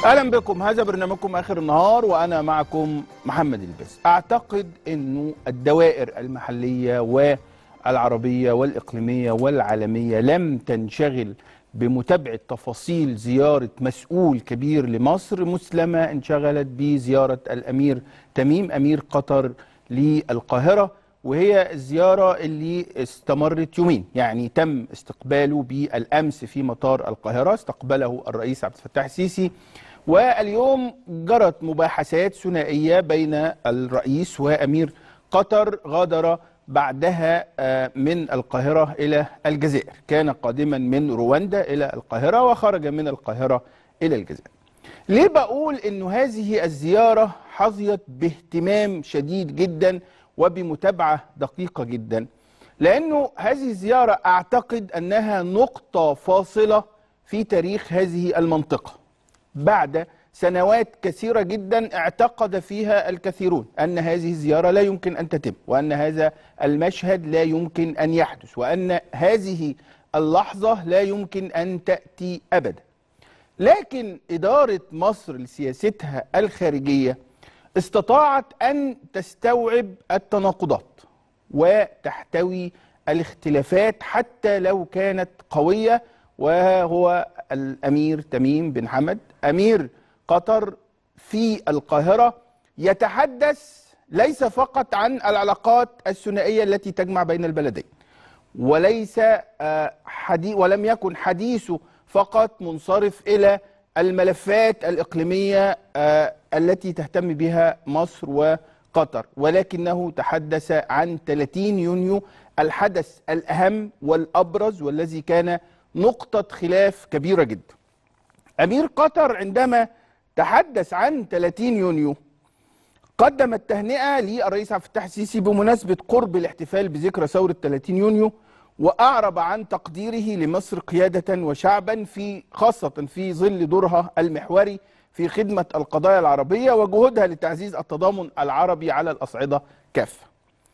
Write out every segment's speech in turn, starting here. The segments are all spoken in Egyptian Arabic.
اهلا بكم هذا برنامجكم اخر النهار وانا معكم محمد الباز اعتقد انه الدوائر المحليه والعربيه والاقليميه والعالميه لم تنشغل بمتابعه تفاصيل زياره مسؤول كبير لمصر مسلمه انشغلت بزياره الامير تميم امير قطر للقاهره وهي الزياره اللي استمرت يومين يعني تم استقباله بالامس في مطار القاهره استقبله الرئيس عبد الفتاح السيسي واليوم جرت مباحثات ثنائيه بين الرئيس وامير قطر غادر بعدها من القاهره الى الجزائر كان قادما من رواندا الى القاهره وخرج من القاهره الى الجزائر ليه بقول انه هذه الزياره حظيت باهتمام شديد جدا وبمتابعه دقيقه جدا لانه هذه الزياره اعتقد انها نقطه فاصله في تاريخ هذه المنطقه بعد سنوات كثيرة جدا اعتقد فيها الكثيرون أن هذه الزيارة لا يمكن أن تتم وأن هذا المشهد لا يمكن أن يحدث وأن هذه اللحظة لا يمكن أن تأتي أبدا لكن إدارة مصر لسياستها الخارجية استطاعت أن تستوعب التناقضات وتحتوي الاختلافات حتى لو كانت قوية وهو الأمير تميم بن حمد أمير قطر في القاهرة يتحدث ليس فقط عن العلاقات الثنائية التي تجمع بين البلدين وليس حديث ولم يكن حديثه فقط منصرف إلى الملفات الإقليمية التي تهتم بها مصر وقطر ولكنه تحدث عن 30 يونيو الحدث الأهم والأبرز والذي كان نقطة خلاف كبيرة جدا أمير قطر عندما تحدث عن 30 يونيو قدم التهنئة للرئيس عبد الفتاح السيسي بمناسبة قرب الاحتفال بذكرى ثورة 30 يونيو وأعرب عن تقديره لمصر قيادة وشعبا في خاصة في ظل دورها المحوري في خدمة القضايا العربية وجهودها لتعزيز التضامن العربي على الأصعدة كافة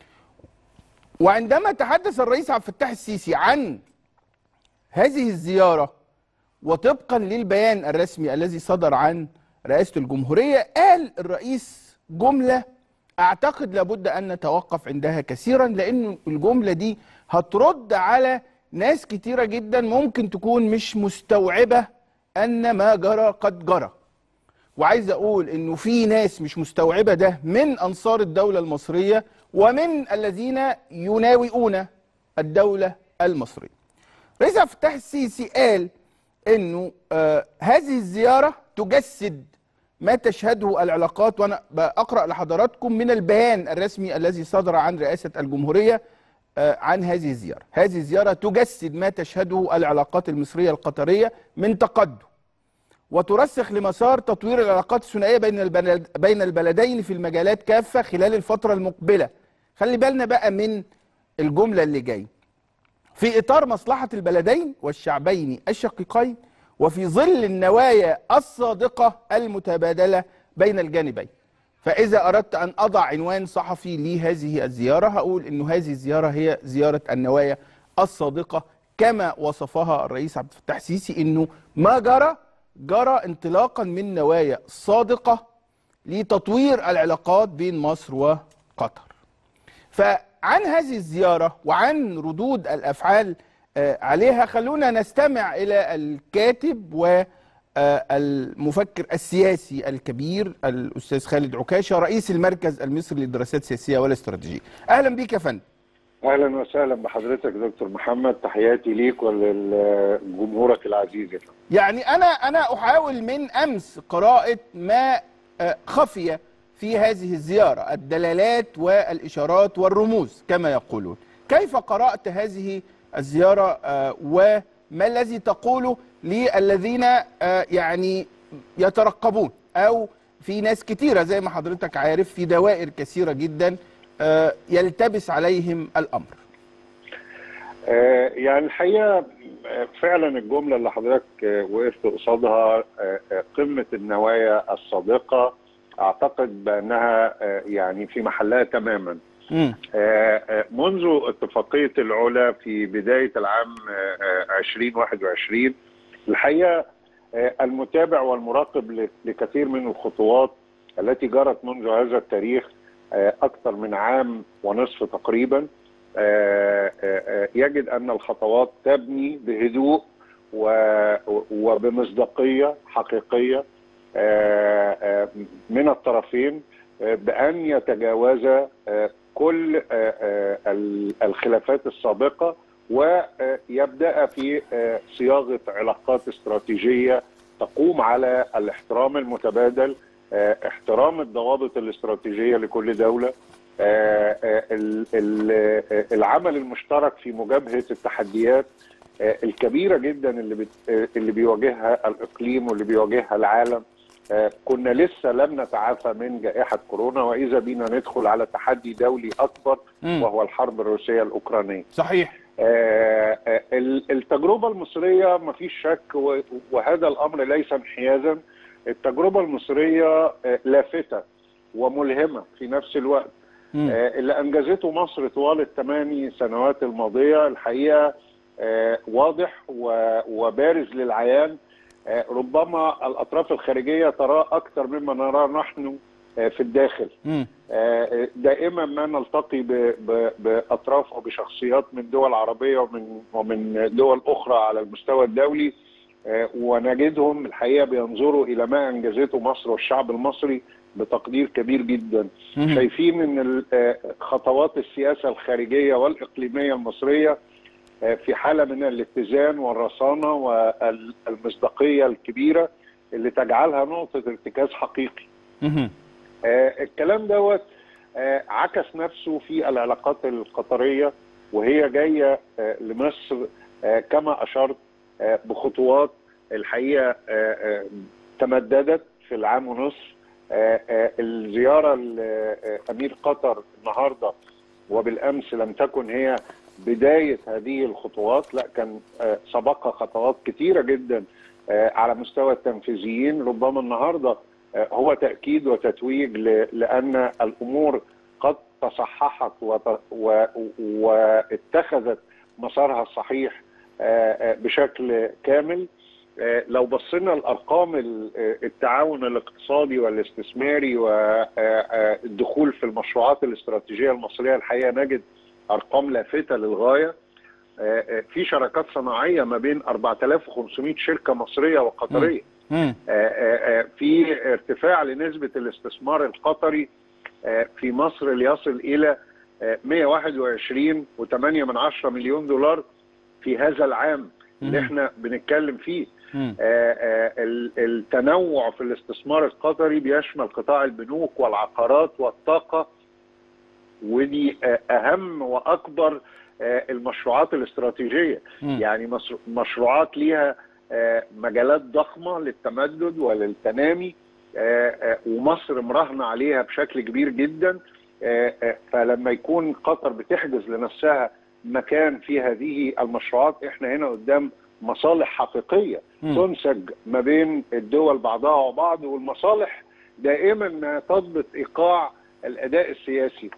وعندما تحدث الرئيس عبد الفتاح السيسي عن هذه الزيارة وطبقا للبيان الرسمي الذي صدر عن رئاسة الجمهورية قال الرئيس جملة أعتقد لابد أن نتوقف عندها كثيرا لأن الجملة دي هترد على ناس كتيرة جدا ممكن تكون مش مستوعبة أن ما جرى قد جرى وعايز أقول أنه في ناس مش مستوعبة ده من أنصار الدولة المصرية ومن الذين يناوئون الدولة المصرية رئيس عبد الفتاح السيسي قال انه آه هذه الزياره تجسد ما تشهده العلاقات وانا بقرا لحضراتكم من البيان الرسمي الذي صدر عن رئاسه الجمهوريه آه عن هذه الزياره، هذه الزياره تجسد ما تشهده العلاقات المصريه القطريه من تقدم وترسخ لمسار تطوير العلاقات الثنائيه بين البلد بين البلدين في المجالات كافه خلال الفتره المقبله. خلي بالنا بقى من الجمله اللي جايه. في إطار مصلحة البلدين والشعبين الشقيقين وفي ظل النوايا الصادقة المتبادلة بين الجانبين فإذا أردت أن أضع عنوان صحفي لهذه الزيارة هقول أن هذه الزيارة هي زيارة النوايا الصادقة كما وصفها الرئيس عبد الفتاح السيسي أنه ما جرى جرى انطلاقا من نوايا صادقة لتطوير العلاقات بين مصر وقطر ف عن هذه الزيارة وعن ردود الأفعال عليها خلونا نستمع إلى الكاتب والمفكر السياسي الكبير الأستاذ خالد عكاشة رئيس المركز المصري للدراسات السياسية والاستراتيجية أهلا بك يا فندم اهلا وسهلا بحضرتك دكتور محمد تحياتي ليك ولجمهورك العزيز يا فندم يعني انا انا احاول من امس قراءه ما خفي في هذه الزيارة الدلالات والإشارات والرموز كما يقولون كيف قرأت هذه الزيارة وما الذي تقوله للذين يعني يترقبون أو في ناس كتيرة زي ما حضرتك عارف في دوائر كثيرة جدا يلتبس عليهم الأمر يعني الحقيقة فعلا الجملة اللي حضرتك وقفت قصادها قمة النوايا الصادقة اعتقد بانها يعني في محلها تماما منذ اتفاقيه العلا في بدايه العام 2021 الحقيقه آه، المتابع والمراقب ل- لكثير من الخطوات التي جرت منذ هذا التاريخ آه، أكثر من عام ونصف تقريبا آه، آه، آه، يجد أن الخطوات تبني بهدوء و- وبمصداقية حقيقية آه، آه، من الطرفين آه، بأن يتجاوزا آه، كل آه، آه، ال- الخلافات السابقة ويبدأ في آه، صياغة علاقات استراتيجية تقوم على الاحترام المتبادل آه، احترام الضوابط الاستراتيجية لكل دولة آه، آه، ال- ال- آه، العمل المشترك في مجابهة التحديات آه، الكبيرة جدا اللي بت- آه، اللي بيواجهها الإقليم واللي بيواجهها العالم آه، كنا لسه لم نتعافى من جائحة كورونا وإذا بينا ندخل على تحدي دولي أكبر مم. وهو الحرب الروسية الأوكرانية صحيح آه، آه، ال- التجربة المصرية ما فيش شك و- وهذا الأمر ليس انحيازا التجربة المصرية آه، لافتة وملهمة في نفس الوقت مم. آه، اللي أنجزته مصر طوال الثماني سنوات الماضية الحقيقة آه، واضح و- وبارز للعيان آه، ربما الأطراف الخارجية تراه أكثر مما نراه نحن آه، في الداخل مم. آه، دائما ما نلتقي ب- ب- باطراف وبشخصيات من دول عربيه ومن ومن دول اخرى على المستوى الدولي آه، ونجدهم الحقيقه بينظروا الى ما انجزته مصر والشعب المصري بتقدير كبير جدا مم. شايفين ان ال- آه، خطوات السياسه الخارجيه والاقليميه المصريه آه، في حاله من الاتزان والرصانه والمصداقيه الكبيره اللي تجعلها نقطه ارتكاز حقيقي مم. آه، الكلام دوت آه، عكس نفسه في العلاقات القطريه وهي جايه آه، لمصر آه، كما اشرت آه، بخطوات الحقيقه آه، آه، تمددت في العام ونصف آه، آه، الزياره لامير قطر النهارده وبالامس لم تكن هي بدايه هذه الخطوات لا كان آه، سبقها خطوات كثيره جدا آه، على مستوى التنفيذيين ربما النهارده آه، هو تاكيد وتتويج ل- لان الامور قد تصححت وت- و- واتخذت مسارها الصحيح آه، آه، بشكل كامل آه، لو بصينا لارقام ال- آه، التعاون الاقتصادي والاستثماري والدخول في المشروعات الاستراتيجيه المصريه الحقيقه نجد ارقام لافته للغايه آه، آه، في شراكات صناعيه ما بين 4500 شركه مصريه وقطريه مم. آه، آه، آه، في ارتفاع لنسبة الاستثمار القطري آه، في مصر ليصل إلى آه، 121 و8 من عشرة مليون دولار في هذا العام اللي مم. احنا بنتكلم فيه مم. آه، آه، ال- التنوع في الاستثمار القطري بيشمل قطاع البنوك والعقارات والطاقة ودي آه، أهم وأكبر آه، المشروعات الاستراتيجية مم. يعني مصر- مشروعات ليها آه، مجالات ضخمة للتمدد وللتنامي آه، آه، ومصر مراهنة عليها بشكل كبير جدا آه، آه، فلما يكون قطر بتحجز لنفسها مكان في هذه المشروعات احنا هنا قدام مصالح حقيقية مم. تنسج ما بين الدول بعضها وبعض والمصالح دائما ما تضبط ايقاع الاداء السياسي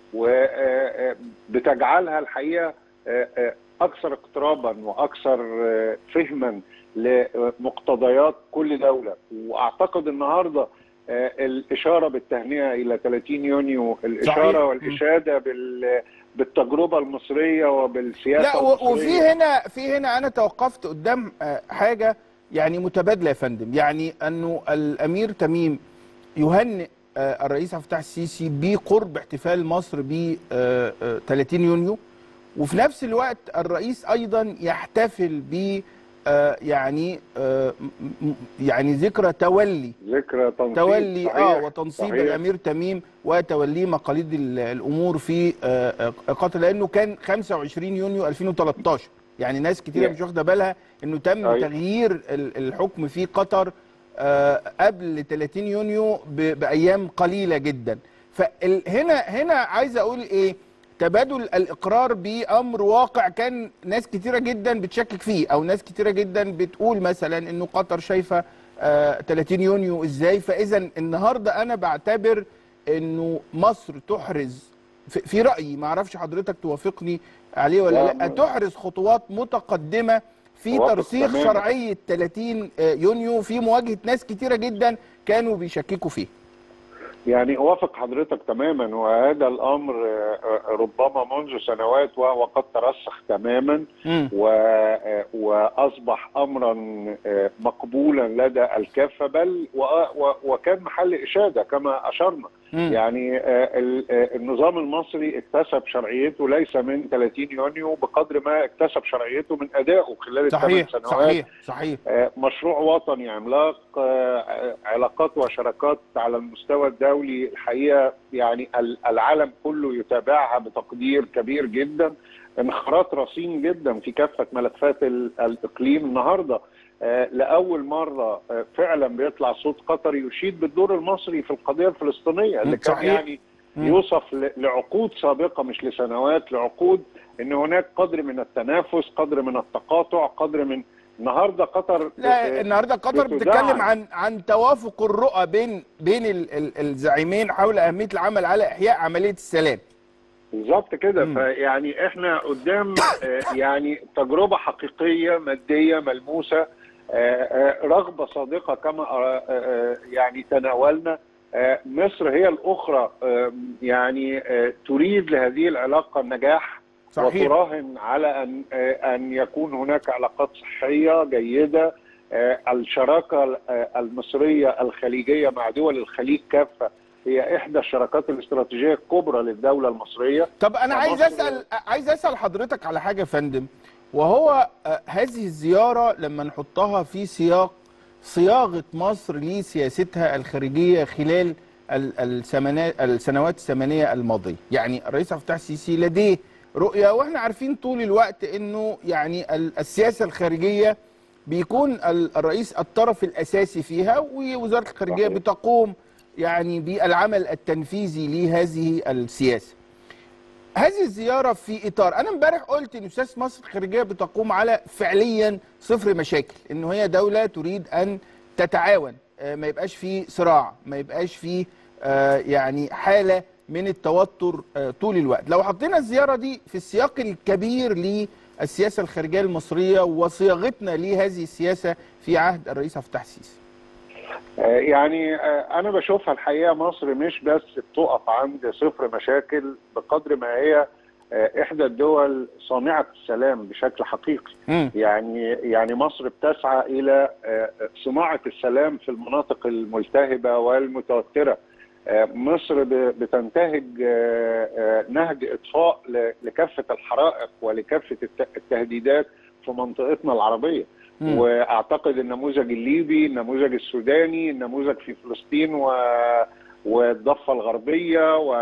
وبتجعلها الحقيقه آه، آه، اكثر اقترابا واكثر آه، فهما لمقتضيات كل دوله واعتقد النهارده آه، الاشاره بالتهنئه الى 30 يونيو الاشاره صحيح. والاشاده بال بالتجربه المصريه وبالسياسه لا و- المصريه وفي هنا في هنا انا توقفت قدام آه، حاجه يعني متبادله يا فندم يعني انه الامير تميم يهنئ آه، الرئيس عبد الفتاح السيسي بقرب احتفال مصر ب آه، آه، 30 يونيو وفي نفس الوقت الرئيس ايضا يحتفل ب آه، يعني آه، م- م- يعني ذكرى تولي ذكرى تنصيب تولي صحيح. اه وتنصيب صحيح. الامير تميم وتوليه مقاليد ال- الامور في آه، آه، قطر لانه كان 25 يونيو 2013 يعني ناس كتيره Yeah. مش واخده بالها انه تم أيوة. تغيير ال- الحكم في قطر آه، قبل 30 يونيو ب- بايام قليله جدا فهنا هنا عايز اقول ايه تبادل الاقرار بامر واقع كان ناس كتيره جدا بتشكك فيه او ناس كتيره جدا بتقول مثلا انه قطر شايفه آه 30 يونيو ازاي فاذا النهارده انا بعتبر انه مصر تحرز في, في رايي ما اعرفش حضرتك توافقني عليه ولا لا، لا ما- تحرز خطوات متقدمه في أوافق ترسيخ تماماً. شرعيه 30 يونيو في مواجهه ناس كتيره جدا كانوا بيشككوا فيه يعني اوافق حضرتك تماما وهذا الامر آه، آه، ربما منذ سنوات وهو قد ترسخ تماما مم. و- آه، واصبح امرا آه، مقبولا لدى الكافه بل و- و- وكان محل اشاده كما اشرنا مم. يعني آه، ال- آه، النظام المصري اكتسب شرعيته ليس من 30 يونيو بقدر ما اكتسب شرعيته من ادائه خلال الثمان صحيح سنوات صحيح صحيح آه، مشروع وطني عملاق آه، علاقات وشراكات على المستوى الدولي الحقيقه يعني ال- العالم كله يتابعها بتقدير كبير جدا انخراط رصين جدا في كافه ملفات ال- الاقليم النهارده آه، لاول مره آه، فعلا بيطلع صوت قطر يشيد بالدور المصري في القضيه الفلسطينيه اللي كان صحيح. يعني مم. يوصف ل- لعقود سابقه مش لسنوات لعقود ان هناك قدر من التنافس قدر من التقاطع قدر من النهارده قطر لا آه، النهارده قطر بتدعم. بتتكلم عن عن توافق الرؤى بين بين ال- ال- الزعيمين حول اهميه العمل على احياء عمليه السلام بالظبط كده مم. فيعني احنا قدام آه، يعني تجربه حقيقيه ماديه ملموسه آه، آه، رغبه صادقه كما آه، آه، يعني تناولنا آه، مصر هي الاخرى آه، يعني آه، تريد لهذه العلاقه النجاح صحيح وتراهن على ان آه، ان يكون هناك علاقات صحيه جيده آه، الشراكه آه، المصريه الخليجيه مع دول الخليج كافه هي احدى الشراكات الاستراتيجيه الكبرى للدوله المصريه طب انا عايز مصر- اسال عايز اسال حضرتك على حاجه يا فندم وهو آه، هذه الزياره لما نحطها في سياق صياغه مصر لسياستها الخارجيه خلال ال- السمنا- السنوات الثمانيه الماضيه يعني الرئيس عبد الفتاح السيسي لديه رؤيه واحنا عارفين طول الوقت انه يعني ال- السياسه الخارجيه بيكون ال- الرئيس الطرف الاساسي فيها ووزاره الخارجيه صحيح. بتقوم يعني بالعمل التنفيذي لهذه السياسه هذه الزيارة في إطار أنا امبارح قلت إن أستاذ مصر الخارجية بتقوم على فعليا صفر مشاكل إنه هي دولة تريد أن تتعاون آه، ما يبقاش في صراع ما يبقاش في آه، يعني حالة من التوتر آه، طول الوقت لو حطينا الزيارة دي في السياق الكبير للسياسة الخارجية المصرية وصياغتنا لهذه السياسة في عهد الرئيس عبد الفتاح السيسي آه، يعني آه، انا بشوفها الحقيقه مصر مش بس بتقف عند صفر مشاكل بقدر ما هي آه، احدى الدول صانعه السلام بشكل حقيقي مم. يعني يعني مصر بتسعى الى آه، صناعه السلام في المناطق الملتهبه والمتوتره آه، مصر ب- بتنتهج آه، آه، نهج اطفاء ل- لكافه الحرائق ولكافه الت- التهديدات في منطقتنا العربيه مم. واعتقد النموذج الليبي النموذج السوداني النموذج في فلسطين و والضفه الغربيه و...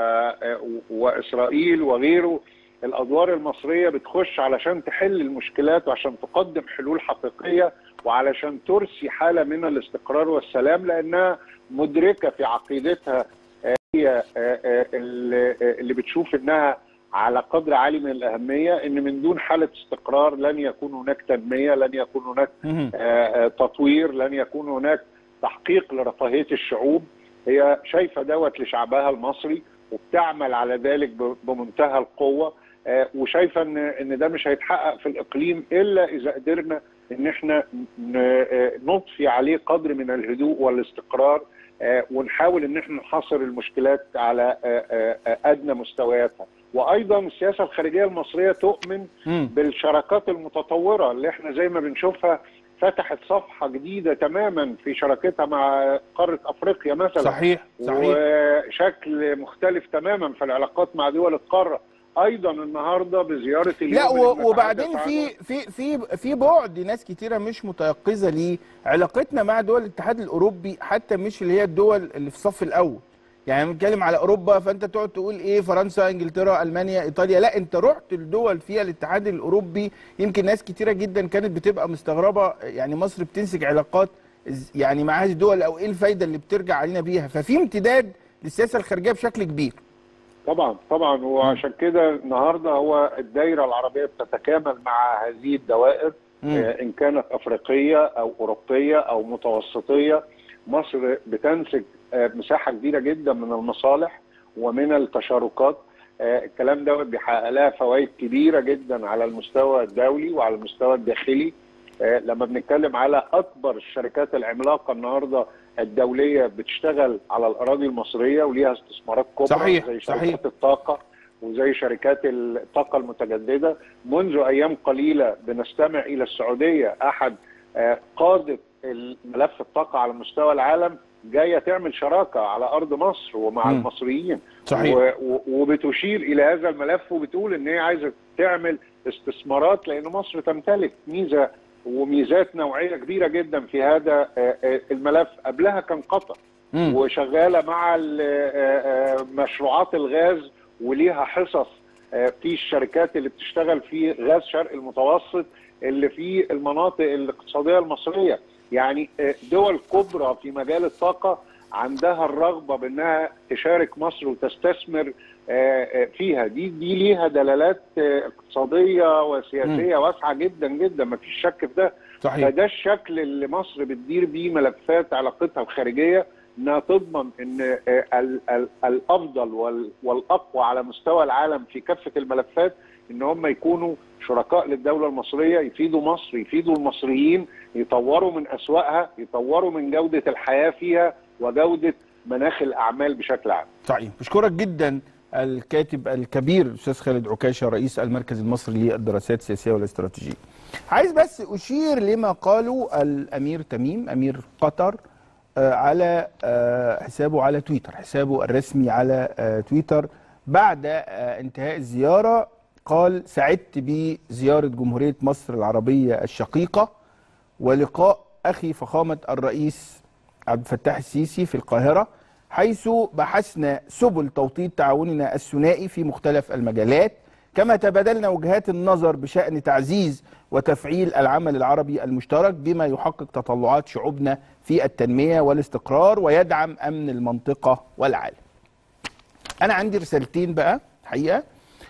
واسرائيل وغيره الادوار المصريه بتخش علشان تحل المشكلات وعشان تقدم حلول حقيقيه وعلشان ترسي حاله من الاستقرار والسلام لانها مدركه في عقيدتها آه، هي آه، آه، اللي اللي بتشوف انها على قدر عالي من الاهميه ان من دون حاله استقرار لن يكون هناك تنميه لن يكون هناك مم. آه، آه، تطوير لن يكون هناك تحقيق لرفاهيه الشعوب هي شايفه دوت لشعبها المصري وبتعمل على ذلك ب- بمنتهى القوه آه، وشايفه ان ان ده مش هيتحقق في الاقليم الا اذا قدرنا ان احنا ن- آه، نضفي عليه قدر من الهدوء والاستقرار آه، ونحاول ان احنا نحصر المشكلات على آه، آه، آه، ادنى مستوياتها وايضا السياسه الخارجيه المصريه تؤمن مم. بالشراكات المتطوره اللي احنا زي ما بنشوفها فتحت صفحه جديده تماما في شراكتها مع قاره افريقيا مثلا صحيح صحيح وشكل مختلف تماما في العلاقات مع دول القاره ايضا النهارده بزياره اليوم لا اللي و- بنتحدث وبعدين عنه. في في في في بعد ناس كتيره مش متيقظه ليه علاقتنا مع دول الاتحاد الاوروبي حتى مش اللي هي الدول اللي في الصف الاول يعني بنتكلم على اوروبا فانت تقعد تقول ايه فرنسا انجلترا المانيا ايطاليا لا انت رحت لدول فيها الاتحاد الاوروبي يمكن ناس كتيره جدا كانت بتبقى مستغربه يعني مصر بتنسج علاقات إز- يعني مع هذه الدول او ايه الفايده اللي بترجع علينا بيها ففي امتداد للسياسه الخارجيه بشكل كبير طبعا طبعا وعشان كده النهارده هو الدايره العربيه بتتكامل مع هذه الدوائر مم. آه، ان كانت افريقيه او اوروبيه او متوسطيه مصر بتنسج آه، مساحه كبيره جدا من المصالح ومن التشاركات آه، الكلام ده بيحقق لها فوائد كبيره جدا على المستوى الدولي وعلى المستوى الداخلي آه، لما بنتكلم على اكبر الشركات العملاقه النهارده الدوليه بتشتغل على الاراضي المصريه وليها استثمارات كبرى صحيح، زي صحيح. شركات الطاقه وزي شركات الطاقه المتجدده منذ ايام قليله بنستمع الى السعوديه احد آه، قاده ملف الطاقه على مستوى العالم جايه تعمل شراكه على ارض مصر ومع مم. المصريين صحيح. و- و- وبتشير الى هذا الملف وبتقول ان هي عايزه تعمل استثمارات لان مصر تمتلك ميزه وميزات نوعيه كبيره جدا في هذا آه، آه، الملف قبلها كان قطر مم. وشغاله مع ال- آه، آه، مشروعات الغاز وليها حصص آه، في الشركات اللي بتشتغل في غاز شرق المتوسط اللي في المناطق الاقتصاديه المصريه يعني آه، دول كبرى في مجال الطاقه عندها الرغبه بانها تشارك مصر وتستثمر آه، آه، فيها دي دي ليها دلالات آه، اقتصاديه وسياسيه واسعه جدا جدا ما فيش شك في ده صحيح فده الشكل اللي مصر بتدير بيه ملفات علاقتها الخارجيه انها تضمن ان آه، ال- ال- الافضل وال- والاقوى على مستوى العالم في كافه الملفات ان هم يكونوا شركاء للدوله المصريه يفيدوا مصر يفيدوا المصريين يطوروا من اسواقها يطوروا من جوده الحياه فيها وجوده مناخ الاعمال بشكل عام صحيح بشكرك جدا الكاتب الكبير الاستاذ خالد عكاشه رئيس المركز المصري للدراسات السياسيه والاستراتيجيه. عايز بس اشير لما قاله الامير تميم امير قطر آه، على آه، حسابه على تويتر، حسابه الرسمي على آه، تويتر بعد آه، انتهاء الزياره قال سعدت بزياره جمهوريه مصر العربيه الشقيقه ولقاء اخي فخامه الرئيس عبد الفتاح السيسي في القاهره حيث بحثنا سبل توطيد تعاوننا الثنائي في مختلف المجالات كما تبادلنا وجهات النظر بشان تعزيز وتفعيل العمل العربي المشترك بما يحقق تطلعات شعوبنا في التنميه والاستقرار ويدعم امن المنطقه والعالم. انا عندي رسالتين بقى حقيقه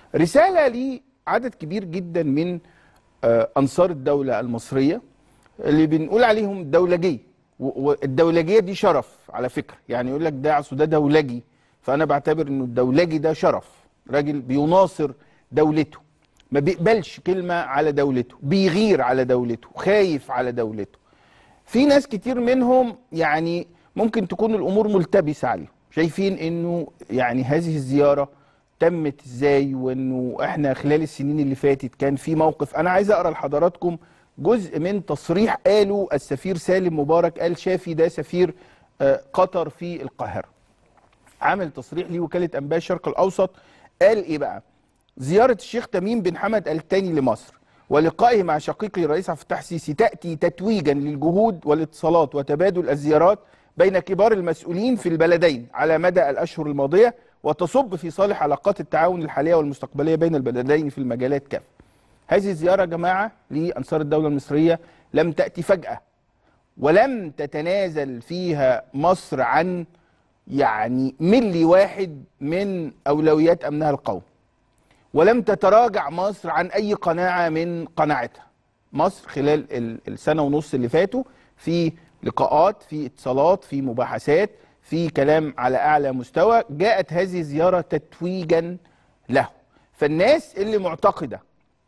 رساله لعدد كبير جدا من آه، انصار الدوله المصريه اللي بنقول عليهم دولجيه و- والدولجيه دي شرف على فكره يعني يقول لك ده اصل ده دولجي فانا بعتبر انه الدولجي ده شرف راجل بيناصر دولته ما بيقبلش كلمه على دولته بيغير على دولته خايف على دولته في ناس كتير منهم يعني ممكن تكون الامور ملتبسه عليهم شايفين انه يعني هذه الزياره تمت ازاي وانه احنا خلال السنين اللي فاتت كان في موقف انا عايز اقرا لحضراتكم جزء من تصريح قاله السفير سالم مبارك ال شافي ده سفير آه، قطر في القاهره عامل تصريح ليه وكاله انباء الشرق الاوسط قال ايه بقى زيارة الشيخ تميم بن حمد الثاني لمصر ولقائه مع شقيقه الرئيس عبد الفتاح السيسي تأتي تتويجا للجهود والاتصالات وتبادل الزيارات بين كبار المسؤولين في البلدين على مدى الأشهر الماضية وتصب في صالح علاقات التعاون الحالية والمستقبلية بين البلدين في المجالات كافة هذه الزيارة يا جماعة لأنصار الدولة المصرية لم تأتي فجأة ولم تتنازل فيها مصر عن يعني ملي واحد من أولويات أمنها القومي ولم تتراجع مصر عن اي قناعه من قناعتها. مصر خلال ال- السنه ونص اللي فاتوا في لقاءات، في اتصالات، في مباحثات، في كلام على اعلى مستوى، جاءت هذه الزياره تتويجا له. فالناس اللي معتقده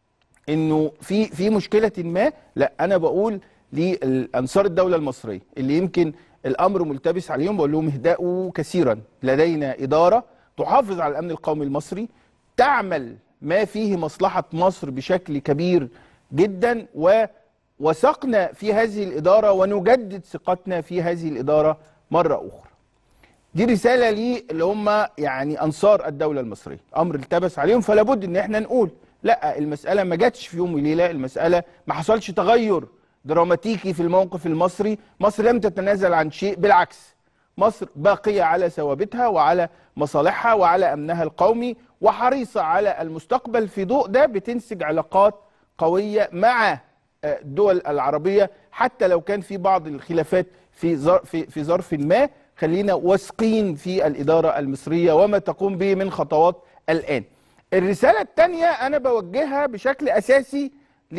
انه في في مشكله ما لا انا بقول لانصار الدوله المصريه اللي يمكن الامر ملتبس عليهم بقول لهم اهدأوا كثيرا لدينا اداره تحافظ على الامن القومي المصري تعمل ما فيه مصلحه مصر بشكل كبير جدا ووثقنا في هذه الاداره ونجدد ثقتنا في هذه الاداره مره اخرى. دي رساله لي اللي هم يعني انصار الدوله المصريه امر التبس عليهم فلا بد ان احنا نقول لا المساله ما جاتش في يوم وليله المساله ما حصلش تغير دراماتيكي في الموقف المصري مصر لم تتنازل عن شيء بالعكس مصر باقيه على ثوابتها وعلى مصالحها وعلى امنها القومي وحريصه على المستقبل في ضوء ده بتنسج علاقات قويه مع آه، الدول العربيه حتى لو كان في بعض الخلافات في ظر- في في ظرف ما خلينا واثقين في الاداره المصريه وما تقوم به من خطوات الان. الرساله الثانيه انا بوجهها بشكل اساسي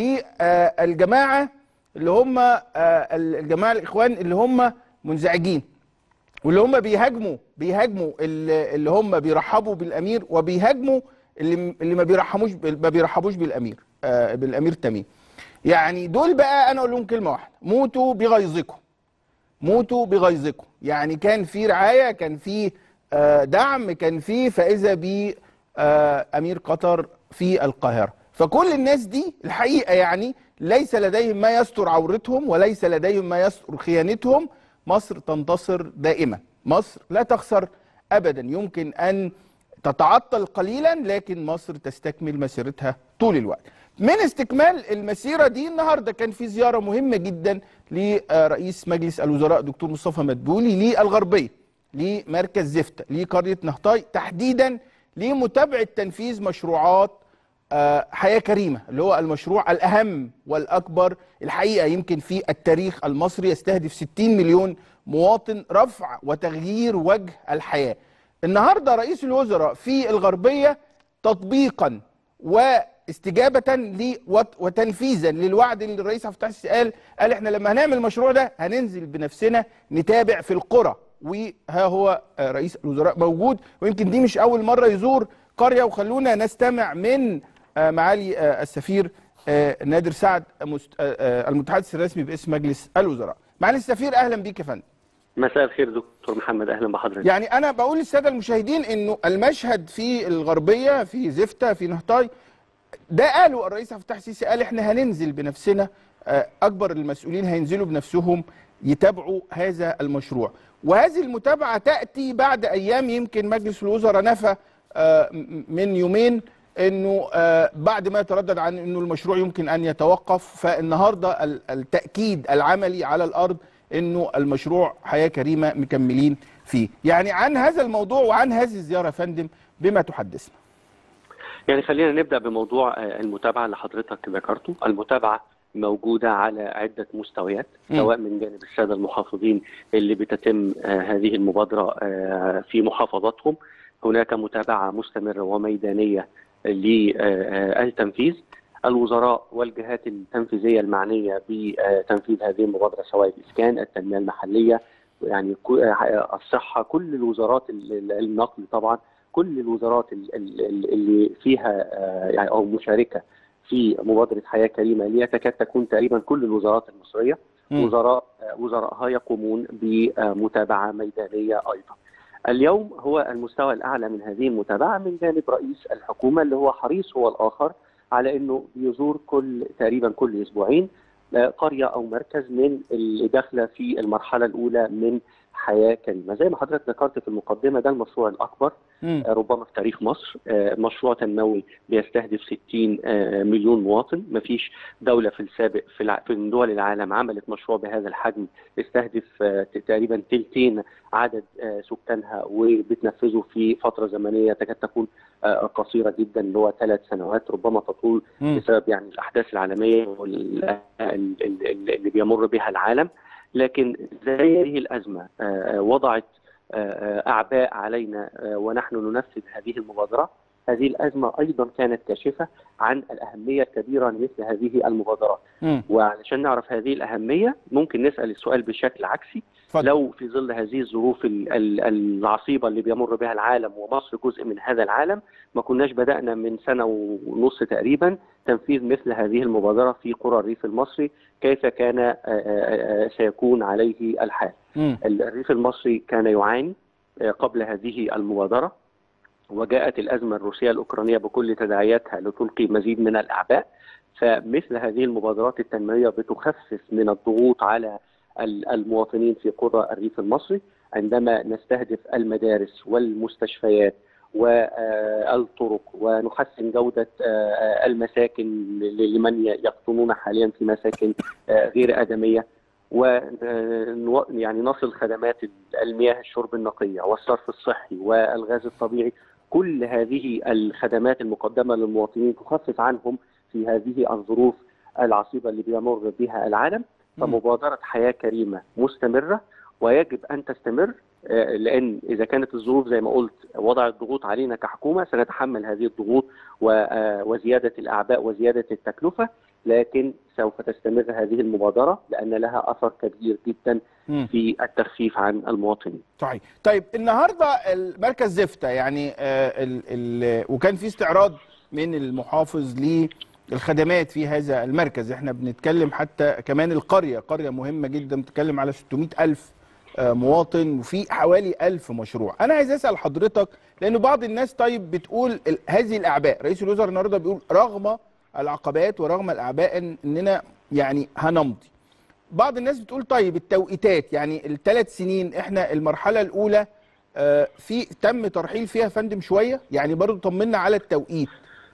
للجماعه اللي هم آه، الجماعه الاخوان اللي هم منزعجين واللي هم بيهاجموا بيهاجموا اللي اللي هم بيرحبوا بالامير وبيهاجموا اللي اللي ما بيرحموش ما بيرحبوش بالامير آه، بالامير تميم يعني دول بقى انا اقول لهم كلمه واحده موتوا بغيظكم موتوا بغيظكم يعني كان في رعايه كان في آه، دعم كان في فاذا ب آه، امير قطر في القاهره فكل الناس دي الحقيقه يعني ليس لديهم ما يستر عورتهم وليس لديهم ما يستر خيانتهم مصر تنتصر دائما مصر لا تخسر ابدا يمكن ان تتعطل قليلا لكن مصر تستكمل مسيرتها طول الوقت من استكمال المسيره دي النهارده كان في زياره مهمه جدا لرئيس مجلس الوزراء دكتور مصطفى مدبولي للغربيه لمركز زفته لقريه نهطاي تحديدا لمتابعه تنفيذ مشروعات آه، حياه كريمه اللي هو المشروع الاهم والاكبر الحقيقه يمكن في التاريخ المصري يستهدف 60 مليون مواطن رفع وتغيير وجه الحياه. النهارده رئيس الوزراء في الغربيه تطبيقا واستجابه ل وت- وتنفيذا للوعد اللي الرئيس عبد الفتاح السيسي قال قال احنا لما هنعمل المشروع ده هننزل بنفسنا نتابع في القرى وها هو آه، رئيس الوزراء موجود ويمكن دي مش اول مره يزور قريه وخلونا نستمع من آه، معالي آه، السفير آه، نادر سعد مست- آه، آه، المتحدث الرسمي باسم مجلس الوزراء. معالي السفير اهلا بيك يا فندم. مساء الخير دكتور محمد اهلا بحضرتك يعني انا بقول للساده المشاهدين انه المشهد في الغربيه في زفته في نهطاي ده قالوا الرئيس عبد الفتاح السيسي قال احنا هننزل بنفسنا آه، اكبر المسؤولين هينزلوا بنفسهم يتابعوا هذا المشروع وهذه المتابعه تاتي بعد ايام يمكن مجلس الوزراء نفى آه، م- من يومين انه آه، بعد ما يتردد عن انه المشروع يمكن ان يتوقف فالنهارده ال- التاكيد العملي على الارض انه المشروع حياه كريمه مكملين فيه يعني عن هذا الموضوع وعن هذه الزياره يا فندم بما تحدثنا يعني خلينا نبدا بموضوع آه، المتابعه اللي حضرتك ذكرته المتابعه موجوده على عده مستويات مم. سواء من جانب الساده المحافظين اللي بتتم آه، هذه المبادره آه، في محافظاتهم هناك متابعه مستمره وميدانيه للتنفيذ الوزراء والجهات التنفيذيه المعنيه بتنفيذ هذه المبادره سواء الاسكان التنميه المحليه يعني كو- آه، الصحه كل الوزارات ال- ال- النقل طبعا كل الوزارات ال- ال- ال- اللي فيها آه، يعني او مشاركه في مبادره حياه كريمه اللي هي تكاد تكون تقريبا كل الوزارات المصريه مم. وزراء آه، وزرائها يقومون بمتابعه ميدانيه ايضا. اليوم هو المستوى الاعلى من هذه المتابعه من جانب رئيس الحكومه اللي هو حريص هو الاخر على انه بيزور كل تقريبا كل اسبوعين آه، قريه او مركز من اللي داخله في المرحله الاولى من حياه كريمه، زي ما حضرتك ذكرت في المقدمه ده المشروع الاكبر مم. آه، ربما في تاريخ مصر آه، مشروع تنموي بيستهدف 60 آه، مليون مواطن مفيش دولة في السابق في الع- في دول العالم عملت مشروع بهذا الحجم يستهدف آه، تقريبا تلتين عدد آه، سكانها وبتنفذه في فترة زمنية تكاد تكون آه، قصيرة جدا اللي هو ثلاث سنوات ربما تطول مم. بسبب يعني الأحداث العالمية وال- ال- ال- ال- اللي بيمر بها العالم لكن زي هذه الأزمة آه، آه، وضعت آه، أعباء علينا آه، ونحن ننفذ هذه المبادرة هذه الأزمة أيضا كانت كاشفة عن الأهمية الكبيرة لمثل هذه المبادرات مم. وعلشان نعرف هذه الأهمية ممكن نسأل السؤال بشكل عكسي اتفضل. لو في ظل هذه الظروف ال- ال- العصيبة اللي بيمر بها العالم ومصر جزء من هذا العالم ما كناش بدأنا من سنة ونص تقريبا تنفيذ مثل هذه المبادرة في قرى الريف المصري كيف كان آه، آه، آه، سيكون عليه الحال مم. الريف المصري كان يعاني آه، قبل هذه المبادرة وجاءت الأزمة الروسية الأوكرانية بكل تداعياتها لتلقي مزيد من الأعباء فمثل هذه المبادرات التنموية بتخفف من الضغوط على ال- المواطنين في قرى الريف المصري عندما نستهدف المدارس والمستشفيات والطرق ونحسن جودة آه، المساكن ل- لمن يقطنون حاليا في مساكن آه، غير آدمية و يعني نصل خدمات المياه الشرب النقية والصرف الصحي والغاز الطبيعي كل هذه الخدمات المقدمة للمواطنين تخفف عنهم في هذه الظروف العصيبة اللي بيمر بها العالم فمبادرة حياة كريمة مستمرة ويجب أن تستمر آه، لأن إذا كانت الظروف زي ما قلت وضعت ضغوط علينا كحكومة سنتحمل هذه الضغوط و- آه، وزيادة الأعباء وزيادة التكلفة لكن سوف تستمر هذه المبادرة لأن لها أثر كبير جدا مم. في التخفيف عن المواطنين صحيح طيب النهارده المركز زفته يعني آه ال ال وكان في استعراض من المحافظ ل الخدمات في هذا المركز احنا بنتكلم حتى كمان القرية قرية مهمة جدا بتتكلم على 600 ألف آه، مواطن وفي حوالي ألف مشروع أنا عايز أسأل حضرتك لأنه بعض الناس طيب بتقول ال- هذه الأعباء رئيس الوزراء النهاردة بيقول رغم العقبات ورغم الأعباء إن- إننا يعني هنمضي بعض الناس بتقول طيب التوقيتات يعني الثلاث سنين احنا المرحلة الأولى آه، في تم ترحيل فيها فندم شوية يعني برضو طمنا على التوقيت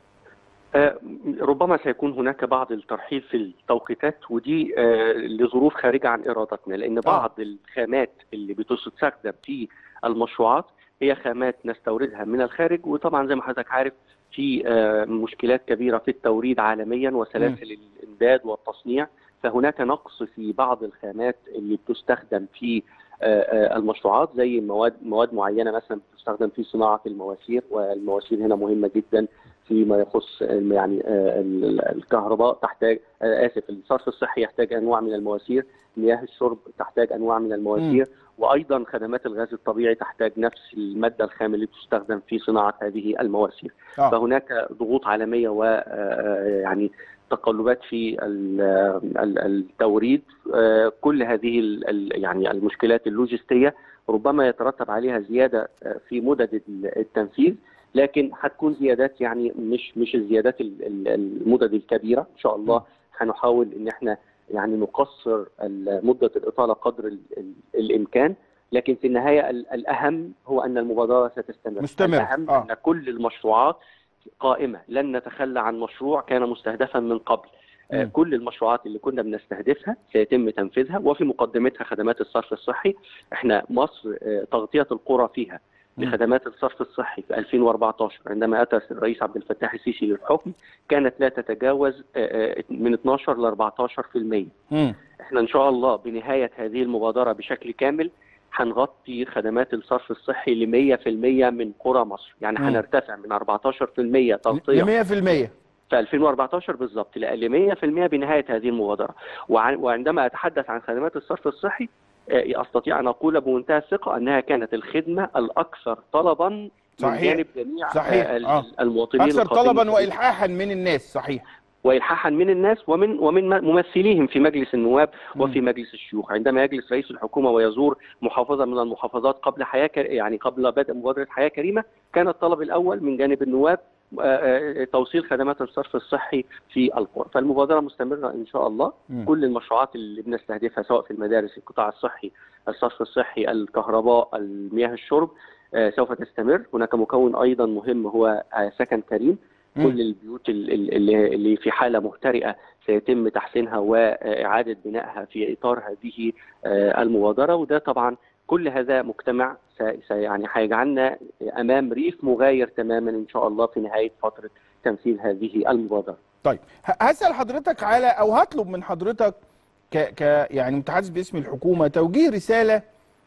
آه، ربما سيكون هناك بعض الترحيل في التوقيتات ودي آه، لظروف خارجة عن إرادتنا لأن بعض الخامات اللي بتستخدم في المشروعات هي خامات نستوردها من الخارج وطبعا زي ما حضرتك عارف في آه، مشكلات كبيرة في التوريد عالميا وسلاسل الإمداد والتصنيع فهناك نقص في بعض الخامات اللي بتستخدم في آه، آه، المشروعات زي مواد مواد معينة مثلا بتستخدم في صناعة المواسير والمواسير هنا مهمة جدا فيما يخص يعني آه، ال- ال- الكهرباء تحتاج آه، اسف الصرف الصحي يحتاج انواع من المواسير مياه الشرب تحتاج انواع من المواسير وايضا خدمات الغاز الطبيعي تحتاج نفس الماده الخام اللي تستخدم في صناعه هذه المواسير آه. فهناك ضغوط عالميه و آه، يعني تقلبات في ال- ال- التوريد آه، كل هذه ال- ال- يعني المشكلات اللوجستيه ربما يترتب عليها زياده آه، في مدد التنفيذ لكن هتكون زيادات يعني مش مش الزيادات ال- ال- المدد الكبيره ان شاء الله هنحاول ان احنا يعني نقصر ال- مده الاطاله قدر ال- ال- الامكان لكن في النهايه ال- الاهم هو ان المبادره ستستمر مستمر. الاهم آه. ان كل المشروعات قائمه لن نتخلى عن مشروع كان مستهدفا من قبل آه، مم. كل المشروعات اللي كنا بنستهدفها سيتم تنفيذها وفي مقدمتها خدمات الصرف الصحي احنا مصر آه، تغطيه القرى فيها مم. لخدمات الصرف الصحي في 2014 عندما اتى الرئيس عبد الفتاح السيسي للحكم كانت لا تتجاوز آه، آه، من 12 ل 14% مم. احنا ان شاء الله بنهايه هذه المبادره بشكل كامل هنغطي خدمات الصرف الصحي ل 100% من قرى مصر يعني مم. هنرتفع من 14% تغطيه ل 100% في 2014 بالضبط ل 100% بنهايه هذه المبادره وعن- وعندما اتحدث عن خدمات الصرف الصحي آه، استطيع ان اقول بمنتهى الثقه انها كانت الخدمه الاكثر طلبا من صحيح. جانب جميع صحيح. آه، ال- آه. المواطنين اكثر القادمين طلبا في- والحاحا من الناس صحيح والحاحا من الناس ومن ومن ممثليهم في مجلس النواب مم. وفي مجلس الشيوخ عندما يجلس رئيس الحكومه ويزور محافظه من المحافظات قبل حياه كر... يعني قبل بدء مبادره حياه كريمه كان الطلب الاول من جانب النواب آه، آه، توصيل خدمات الصرف الصحي في القرى فالمبادره مستمره ان شاء الله مم. كل المشروعات اللي بنستهدفها سواء في المدارس القطاع الصحي الصرف الصحي الكهرباء المياه الشرب آه، سوف تستمر هناك مكون ايضا مهم هو آه، سكن كريم مم. كل البيوت ال- ال- اللي اللي في حاله مهترئه سيتم تحسينها واعاده بنائها في اطار هذه آه، المبادره وده طبعا كل هذا مجتمع س- س- يعني هيجعلنا امام ريف مغاير تماما ان شاء الله في نهايه فتره تنفيذ هذه المبادره. طيب ه- هسأل حضرتك على أو هطلب من حضرتك ك, ك يعني متحدث باسم الحكومة توجيه رسالة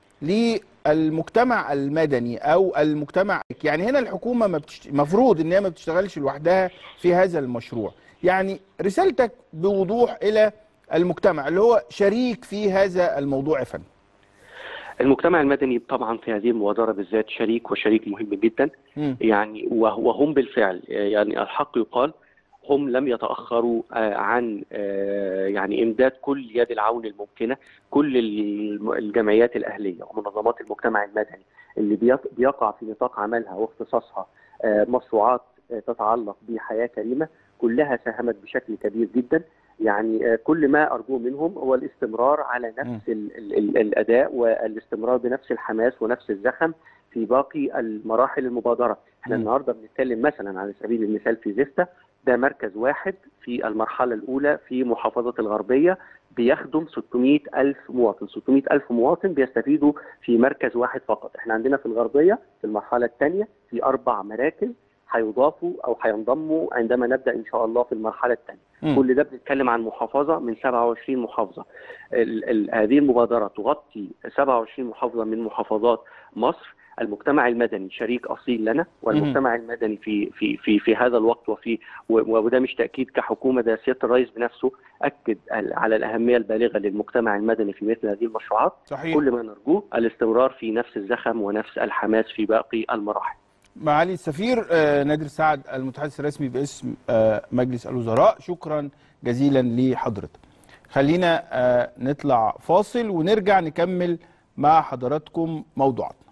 للمجتمع المدني أو المجتمع يعني هنا الحكومة ما بتشت... مفروض إن هي ما بتشتغلش لوحدها في هذا المشروع يعني رسالتك بوضوح إلى المجتمع اللي هو شريك في هذا الموضوع يا فندم المجتمع المدني طبعا في هذه المبادره بالذات شريك وشريك مهم جدا مم. يعني وه- وهم بالفعل يعني الحق يقال هم لم يتاخروا آه، عن آه، يعني امداد كل يد العون الممكنه كل الم- الجمعيات الاهليه ومنظمات المجتمع المدني اللي بيق- بيقع في نطاق عملها واختصاصها آه، مشروعات آه، تتعلق بحياه كريمه كلها ساهمت بشكل كبير جدا يعني آه، كل ما ارجوه منهم هو الاستمرار على نفس ال ال ال الاداء والاستمرار بنفس الحماس ونفس الزخم في باقي المراحل المبادره احنا مم. النهارده بنتكلم مثلا على سبيل المثال في زفته ده مركز واحد في المرحله الاولى في محافظه الغربيه بيخدم 600 ألف مواطن 600 ألف مواطن بيستفيدوا في مركز واحد فقط احنا عندنا في الغربية في المرحلة الثانية في أربع مراكز هيضافوا أو هينضموا عندما نبدأ إن شاء الله في المرحلة الثانية مم. كل ده بنتكلم عن محافظة من 27 محافظة ال ال هذه المبادرة تغطي 27 محافظة من محافظات مصر المجتمع المدني شريك اصيل لنا والمجتمع المدني في في في في هذا الوقت وفي و- وده مش تاكيد كحكومه ده سياده الرئيس بنفسه اكد ال- على الاهميه البالغه للمجتمع المدني في مثل هذه المشروعات صحيح كل ما نرجوه الاستمرار في نفس الزخم ونفس الحماس في باقي المراحل معالي السفير آه، نادر سعد المتحدث الرسمي باسم آه، مجلس الوزراء شكرا جزيلا لحضرتك خلينا آه، نطلع فاصل ونرجع نكمل مع حضراتكم موضوعاتنا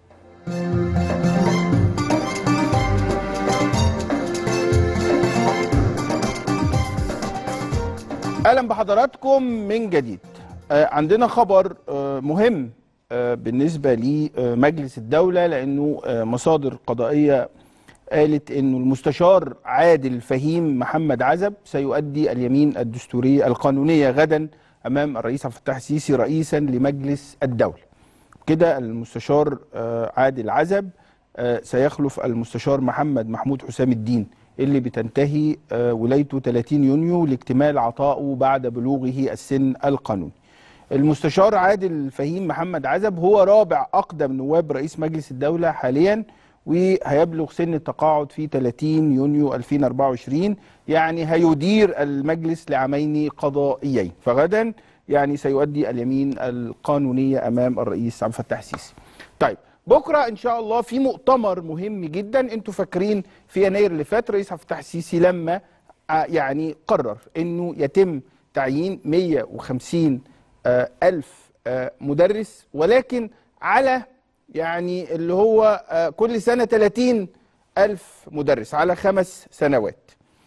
اهلا بحضراتكم من جديد آه، عندنا خبر آه، مهم آه، بالنسبه لمجلس الدوله لانه آه، مصادر قضائيه قالت انه المستشار عادل فهيم محمد عزب سيؤدي اليمين الدستوريه القانونيه غدا امام الرئيس عبد الفتاح السيسي رئيسا لمجلس الدوله. كده المستشار آه، عادل عزب آه، سيخلف المستشار محمد محمود حسام الدين اللي بتنتهي آه، ولايته 30 يونيو لاكتمال عطائه بعد بلوغه السن القانوني. المستشار عادل فهيم محمد عزب هو رابع أقدم نواب رئيس مجلس الدولة حاليا وهيبلغ سن التقاعد في 30 يونيو 2024 يعني هيدير المجلس لعامين قضائيين فغدا يعني سيؤدي اليمين القانونية أمام الرئيس عبد الفتاح السيسي طيب بكرة إن شاء الله في مؤتمر مهم جدا أنتوا فاكرين في يناير اللي فات رئيس عبد الفتاح السيسي لما آه، يعني قرر أنه يتم تعيين 150 آه، ألف آه، مدرس ولكن على يعني اللي هو آه، كل سنة 30 ألف مدرس على خمس سنوات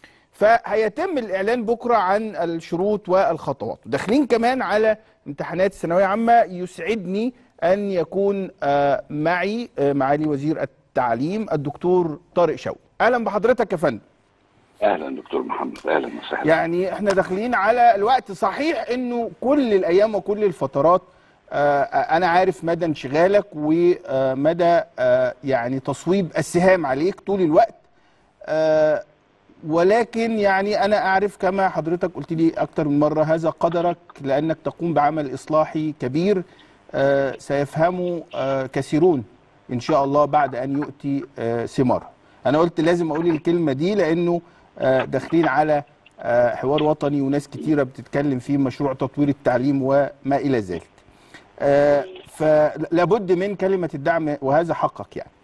فهيتم الإعلان بكرة عن الشروط والخطوات داخلين كمان على امتحانات الثانوية عامة يسعدني أن يكون آه، معي آه، معالي وزير التعليم الدكتور طارق شوقي أهلا بحضرتك يا فندم اهلا دكتور محمد اهلا وسهلا يعني احنا داخلين على الوقت صحيح انه كل الايام وكل الفترات آه، انا عارف مدى انشغالك ومدى آه، يعني تصويب السهام عليك طول الوقت آه، ولكن يعني انا اعرف كما حضرتك قلت لي اكتر من مره هذا قدرك لانك تقوم بعمل اصلاحي كبير آه، سيفهمه آه، كثيرون ان شاء الله بعد ان يؤتي آه، ثماره انا قلت لازم اقول الكلمه دي لانه آه، داخلين على آه، حوار وطني وناس كتيره بتتكلم فيه مشروع تطوير التعليم وما الى ذلك آه، فلابد من كلمه الدعم وهذا حقك يعني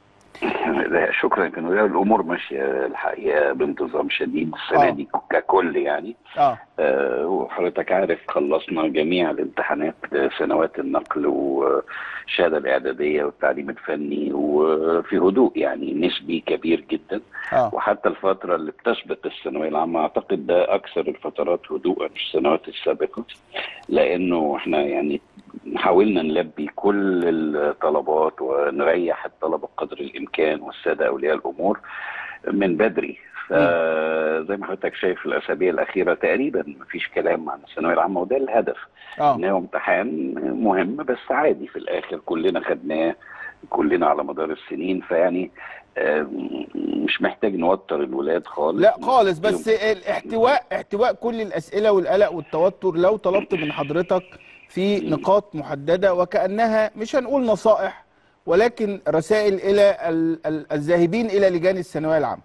لا، شكرا كانوا الامور ماشيه الحقيقه بانتظام شديد السنه آه. دي ككل يعني اه آه، وحضرتك عارف خلصنا جميع الامتحانات سنوات النقل والشهاده الاعداديه والتعليم الفني وفي هدوء يعني نسبي كبير جدا اه وحتى الفترة اللي بتسبق الثانوية العامة أعتقد ده أكثر الفترات هدوءا في السنوات السابقة لأنه إحنا يعني حاولنا نلبي كل الطلبات ونريح الطلبة قدر الإمكان والسادة أولياء الأمور من بدري فزي ما حضرتك شايف الأسابيع الأخيرة تقريبا مفيش كلام عن الثانوية العامة وده الهدف اه إن هو امتحان مهم بس عادي في الآخر كلنا خدناه كلنا على مدار السنين فيعني آه، مش محتاج نوتر الولاد خالص لا خالص نديهم- بس الاحتواء احتواء كل الاسئله والقلق والتوتر لو طلبت من حضرتك في نقاط محدده وكانها مش هنقول نصائح ولكن رسائل الى ال- ال- الذاهبين الى لجان الثانويه العامه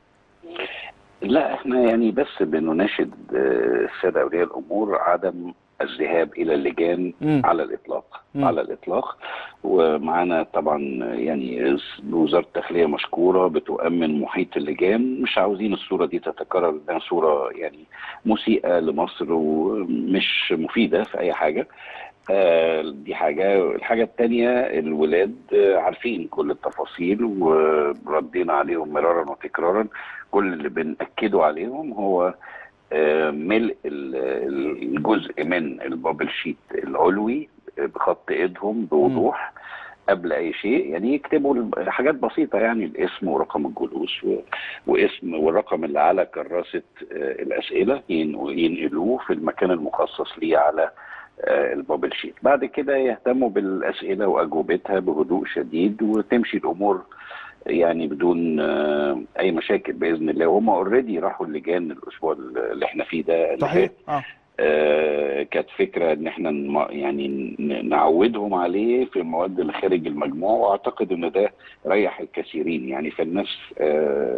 لا احنا يعني بس بنناشد آه، الساده اولياء الامور عدم الذهاب الى اللجان مم. على الاطلاق مم. على الاطلاق ومعانا طبعا يعني وزاره الداخليه مشكوره بتؤمن محيط اللجان مش عاوزين الصوره دي تتكرر لانها صوره يعني مسيئه لمصر ومش مفيده في اي حاجه آه، دي حاجة الحاجة التانية الولاد آه، عارفين كل التفاصيل وردينا عليهم مرارا وتكرارا كل اللي بنأكده عليهم هو آه، ملء ال- ال- الجزء من البابل شيت العلوي بخط ايدهم بوضوح قبل اي شيء يعني يكتبوا الب- حاجات بسيطه يعني الاسم ورقم الجلوس و- واسم والرقم اللي على كراسه آه، الاسئله ين- ينقلوه في المكان المخصص ليه على آه، البابل شيت بعد كده يهتموا بالاسئله واجوبتها بهدوء شديد وتمشي الامور يعني بدون آه، اي مشاكل باذن الله وهم اوريدي راحوا اللجان الاسبوع اللي احنا فيه ده اللي صحيح فات. اه آه، كانت فكره ان احنا نم- يعني ن- نعودهم عليه في المواد اللي خارج المجموع واعتقد ان ده ريح الكثيرين يعني فالناس آه،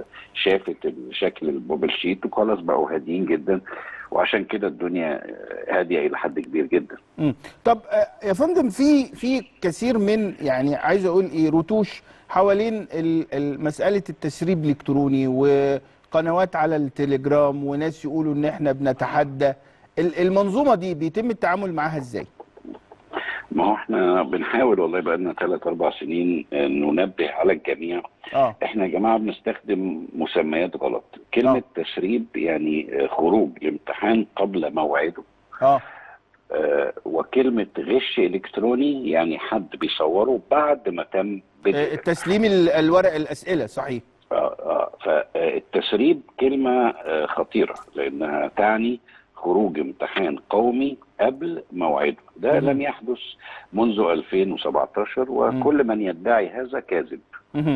شافت شكل البوبل شيت وخلاص بقوا هاديين جدا وعشان كده الدنيا هاديه الى حد كبير جدا مم. طب آه، يا فندم في في كثير من يعني عايز اقول ايه رتوش حوالين ال- ال- مساله التسريب الالكتروني وقنوات على التليجرام وناس يقولوا ان احنا بنتحدى ال- المنظومه دي بيتم التعامل معاها ازاي؟ ما هو احنا بنحاول والله بقى لنا ثلاث اربع سنين آه، ننبه على الجميع اه احنا يا جماعه بنستخدم مسميات غلط كلمه آه. تسريب يعني آه، خروج الامتحان قبل موعده اه آه، وكلمه غش الكتروني يعني حد بيصوره بعد ما تم بدء آه، التسليم ال- الورق الاسئله صحيح آه، آه، فالتسريب كلمة آه، خطيرة لأنها تعني خروج امتحان قومي قبل موعده ده مم. لم يحدث منذ 2017 وكل من يدعي هذا كاذب مهم.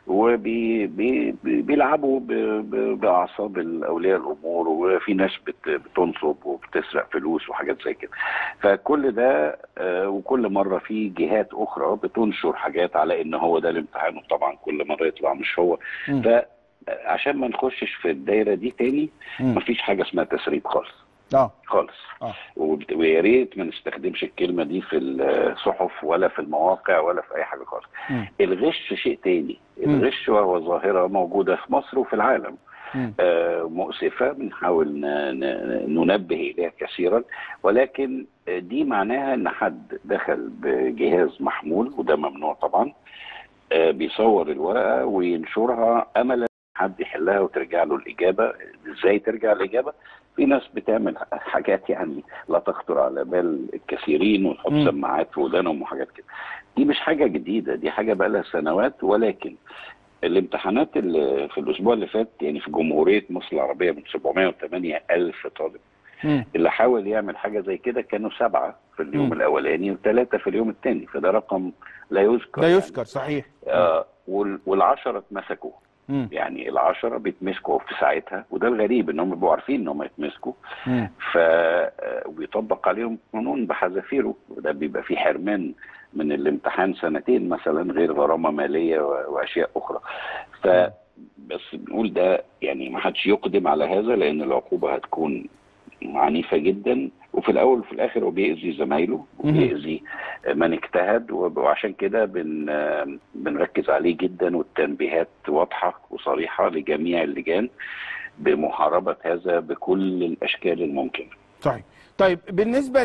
وبيلعبوا بأعصاب أولياء الأمور وفي ناس بت- بتنصب وبتسرق فلوس وحاجات زي كده فكل ده آه، وكل مرة في جهات أخرى بتنشر حاجات على إن هو ده الامتحان وطبعا كل مرة يطلع مش هو مم. فعشان ما نخشش في الدايره دي تاني مم. مفيش حاجه اسمها تسريب خالص اه خالص اه وبت- ويا ريت ما نستخدمش الكلمه دي في الصحف ولا في المواقع ولا في اي حاجه خالص مم. الغش شيء تاني مم. الغش وهو ظاهره موجوده في مصر وفي العالم مم. آه، مؤسفه بنحاول ن- ن- ننبه اليها كثيرا ولكن آه، دي معناها ان حد دخل بجهاز محمول وده ممنوع طبعا آه، بيصور الورقه وينشرها املا حد يحلها وترجع له الاجابه ازاي ترجع الاجابه في ناس بتعمل حاجات يعني لا تخطر على بال الكثيرين وتحط مم. سماعات في ودانهم وحاجات كده دي مش حاجه جديده دي حاجه بقى لها سنوات ولكن الامتحانات اللي في الاسبوع اللي فات يعني في جمهوريه مصر العربيه من 708 الف طالب مم. اللي حاول يعمل حاجه زي كده كانوا سبعه في اليوم مم. الاولاني وثلاثه في اليوم الثاني فده رقم لا يذكر لا يعني. يذكر صحيح آه وال- والعشرة اتمسكوا مم. يعني العشرة بيتمسكوا في ساعتها وده الغريب ان هم بيبقوا عارفين ان هم يتمسكوا مم. ف آه، وبيطبق عليهم قانون بحذافيره وده بيبقى فيه حرمان من الامتحان سنتين مثلا غير غرامه ماليه و- واشياء اخرى ف بس بنقول ده يعني ما حدش يقدم على هذا لان العقوبه هتكون عنيفه جدا وفي الاول وفي الاخر هو بيأذي زمايله وبيأذي من اجتهد وب- وعشان كده بن بنركز عليه جدا والتنبيهات واضحه وصريحه لجميع اللجان بمحاربه هذا بكل الاشكال الممكنه. صحيح طيب بالنسبة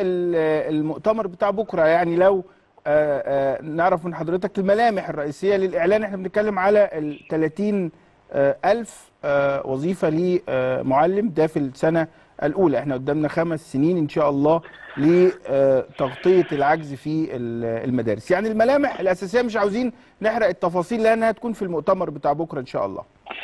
للمؤتمر بتاع بكرة يعني لو آه، آه، نعرف من حضرتك الملامح الرئيسية للإعلان احنا بنتكلم على ال 30 آه، ألف آه، وظيفة لمعلم ده في السنة الأولى احنا قدامنا خمس سنين إن شاء الله لتغطية العجز في ال- المدارس يعني الملامح الأساسية مش عاوزين نحرق التفاصيل لأنها هتكون في المؤتمر بتاع بكرة إن شاء الله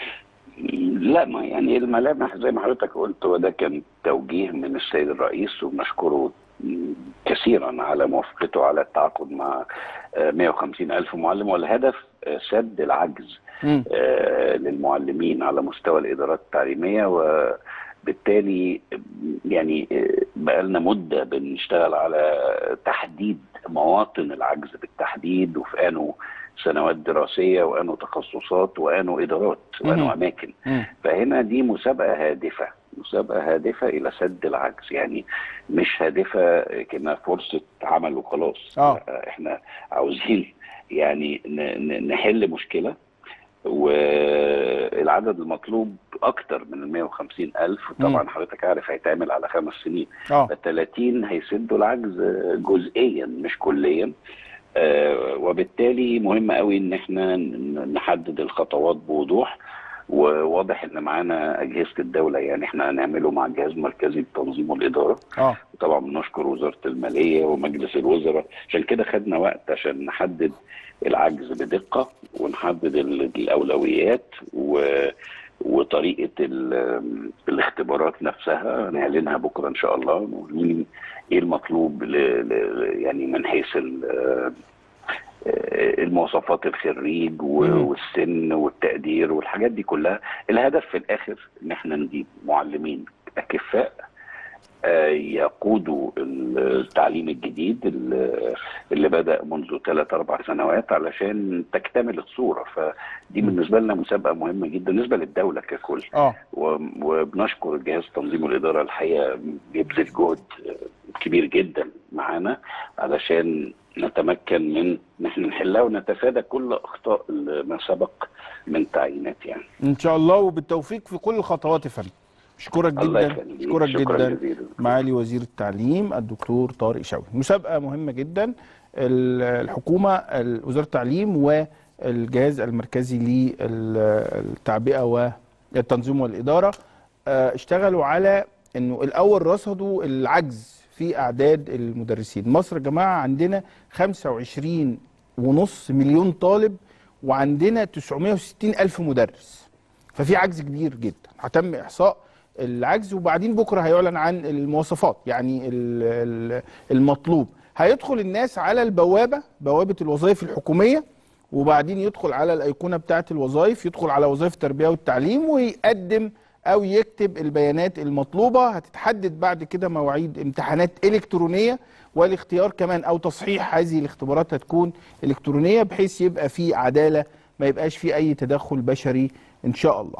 لا ما يعني الملامح زي ما حضرتك قلت وده كان توجيه من السيد الرئيس وبنشكره كثيرا على موافقته على التعاقد مع آه، 150 ألف معلم والهدف آه، سد العجز مم. آه، للمعلمين على مستوى الإدارات التعليمية وبالتالي يعني آه، بقالنا مدة بنشتغل على تحديد مواطن العجز بالتحديد وفي أنه سنوات دراسية وأنه تخصصات وأنه إدارات وأنه مهم. أماكن مم. فهنا دي مسابقة هادفة مسابقة هادفة إلى سد العجز يعني مش هادفة كأنها فرصة عمل وخلاص آه. لا، احنا عاوزين يعني ن- ن- نحل مشكلة والعدد المطلوب أكتر من ال 150 ألف طبعا مم. حضرتك عارف هيتعمل على خمس سنين اه ال 30 هيسدوا العجز جزئيا مش كليا آه، وبالتالي مهم قوي ان احنا ن- نحدد الخطوات بوضوح وواضح ان معانا اجهزه الدوله يعني احنا هنعمله مع الجهاز المركزي للتنظيم والاداره اه طبعا بنشكر وزاره الماليه ومجلس الوزراء عشان كده خدنا وقت عشان نحدد العجز بدقه ونحدد ال- الاولويات و وطريقه ال- الاختبارات نفسها هنعلنها بكره ان شاء الله نقول مين ايه المطلوب ل... ل... يعني من حيث ال... آه، المواصفات الخريج و- مم. والسن والتقدير والحاجات دي كلها الهدف في الاخر ان احنا نجيب معلمين اكفاء آه، يقودوا التعليم الجديد اللي اللي بدأ منذ ثلاث أربع سنوات علشان تكتمل الصورة فدي بالنسبة لنا مسابقة مهمة جدا بالنسبة للدولة ككل اه و- وبنشكر جهاز تنظيم الإدارة الحقيقة بيبذل جهد كبير جدا معانا علشان نتمكن من ان احنا نحلها ونتفادى كل اخطاء ما سبق من تعيينات يعني ان شاء الله وبالتوفيق في كل الخطوات يا فندم اشكرك الله جدا يخليك. اشكرك شكراً جدا جزيلاً. معالي وزير التعليم الدكتور طارق شوقي مسابقه مهمه جدا ال- الحكومه ال- وزاره التعليم والجهاز المركزي للتعبئه والتنظيم والاداره آه، اشتغلوا على انه الاول رصدوا العجز في اعداد المدرسين مصر يا جماعه عندنا 25 ونص مليون طالب وعندنا 960 الف مدرس ففي عجز كبير جدا هتم احصاء العجز وبعدين بكره هيعلن عن المواصفات يعني ال- ال- المطلوب هيدخل الناس على البوابه بوابه الوظائف الحكوميه وبعدين يدخل على الايقونه بتاعه الوظائف يدخل على وظائف التربيه والتعليم ويقدم او يكتب البيانات المطلوبه هتتحدد بعد كده مواعيد امتحانات الكترونيه والاختيار كمان او تصحيح هذه الاختبارات هتكون الكترونيه بحيث يبقى في عداله ما يبقاش في اي تدخل بشري ان شاء الله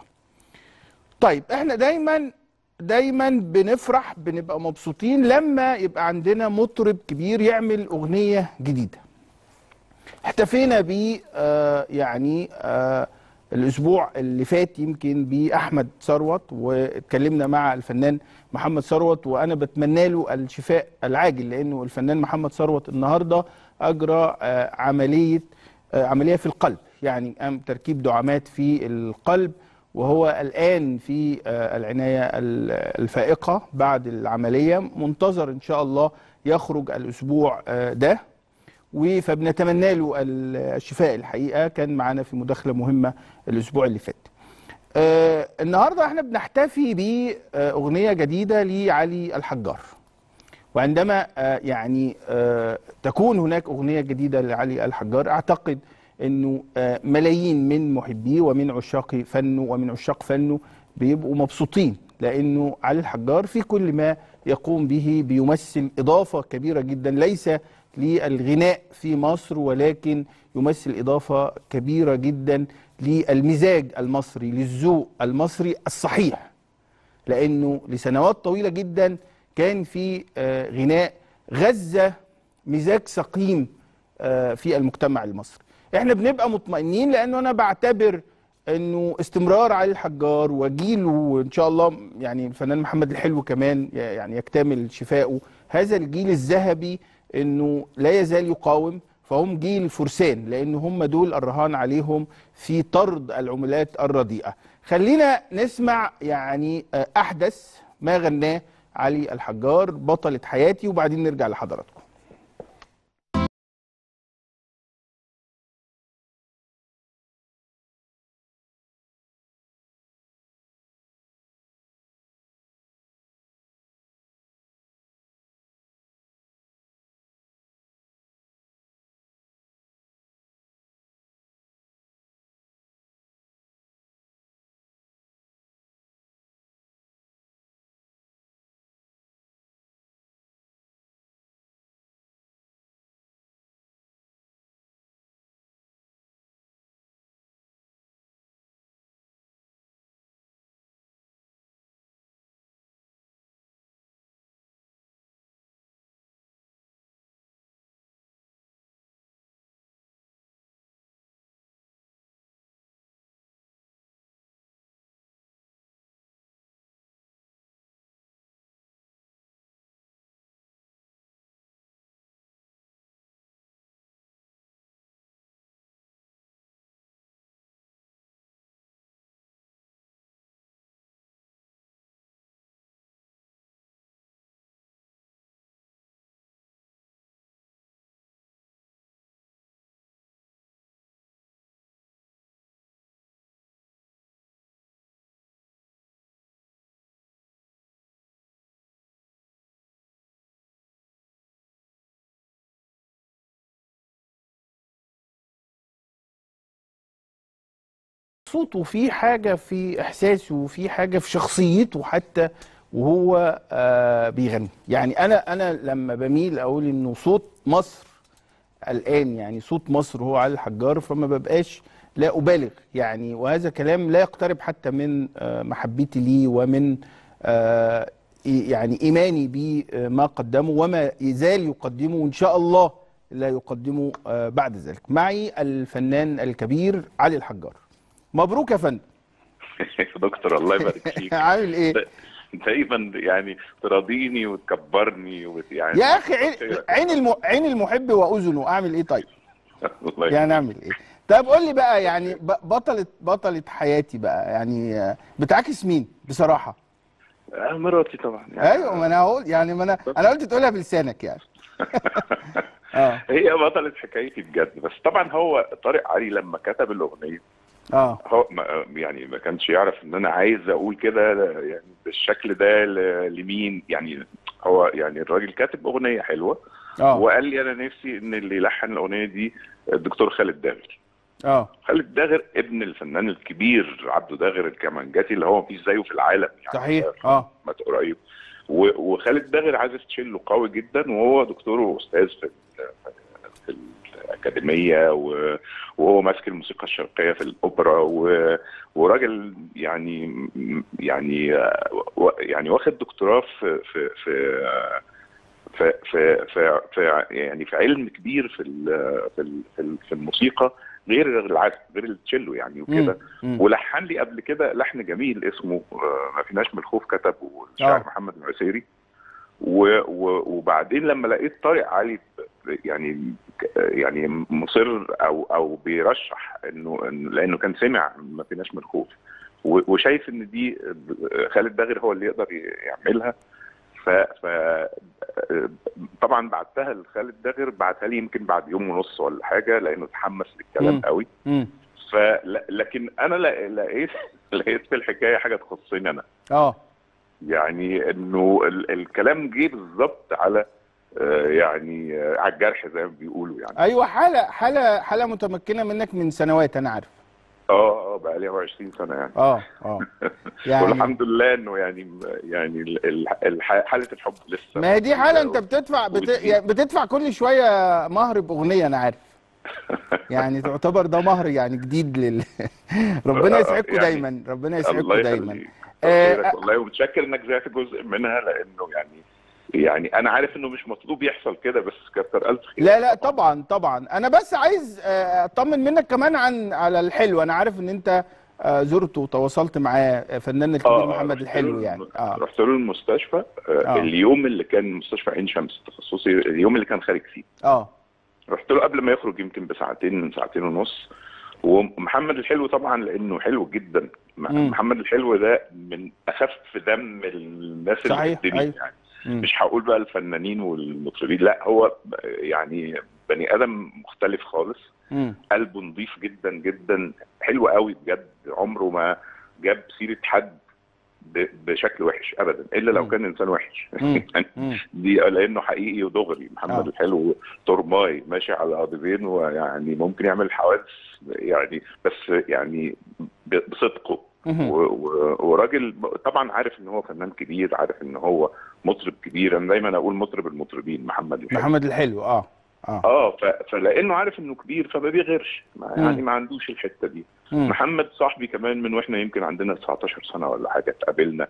طيب احنا دايما دايما بنفرح بنبقى مبسوطين لما يبقى عندنا مطرب كبير يعمل اغنيه جديده احتفينا ب آه يعني آه الاسبوع اللي فات يمكن باحمد ثروت واتكلمنا مع الفنان محمد ثروت وانا بتمنى له الشفاء العاجل لانه الفنان محمد ثروت النهارده اجرى آه عمليه آه عمليه في القلب يعني قام تركيب دعامات في القلب وهو الان في آه العنايه ال- الفائقه بعد العمليه منتظر ان شاء الله يخرج الاسبوع آه ده و- فبنتمنى له ال- الشفاء الحقيقه كان معانا في مداخله مهمه الاسبوع اللي فات. آه النهارده احنا بنحتفي باغنيه جديده لعلي الحجار. وعندما آه يعني آه تكون هناك اغنيه جديده لعلي الحجار اعتقد انه آه ملايين من محبيه ومن عشاق فنه ومن عشاق فنه بيبقوا مبسوطين لانه علي الحجار في كل ما يقوم به بيمثل اضافه كبيره جدا ليس للغناء في مصر ولكن يمثل اضافه كبيره جدا للمزاج المصري للذوق المصري الصحيح لانه لسنوات طويله جدا كان في آه، غناء غزه مزاج سقيم آه، في المجتمع المصري احنا بنبقى مطمئنين لانه انا بعتبر انه استمرار علي الحجار وجيله وان شاء الله يعني الفنان محمد الحلو كمان ي- يعني يكتمل شفائه هذا الجيل الذهبي انه لا يزال يقاوم فهم جيل فرسان لان هم دول الرهان عليهم في طرد العملات الرديئه خلينا نسمع يعني آه، احدث ما غناه علي الحجار بطلة حياتي وبعدين نرجع لحضراتكم صوته في حاجة في إحساسه وفي حاجة في شخصيته حتى وهو آه بيغني يعني انا انا لما بميل اقول انه صوت مصر الان يعني صوت مصر هو علي الحجار فما ببقاش لا ابالغ يعني وهذا كلام لا يقترب حتى من آه محبتي ليه ومن آه يعني ايماني بما قدمه وما يزال يقدمه وان شاء الله لا يقدمه آه بعد ذلك معي الفنان الكبير علي الحجار مبروك يا فندم دكتور الله يبارك فيك عامل ايه دايما يعني تراضيني وتكبرني وت- يعني يا اخي عين عين الم... عين المحب واذنه اعمل ايه طيب الله يعني اعمل ايه طب قول لي بقى يعني ب- بطلة بطلة حياتي بقى يعني آه، بتعاكس مين بصراحة آه، مراتي طبعا يعني ايوه ما انا هقول يعني ما انا انا قلت تقولها بلسانك يعني اه هي بطلة حكايتي بجد بس طبعا هو طارق علي لما كتب الاغنيه اه هو ما يعني ما كانش يعرف ان انا عايز اقول كده يعني بالشكل ده ل- لمين يعني هو يعني الراجل كاتب اغنيه حلوه اه وقال لي انا نفسي ان اللي يلحن الاغنيه دي الدكتور خالد داغر اه خالد داغر ابن الفنان الكبير عبده داغر الكمانجاتي اللي هو مفيش زيه في العالم يعني صحيح اه مات قريب و- وخالد داغر عازف تشيلو قوي جدا وهو دكتور واستاذ في ال- في الاكاديميه و- وهو ماسك الموسيقى الشرقيه في الاوبرا و- وراجل يعني يعني و- يعني واخد دكتوراه في في في في في, في, في يعني في علم كبير في ال- في ال- في ال- في الموسيقى غير العزف غير التشيلو يعني وكده مم. ولحن لي قبل كده لحن جميل اسمه آه، ما فيناش من الخوف كتبه الشاعر آه. محمد العسيري و- و- وبعدين لما لقيت طارق علي ب- يعني يعني مصر او او بيرشح انه إنه- لانه كان سمع ما فيناش من الخوف و- وشايف ان دي خالد داغر هو اللي يقدر يعملها ف, ف طبعا بعتها لخالد داغر بعتها لي يمكن بعد يوم ونص ولا حاجه لانه اتحمس للكلام مم. قوي مم. فل- لكن انا لا- لقيت لقيت في الحكايه حاجه تخصني انا اه يعني انه ال- الكلام جه بالظبط على آه، يعني آه، على الجرح زي ما بيقولوا يعني ايوه حالة حالة حالة متمكنة منك من سنوات انا عارف اه اه بقى لي 20 سنه يعني اه اه يعني والحمد لله انه يعني يعني ال- ال- الح- حاله الحب لسه ما هي دي حالة انت موجودة. بتدفع بت... وبتزيد. يعني بتدفع كل شوية مهر بأغنية انا عارف يعني تعتبر ده مهر يعني جديد لل ربنا آه، يسعدكم يعني دايما ربنا الله يسعدكم دايما يخليك آه، خيرك والله ومتشكر انك زعت جزء منها لانه يعني يعني انا عارف انه مش مطلوب يحصل كده بس كتر الف خير لا لا طبعا طبعا انا بس عايز آه، اطمن منك كمان عن على الحلو انا عارف ان انت آه، زرته وتواصلت معاه آه، فنان الكبير آه، محمد رحت الحلو له- يعني اه رحت له المستشفى آه. آه. اليوم اللي كان مستشفى عين شمس تخصصي اليوم اللي كان خارج فيه اه رحت له قبل ما يخرج يمكن بساعتين من ساعتين ونص ومحمد الحلو طبعا لانه حلو جدا م- مم. محمد الحلو ده من اخف دم الناس اللي صحيح، في الدنيا أيوة. يعني مم. مش هقول بقى الفنانين والمطربين لا هو ب- يعني بني ادم مختلف خالص مم. قلبه نظيف جدا جدا حلو قوي بجد عمره ما جاب سيره حد ب- بشكل وحش ابدا الا لو مم. كان انسان وحش مم. يعني مم. دي لانه حقيقي ودغري محمد آه. الحلو ترماي ماشي على قضيبين ويعني ممكن يعمل حوادث يعني بس يعني ب- بصدقه مم. و- و- وراجل طبعا عارف ان هو فنان كبير عارف ان هو مطرب كبير انا دايما اقول مطرب المطربين محمد الحلو محمد الحلو اه اه اه ف- فلانه عارف انه كبير فما بيغيرش ما- مم. يعني ما عندوش الحته دي مم. محمد صاحبي كمان من واحنا يمكن عندنا 19 سنه ولا حاجه اتقابلنا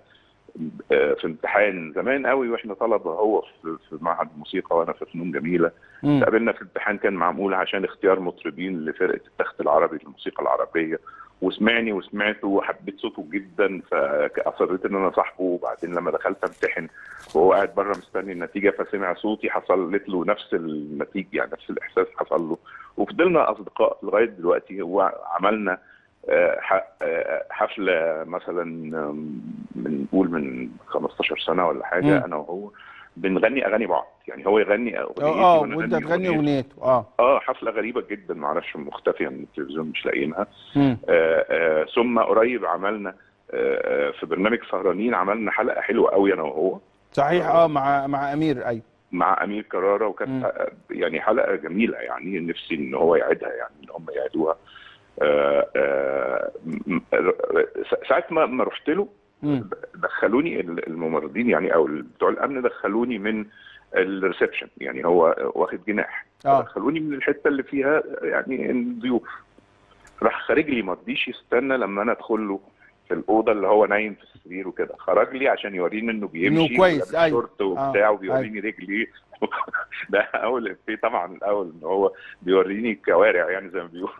آه، في امتحان زمان قوي واحنا طلبه هو في في معهد الموسيقى وانا في فنون جميله مم. اتقابلنا في امتحان كان معمول عشان اختيار مطربين لفرقه التخت العربي للموسيقى العربيه وسمعني وسمعته وحبيت صوته جدا فاصريت ان انا صاحبه وبعدين لما دخلت امتحن وهو قاعد بره مستني النتيجه فسمع صوتي حصلت له نفس النتيجه يعني نفس الاحساس حصل له وفضلنا اصدقاء لغايه دلوقتي هو عملنا آه، ح- آه، حفله مثلا آم، من نقول من 15 سنه ولا حاجه مم. انا وهو بنغني اغاني بعض يعني هو يغني اغنيتي اه اه وأنا وانت أغني تغني أغنيته. اغنيته اه اه حفله غريبه جدا معرفش مختفيه من التلفزيون مش لاقيينها مم. آه آه ثم قريب عملنا آه آه، في برنامج سهرانين عملنا حلقه حلوه قوي انا وهو صحيح اه مع مع امير ايوه مع امير كراره مم. وكانت آه، يعني حلقه جميله يعني نفسي ان هو يعيدها يعني ان هم يعيدوها آه، آه، م- م- ساعه ما ما رحت له مم. دخلوني ال- الممرضين يعني او ال- بتوع الامن دخلوني من الريسبشن يعني هو واخد جناح اه دخلوني من الحته اللي فيها يعني الضيوف راح خارج لي ما رضيش يستنى لما انا ادخل له في الاوضه اللي هو نايم في السرير وكده خرج لي عشان يوريني انه بيمشي إنه كويس، ولابس أيوة. شورت وبتاع آه، وبيوريني رجلي ده اول افيه طبعا الاول ان هو بيوريني الكوارع يعني زي ما بيقولوا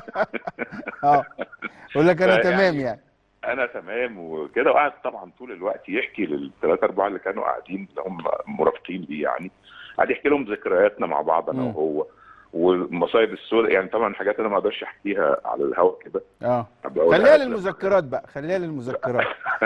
اه يقول لك انا فيعني- تمام يعني انا تمام وكده وقعد طبعا طول الوقت يحكي للثلاثه اربعه اللي كانوا قاعدين اللي هم مرافقين بيه يعني قعد يحكي لهم ذكرياتنا مع بعض انا مم. وهو والمصايب السوداء يعني طبعا حاجات انا ما اقدرش احكيها على الهواء كده اه أبقى أقولها خليها لك. للمذكرات بقى خليها للمذكرات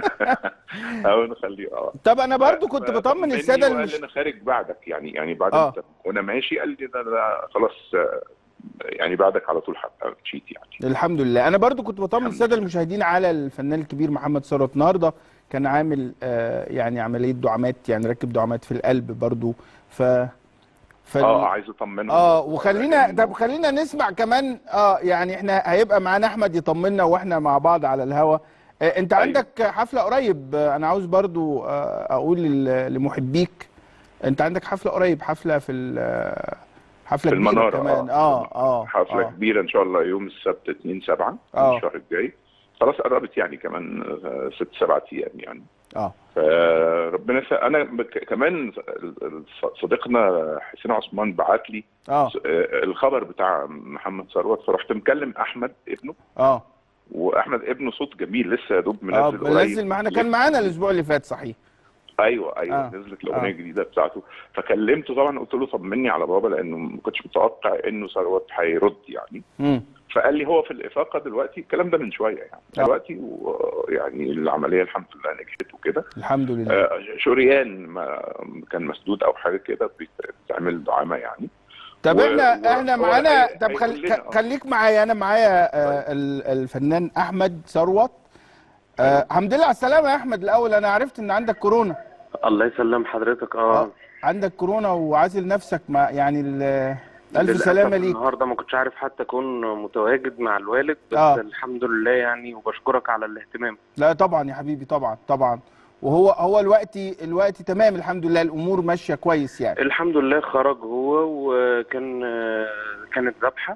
او نخليه اه طب انا برضو كنت بطمن فطمني الساده وقال المش... لي انا خارج بعدك يعني يعني بعد آه. انت وانا ماشي قال لي ده ده خلاص آه، يعني بعدك على طول حتى مشيت يعني الحمد لله انا برضو كنت بطمن الحمد الساده لله. المشاهدين على الفنان الكبير محمد ثروت النهارده كان عامل آه يعني عمليه دعامات يعني ركب دعامات في القلب برضو ف ف اه عايز اطمنهم اه وخلينا إنه- طب خلينا نسمع كمان اه يعني احنا هيبقى معانا احمد يطمنا واحنا مع بعض على الهوا آه انت أيوة. عندك حفله قريب آه انا عاوز برضو آه اقول لل- لمحبيك انت عندك حفله قريب حفله في ال- حفله في كبيره المنارة كمان اه اه حفلة آه. كبيرة إن شاء الله يوم السبت 2 7 آه. الشهر الجاي خلاص قربت يعني كمان آه، ست سبعة أيام يعني اه فربنا يسا... أنا بك... كمان ص- صديقنا حسين عثمان بعت لي اه آه، الخبر بتاع محمد ثروت فرحت مكلم أحمد ابنه اه وأحمد ابنه صوت جميل لسه يا دوب اه منزل قريب نزل معانا كان معانا الاسبوع اللي فات صحيح ايوه ايوه آه. آه. نزلت الاغنيه آه. الجديده بتاعته فكلمته طبعا قلت له طمني على بابا لانه ما كنتش متوقع انه ثروت هيرد يعني امم فقال لي هو في الافاقه دلوقتي الكلام ده من شويه يعني آه. دلوقتي ويعني العمليه الحمد لله نجحت وكده الحمد لله آه، شريان ما كان مسدود او حاجه كده بتعمل دعامه يعني طب و- احنا و- احنا هو معانا هي- طب هيقول خل... لنا، خ- آه. خليك معايا انا معايا آه ال- الفنان احمد ثروت آه الحمد لله على السلامه يا احمد الاول انا عرفت ان عندك كورونا الله يسلم حضرتك اه اه عندك كورونا وعازل نفسك مع يعني ال- الف للأسف سلامه ليك النهارده ما كنتش عارف حتى اكون متواجد مع الوالد بس آه. الحمد لله يعني وبشكرك على الاهتمام لا طبعا يا حبيبي طبعا طبعا وهو هو الوقت الوقت تمام الحمد لله الامور ماشيه كويس يعني الحمد لله خرج هو وكان آه، كانت ذبحه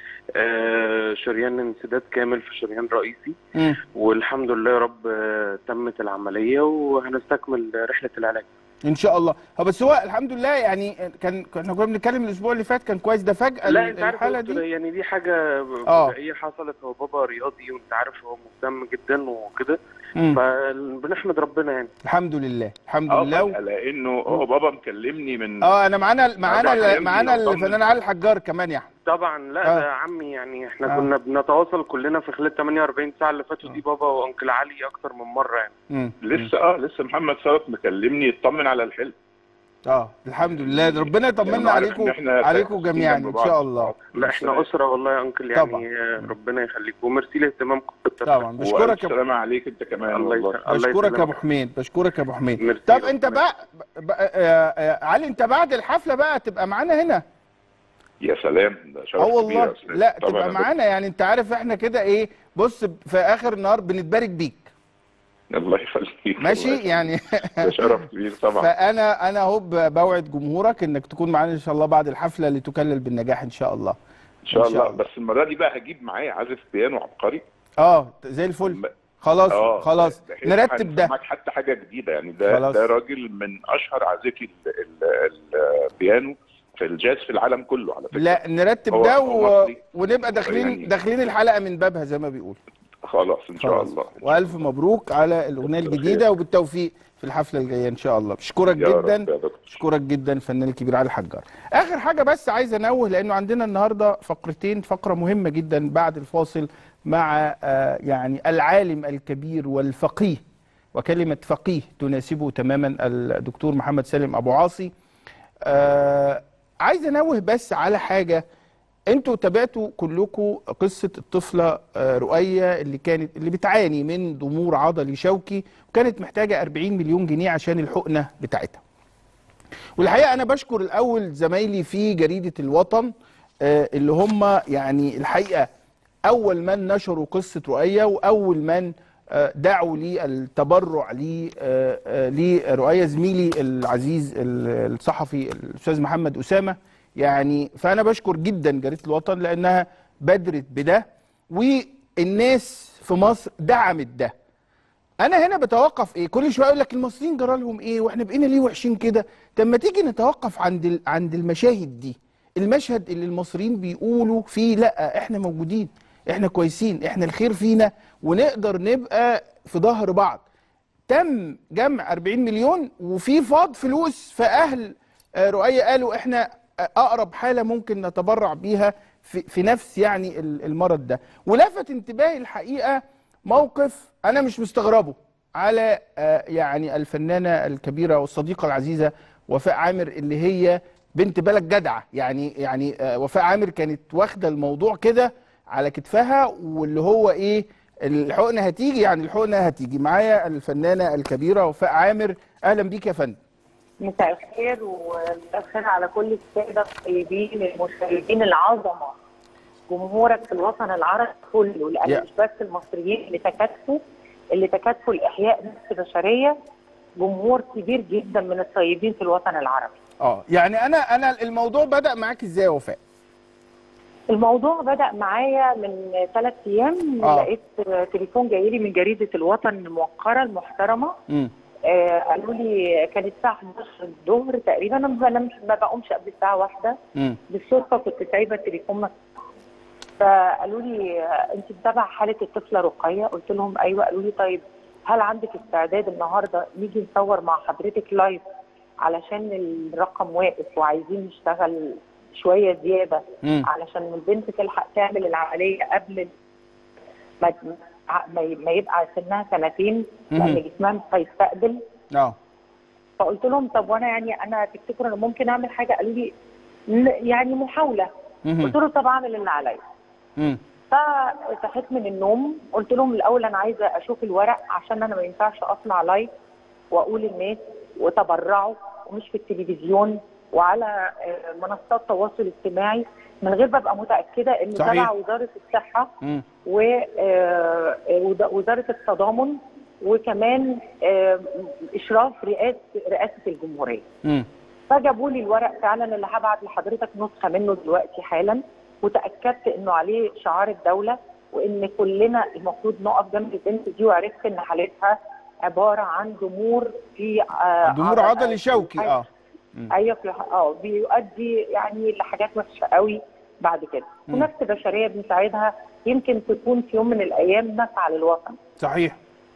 آه، شريان انسداد كامل في شريان رئيسي مم. والحمد لله يا رب آه، تمت العمليه وهنستكمل رحله العلاج ان شاء الله هو بس هو الحمد لله يعني كان كنا كنا بنتكلم الاسبوع اللي فات كان كويس ده فجاه لا انت عارف الحاله يا دي دكتور، يعني دي حاجه آه. بدائيه حصلت هو بابا رياضي وانت عارف هو مهتم جدا وكده مم. فبنحمد ربنا يعني الحمد لله الحمد اه لله فجأة لانه هو بابا مكلمني من اه انا معانا أربع معانا أيام معانا بيطمن. الفنان علي الحجار كمان يا احمد طبعا لا آه. ده عمي يعني احنا آه. كنا بنتواصل كلنا في خلال 48 ساعه اللي فاتوا دي بابا وانكل علي اكتر من مره يعني مم. لسه اه لسه محمد ثروت مكلمني يطمن على الحلم اه الحمد لله ربنا لأنه يطمنا عارف عليكم إن إحنا عليكم فاكرين جميعا جنب ان بعض. شاء الله لا احنا اسره والله يا انكل طبعا. يعني آه، ربنا يخليك وميرسي لاهتمامكم بالتفكير. طبعا بشكرك وألف يا سلامة عليك انت كمان الله والله يسلمك. الله بشكرك يا ابو يسلمك. حميد بشكرك يا ابو حميد ميرسي طب ربنا انت بقى, بقى آه آه علي انت بعد الحفله بقى تبقى معانا هنا يا سلام ده شرف اه كبير والله يا أستاذ. لا طبعاً تبقى يا معانا يعني انت عارف احنا كده ايه بص في اخر النهار بنتبارك بيك دكتور. الله يخليك ماشي الله يخليك. يعني ده شرف كبير طبعا فانا انا اهو ب- بوعد جمهورك انك تكون معانا ان شاء الله بعد الحفله لتكلل بالنجاح ان شاء الله ان شاء إن شاء الله الله. بس المره دي بقى هجيب معايا عازف بيانو عبقري اه زي الفل خلاص اه خلاص بحيث نرتب ده هنسمعك حتى حاجه جديده يعني ده خلاص. ده راجل من اشهر عازفي ال- ال- البيانو في الجاز في العالم كله على فكره لا نرتب هو- ده هو و... مصري. ونبقى داخلين يعني- داخلين الحلقه من بابها زي ما بيقول خلاص ان شاء خلاص. الله والف مبروك على الاغنيه كتر الجديده خير. وبالتوفيق في الحفله الجايه ان شاء الله بشكرك يا رب جدا يا دكتور اشكرك جدا الفنان الكبير علي الحجار اخر حاجه بس عايز انوه لانه عندنا النهارده فقرتين فقره مهمه جدا بعد الفاصل مع آه، يعني العالم الكبير والفقيه وكلمه فقيه تناسبه تماما الدكتور محمد سالم ابو عاصي آه، عايز انوه بس على حاجه انتوا تابعتوا كلكم قصه الطفله آه، رؤيه اللي كانت اللي بتعاني من ضمور عضلي شوكي وكانت محتاجه 40 مليون جنيه عشان الحقنه بتاعتها والحقيقه انا بشكر الاول زمايلي في جريده الوطن آه، اللي هم يعني الحقيقه اول من نشروا قصه رؤيه واول من آه، دعوا لي التبرع لي آه، آه، لرؤية زميلي العزيز ال- الصحفي الاستاذ محمد اسامه يعني فانا بشكر جدا جريده الوطن لانها بادرت بده والناس في مصر دعمت ده انا هنا بتوقف ايه كل شويه اقول لك المصريين جرى لهم ايه واحنا بقينا ليه وحشين كده طب ما تيجي نتوقف عند ال... عند المشاهد دي المشهد اللي المصريين بيقولوا فيه لا احنا موجودين احنا كويسين احنا الخير فينا ونقدر نبقى في ظهر بعض تم جمع 40 مليون وفي فاض فلوس فاهل آه، رؤية قالوا احنا آه، اقرب حاله ممكن نتبرع بيها في, في نفس يعني ال- المرض ده ولفت انتباهي الحقيقه موقف انا مش مستغربه على آه، يعني الفنانه الكبيره والصديقه العزيزه وفاء عامر اللي هي بنت بلد جدعه يعني يعني آه، وفاء عامر كانت واخده الموضوع كده على كتفها واللي هو ايه الحقنه هتيجي يعني الحقنه هتيجي معايا الفنانه الكبيره وفاء عامر اهلا بيك يا فندم مساء الخير ومساء الخير على كل الساده الطيبين المشاهدين العظمه جمهورك في الوطن العربي كله يا. لان مش بس المصريين اللي تكاتفوا اللي تكاتفوا لاحياء نفس بشريه جمهور كبير جدا من الطيبين في الوطن العربي اه يعني انا انا الموضوع بدا معاك ازاي يا وفاء الموضوع بدا معايا من ثلاث ايام آه. لقيت تليفون جاي لي من جريده الوطن الموقره المحترمه امم آه قالوا لي كانت الساعه 11 الظهر تقريبا انا ما بنامش ما بقومش قبل الساعه واحدة امم بالصدفه كنت سايبه التليفون مفتوح فقالوا لي آه، انت متابعه حاله الطفله رقيه قلت لهم ايوه قالوا لي طيب هل عندك استعداد النهارده نيجي نصور مع حضرتك لايف علشان الرقم واقف وعايزين نشتغل شويه زياده امم علشان البنت تلحق تعمل العمليه قبل ما ما ما يبقى سنها سنتين لان مهم. جسمها مش هيستقبل اه فقلت لهم طب وانا يعني انا تفتكروا انا ممكن اعمل حاجه قالوا لي ن- يعني محاوله قلت مهم. له طب اعمل اللي عليا مم. فصحيت من النوم قلت لهم الاول انا عايزه اشوف الورق عشان انا ما ينفعش اطلع لايف واقول الناس وتبرعوا ومش في التلفزيون وعلى آه، منصات تواصل اجتماعي من غير ما ابقى متاكده ان صحيح. تبع وزاره الصحه مم. ووزاره التضامن وكمان آه، اشراف رئاسه رئاسه الجمهوريه مم. فجابوا لي الورق فعلا اللي هبعت لحضرتك نسخه منه دلوقتي حالا وتاكدت انه عليه شعار الدوله وان كلنا المفروض نقف جنب البنت دي وعرفت ان حالتها عباره عن ضمور في آه، ضمور عضل- عضلي شوكي اه مم. ايوه في اه بيؤدي يعني لحاجات وحشه قوي بعد كده مم. ونفس بشريه بنساعدها يمكن تكون في يوم من الايام نفع للوطن صحيح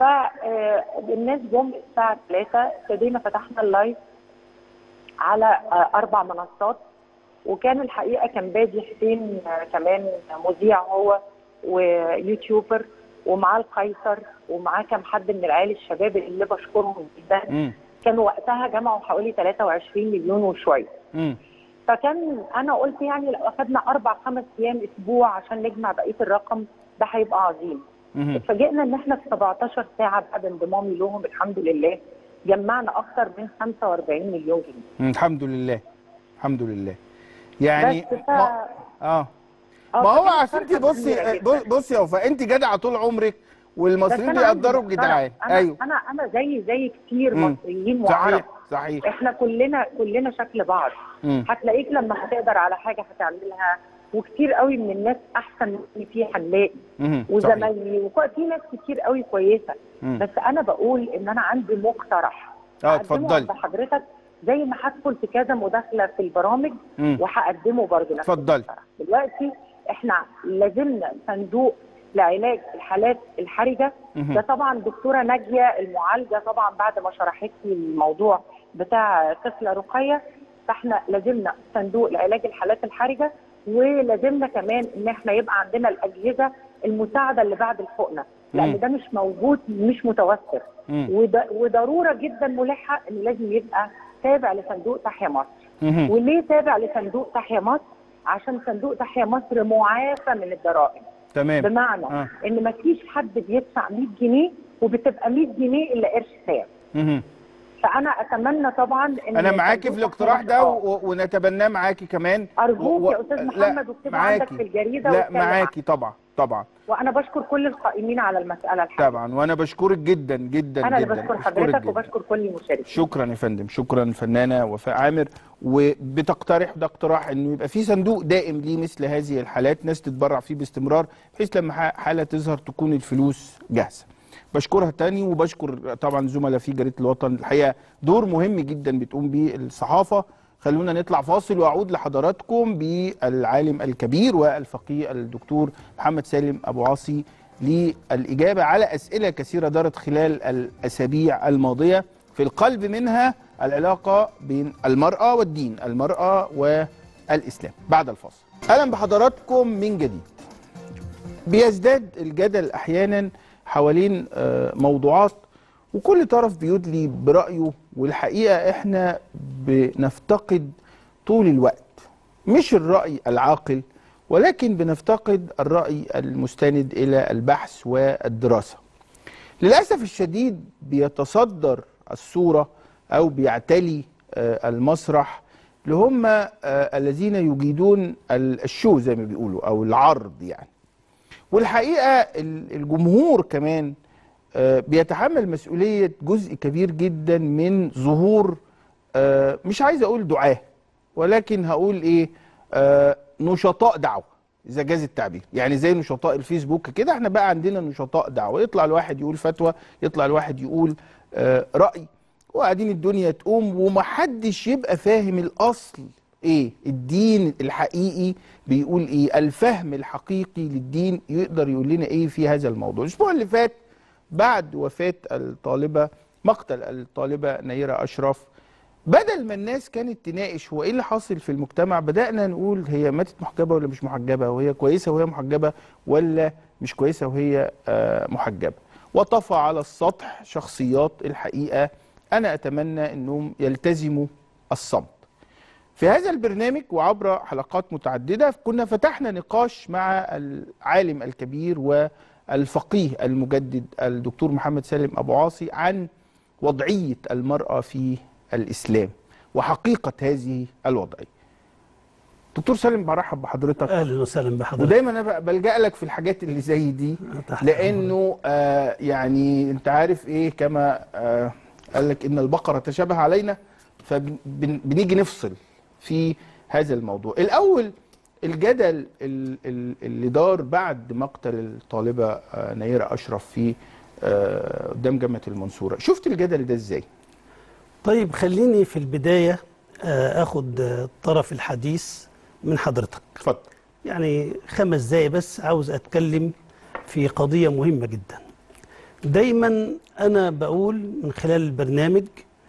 فالناس جم الساعه 3 ابتدينا فتحنا اللايف على آه، اربع منصات وكان الحقيقه كان بادي حسين آه، كمان مذيع هو ويوتيوبر ومعاه القيصر ومعاه كام حد من العيال الشباب اللي بشكرهم جدا مم. كانوا وقتها جمعوا حوالي 23 مليون وشويه مم. فكان انا قلت يعني لو اخذنا اربع خمس ايام اسبوع عشان نجمع بقيه الرقم ده هيبقى عظيم مم. اتفاجئنا ان احنا في 17 ساعه بعد انضمامي لهم الحمد لله جمعنا اكثر من 45 مليون جنيه مم. الحمد لله الحمد لله يعني بس ف... ما... اه آه، ما هو فكانت عشان انت فرحة بصي كبيرة جداً. بص- بصي يا وفاء انت جدعه طول عمرك بس والمصريين أنا عندي بيقدروا مسطرة. الجدعان انا ايوه انا انا زي زي كتير مم. مصريين وعرب صحيح صحيح احنا كلنا كلنا شكل بعض مم. هتلاقيك لما هتقدر على حاجه هتعملها وكتير قوي من الناس احسن مني فيها هنلاقي مم. صحيح. وزمايلي وفي ناس كتير قوي كويسه مم. بس انا بقول ان انا عندي مقترح اه هقدمه اتفضلي عند حضرتك زي ما هدخل في كذا مداخله في البرامج مم. وهقدمه برضه نفس اتفضلي. المقترح. دلوقتي احنا لازمنا صندوق لعلاج الحالات الحرجه مهم. ده طبعا دكتوره ناجيه المعالجه طبعا بعد ما شرحت لي الموضوع بتاع طفله رقيه فاحنا لازمنا صندوق لعلاج الحالات الحرجه ولازمنا كمان ان احنا يبقى عندنا الاجهزه المساعده اللي بعد الحقنه مم. لان ده مش موجود مش متوفر مم. وده وضروره جدا ملحه ان لازم يبقى تابع لصندوق تحيا مصر مهم. وليه تابع لصندوق تحيا مصر عشان صندوق تحيا مصر معافى من الضرائب تمام بمعنى آه. ان ما فيش حد بيدفع 100 جنيه وبتبقى 100 جنيه الا قرش ساعه مهم. فانا اتمنى طبعا ان انا معاكي في صندوق الاقتراح تحيا ده مصر- و... ونتبناه معاكي كمان ارجوك و- يا استاذ لا، محمد واكتبه معاكي. عندك في الجريده لا واتكلم عنه. معاكي طبعا طبعا وانا بشكر كل القائمين على المساله الحقيقه طبعا وانا بشكرك جدا جدا انا اللي جدا بشكر بشكرك حضرتك جداً. وبشكر كل المشاركين شكرا يا فندم شكرا فنانه وفاء عامر وبتقترح ده اقتراح انه يبقى في صندوق دائم ليه مثل هذه الحالات ناس تتبرع فيه باستمرار بحيث لما ح- حاله تظهر تكون الفلوس جاهزه بشكرها تاني وبشكر طبعا زملاء في جريده الوطن الحقيقه دور مهم جدا بتقوم بيه الصحافه خلونا نطلع فاصل واعود لحضراتكم بالعالم الكبير والفقيه الدكتور محمد سالم ابو عاصي للاجابه على اسئله كثيره دارت خلال الاسابيع الماضيه في القلب منها العلاقه بين المراه والدين، المراه والاسلام بعد الفاصل. اهلا بحضراتكم من جديد. بيزداد الجدل احيانا حوالين آه، موضوعات وكل طرف بيدلي برايه والحقيقه احنا بنفتقد طول الوقت مش الراي العاقل ولكن بنفتقد الراي المستند الى البحث والدراسه. للاسف الشديد بيتصدر الصوره او بيعتلي آه، المسرح اللي هم آه، الذين يجيدون ال- الشو زي ما بيقولوا او العرض يعني. والحقيقه ال- الجمهور كمان آه، بيتحمل مسؤوليه جزء كبير جدا من ظهور آه، مش عايز اقول دعاه ولكن هقول ايه آه، نشطاء دعوه اذا جاز التعبير يعني زي نشطاء الفيسبوك كده احنا بقى عندنا نشطاء دعوه يطلع الواحد يقول فتوى يطلع الواحد يقول آه، راي وقاعدين الدنيا تقوم ومحدش يبقى فاهم الاصل ايه الدين الحقيقي بيقول ايه الفهم الحقيقي للدين يقدر يقول لنا ايه في هذا الموضوع الاسبوع اللي فات بعد وفاه الطالبه مقتل الطالبه نيره اشرف بدل ما الناس كانت تناقش هو ايه اللي حاصل في المجتمع بدانا نقول هي ماتت محجبه ولا مش محجبه وهي كويسه وهي محجبه ولا مش كويسه وهي آه، محجبه وطفى على السطح شخصيات الحقيقه انا اتمنى انهم يلتزموا الصمت في هذا البرنامج وعبر حلقات متعددة كنا فتحنا نقاش مع العالم الكبير والفقيه المجدد الدكتور محمد سالم أبو عاصي عن وضعية المرأة في الإسلام وحقيقة هذه الوضعية دكتور سالم برحب بحضرتك اهلا وسهلا بحضرتك ودايما انا بقى بلجأ لك في الحاجات اللي زي دي تحت لانه آه يعني انت عارف ايه كما آه قال لك ان البقره تشابه علينا فبنيجي نفصل في هذا الموضوع الاول الجدل ال- ال- اللي دار بعد مقتل الطالبه آه نيره اشرف في آه قدام جامعه المنصوره شفت الجدل ده ازاي طيب خليني في البدايه آه، اخد آه، طرف الحديث من حضرتك اتفضل يعني خمس دقايق بس عاوز اتكلم في قضيه مهمه جدا دايما انا بقول من خلال البرنامج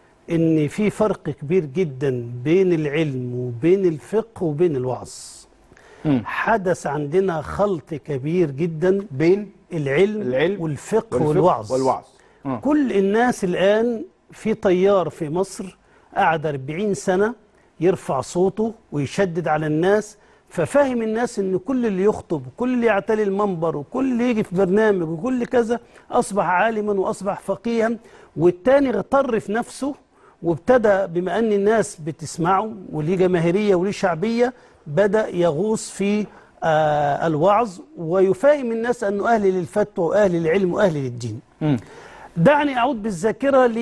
ان في فرق كبير جدا بين العلم وبين الفقه وبين الوعظ مم. حدث عندنا خلط كبير جدا بين العلم, العلم والفقه, والفقه والوعظ والوعظ آه. كل الناس الآن في طيار في مصر قعد 40 سنة يرفع صوته ويشدد على الناس ففهم الناس ان كل اللي يخطب وكل اللي يعتلي المنبر وكل اللي يجي في برنامج وكل كذا اصبح عالما واصبح فقيها والتاني اغتر في نفسه وابتدى بما ان الناس بتسمعه وليه جماهيريه وليه شعبيه بدا يغوص في آه الوعظ ويفهم الناس انه اهل للفتوى واهل للعلم واهل للدين مم. دعني أعود بالذاكرة ل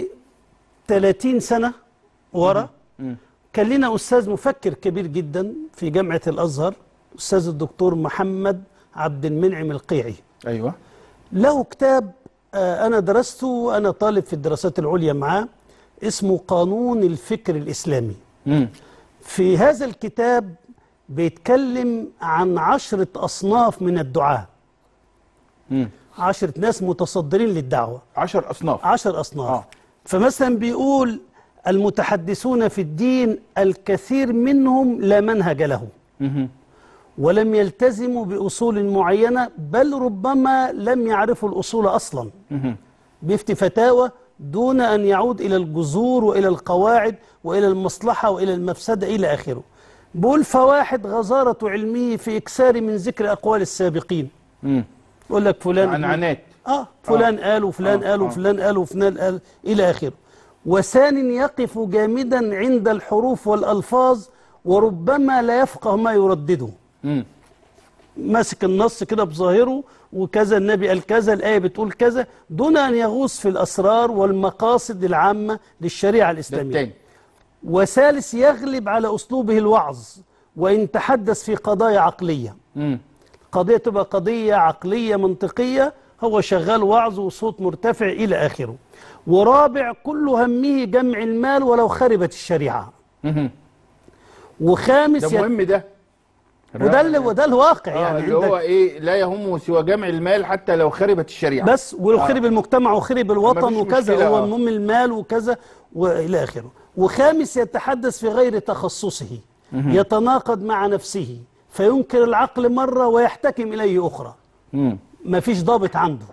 30 سنة ورا مم. كان لنا أستاذ مفكر كبير جدا في جامعة الأزهر أستاذ الدكتور محمد عبد المنعم القيعي ايوه له كتاب آه، أنا درسته وأنا طالب في الدراسات العليا معاه اسمه قانون الفكر الإسلامي مم. في هذا الكتاب بيتكلم عن عشرة أصناف من الدعاة مم. عشرة ناس متصدرين للدعوة عشر اصناف عشر أصناف آه. آه. فمثلا بيقول المتحدثون في الدين الكثير منهم لا منهج له مهم. ولم يلتزموا بأصول معينة بل ربما لم يعرفوا الأصول أصلا مهم. بيفتي فتاوى دون أن يعود إلى الجذور وإلى القواعد وإلى المصلحة وإلى المفسدة إلى آخره بقول فواحد غزارة علمه في إكسار من ذكر أقوال السابقين مم. يقول لك فلان عنعنات اه فلان قال وفلان آه، قال آه. وفلان قال وفلان قال الى اخره وثان يقف جامدا عند الحروف والالفاظ وربما لا يفقه ما يردده مم. ماسك النص كده بظاهره وكذا النبي قال كذا الآية بتقول كذا دون أن يغوص في الأسرار والمقاصد العامة للشريعة ده الإسلامية التاني وثالث يغلب على أسلوبه الوعظ وإن تحدث في قضايا عقلية مم. قضية تبقى قضية عقلية منطقية هو شغال وعظ وصوت مرتفع إلى آخره ورابع كل همه جمع المال ولو خربت الشريعة مهم. وخامس ده يت- مهم ده وده اللي وده الواقع آه يعني اللي هو عندك ايه لا يهمه سوى جمع المال حتى لو خربت الشريعه بس ولو خرب المجتمع وخرب الوطن مفيش وكذا مشكلة، هو آه. المهم المال وكذا والى اخره وخامس يتحدث في غير تخصصه يتناقض مع نفسه فينكر العقل مرة ويحتكم إليه أخرى مم. ما فيش ضابط عنده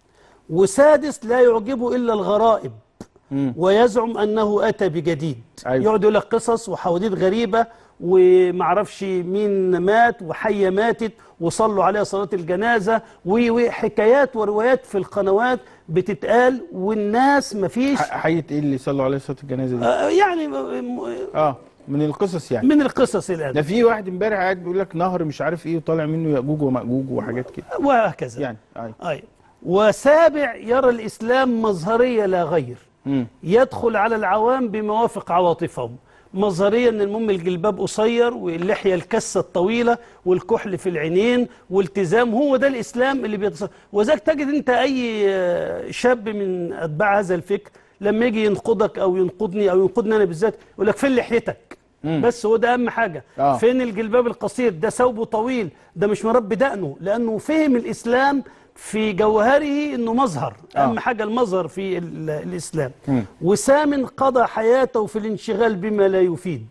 وسادس لا يعجبه إلا الغرائب مم. ويزعم أنه أتى بجديد أيوة. يقعد يقول لك قصص وحواديت غريبة ومعرفش مين مات وحية ماتت وصلوا عليها صلاة الجنازة و- وحكايات وروايات في القنوات بتتقال والناس مفيش ح- حية ايه اللي صلوا عليه صلاة الجنازة دي آه، يعني م- م- اه من القصص يعني من القصص الآن ده في واحد امبارح قاعد بيقول لك نهر مش عارف ايه وطالع منه ياجوج وماجوج وحاجات كده وهكذا يعني اي أي وسابع يرى الإسلام مظهرية لا غير مم. يدخل على العوام بموافق عواطفهم مظهريا ان المهم الجلباب قصير واللحيه الكسه الطويله والكحل في العينين والتزام هو ده الاسلام اللي بيتصل وذلك تجد انت اي آه، شاب من اتباع هذا الفكر لما يجي ينقضك او ينقضني او ينقضني انا بالذات يقول لك فين لحيتك بس هو ده اهم حاجه آه. فين الجلباب القصير ده ثوبه طويل ده مش مربي دقنه لانه فهم الاسلام في جوهره انه مظهر آه. اهم حاجه المظهر في ال- الاسلام وثامن قضى حياته في الانشغال بما لا يفيد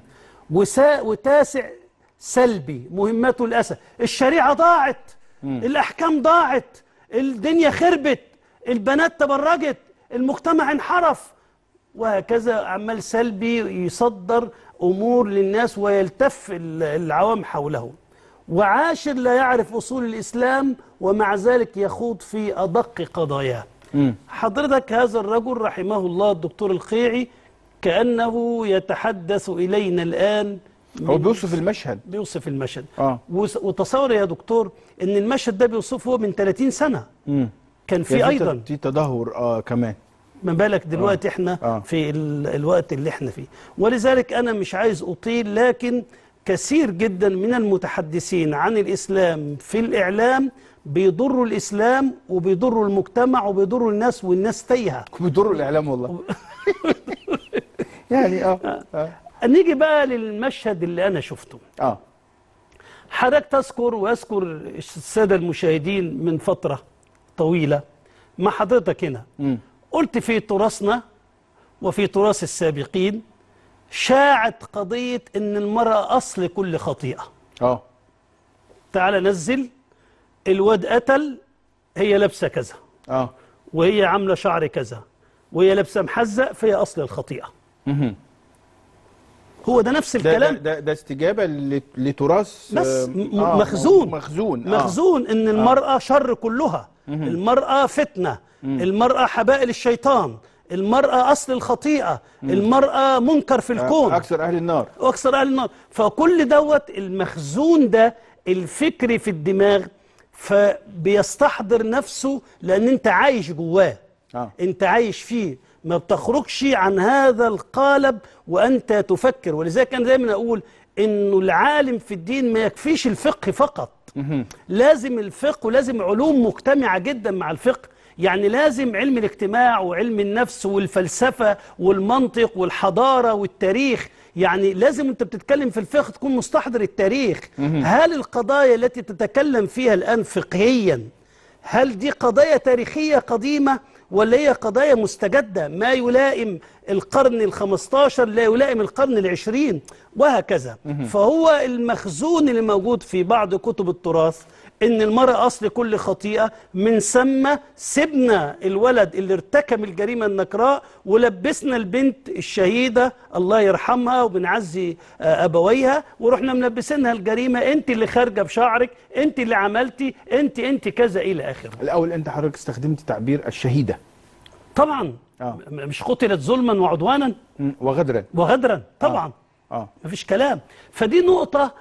وسا وتاسع سلبي مهمته الاسى الشريعه ضاعت الاحكام ضاعت الدنيا خربت البنات تبرجت المجتمع انحرف وهكذا عمال سلبي يصدر امور للناس ويلتف ال- العوام حوله وعاشر لا يعرف اصول الاسلام ومع ذلك يخوض في ادق قضاياه حضرتك هذا الرجل رحمه الله الدكتور القيعي كانه يتحدث الينا الان هو من- بيوصف المشهد بيوصف المشهد اه وس- وتصور يا دكتور ان المشهد ده بيوصفه من 30 سنه مم. كان يعني في ايضا في تدهور اه كمان ما بالك دلوقتي احنا آه. في ال- الوقت اللي احنا فيه ولذلك انا مش عايز اطيل لكن كثير جدا من المتحدثين عن الاسلام في الاعلام بيضروا الاسلام وبيضروا المجتمع وبيضروا الناس والناس تايهه بيضروا الاعلام والله يعني اه اه نيجي بقى للمشهد اللي انا شفته اه حضرتك تذكر واذكر الساده المشاهدين من فتره طويله مع حضرتك هنا مم. قلت في تراثنا وفي تراث السابقين شاعت قضيه ان المراه اصل كل خطيئه اه تعال نزل الواد قتل هي لابسه كذا اه وهي عامله شعر كذا وهي لابسه محزق فهي اصل الخطيئه مهم. هو ده نفس ده ده, الكلام ده, ده استجابه ل- لتراث بس آه، م- آه، مخزون مخزون آه. مخزون ان المرأة شر كلها المرأة فتنة المرأة حبائل الشيطان المرأة أصل الخطيئة المرأة منكر في الكون اكثر اهل النار واكثر اهل النار فكل دوت المخزون ده الفكري في الدماغ فبيستحضر نفسه لان انت عايش جواه آه. انت عايش فيه ما بتخرجش عن هذا القالب وانت تفكر ولذلك انا دايما اقول انه العالم في الدين ما يكفيش الفقه فقط لازم الفقه ولازم علوم مجتمعة جدا مع الفقه يعني لازم علم الاجتماع وعلم النفس والفلسفة والمنطق والحضارة والتاريخ يعني لازم انت بتتكلم في الفقه تكون مستحضر التاريخ هل القضايا التي تتكلم فيها الآن فقهيا هل دي قضايا تاريخية قديمة ولا هي قضايا مستجدة ما يلائم القرن الخمستاشر لا يلائم القرن العشرين وهكذا فهو المخزون اللي موجود في بعض كتب التراث ان المرأة اصل كل خطيئة من ثم سبنا الولد اللي ارتكب الجريمة النكراء ولبسنا البنت الشهيدة الله يرحمها وبنعزي آه، ابويها ورحنا ملبسينها الجريمة انت اللي خارجة بشعرك انت اللي عملتي انت انت كذا الى اخره الاول انت حضرتك استخدمت تعبير الشهيده طبعا آه. م- مش قتلت ظلما وعدوانا مم. وغدرا وغدرا طبعا اه مفيش كلام فدي نقطة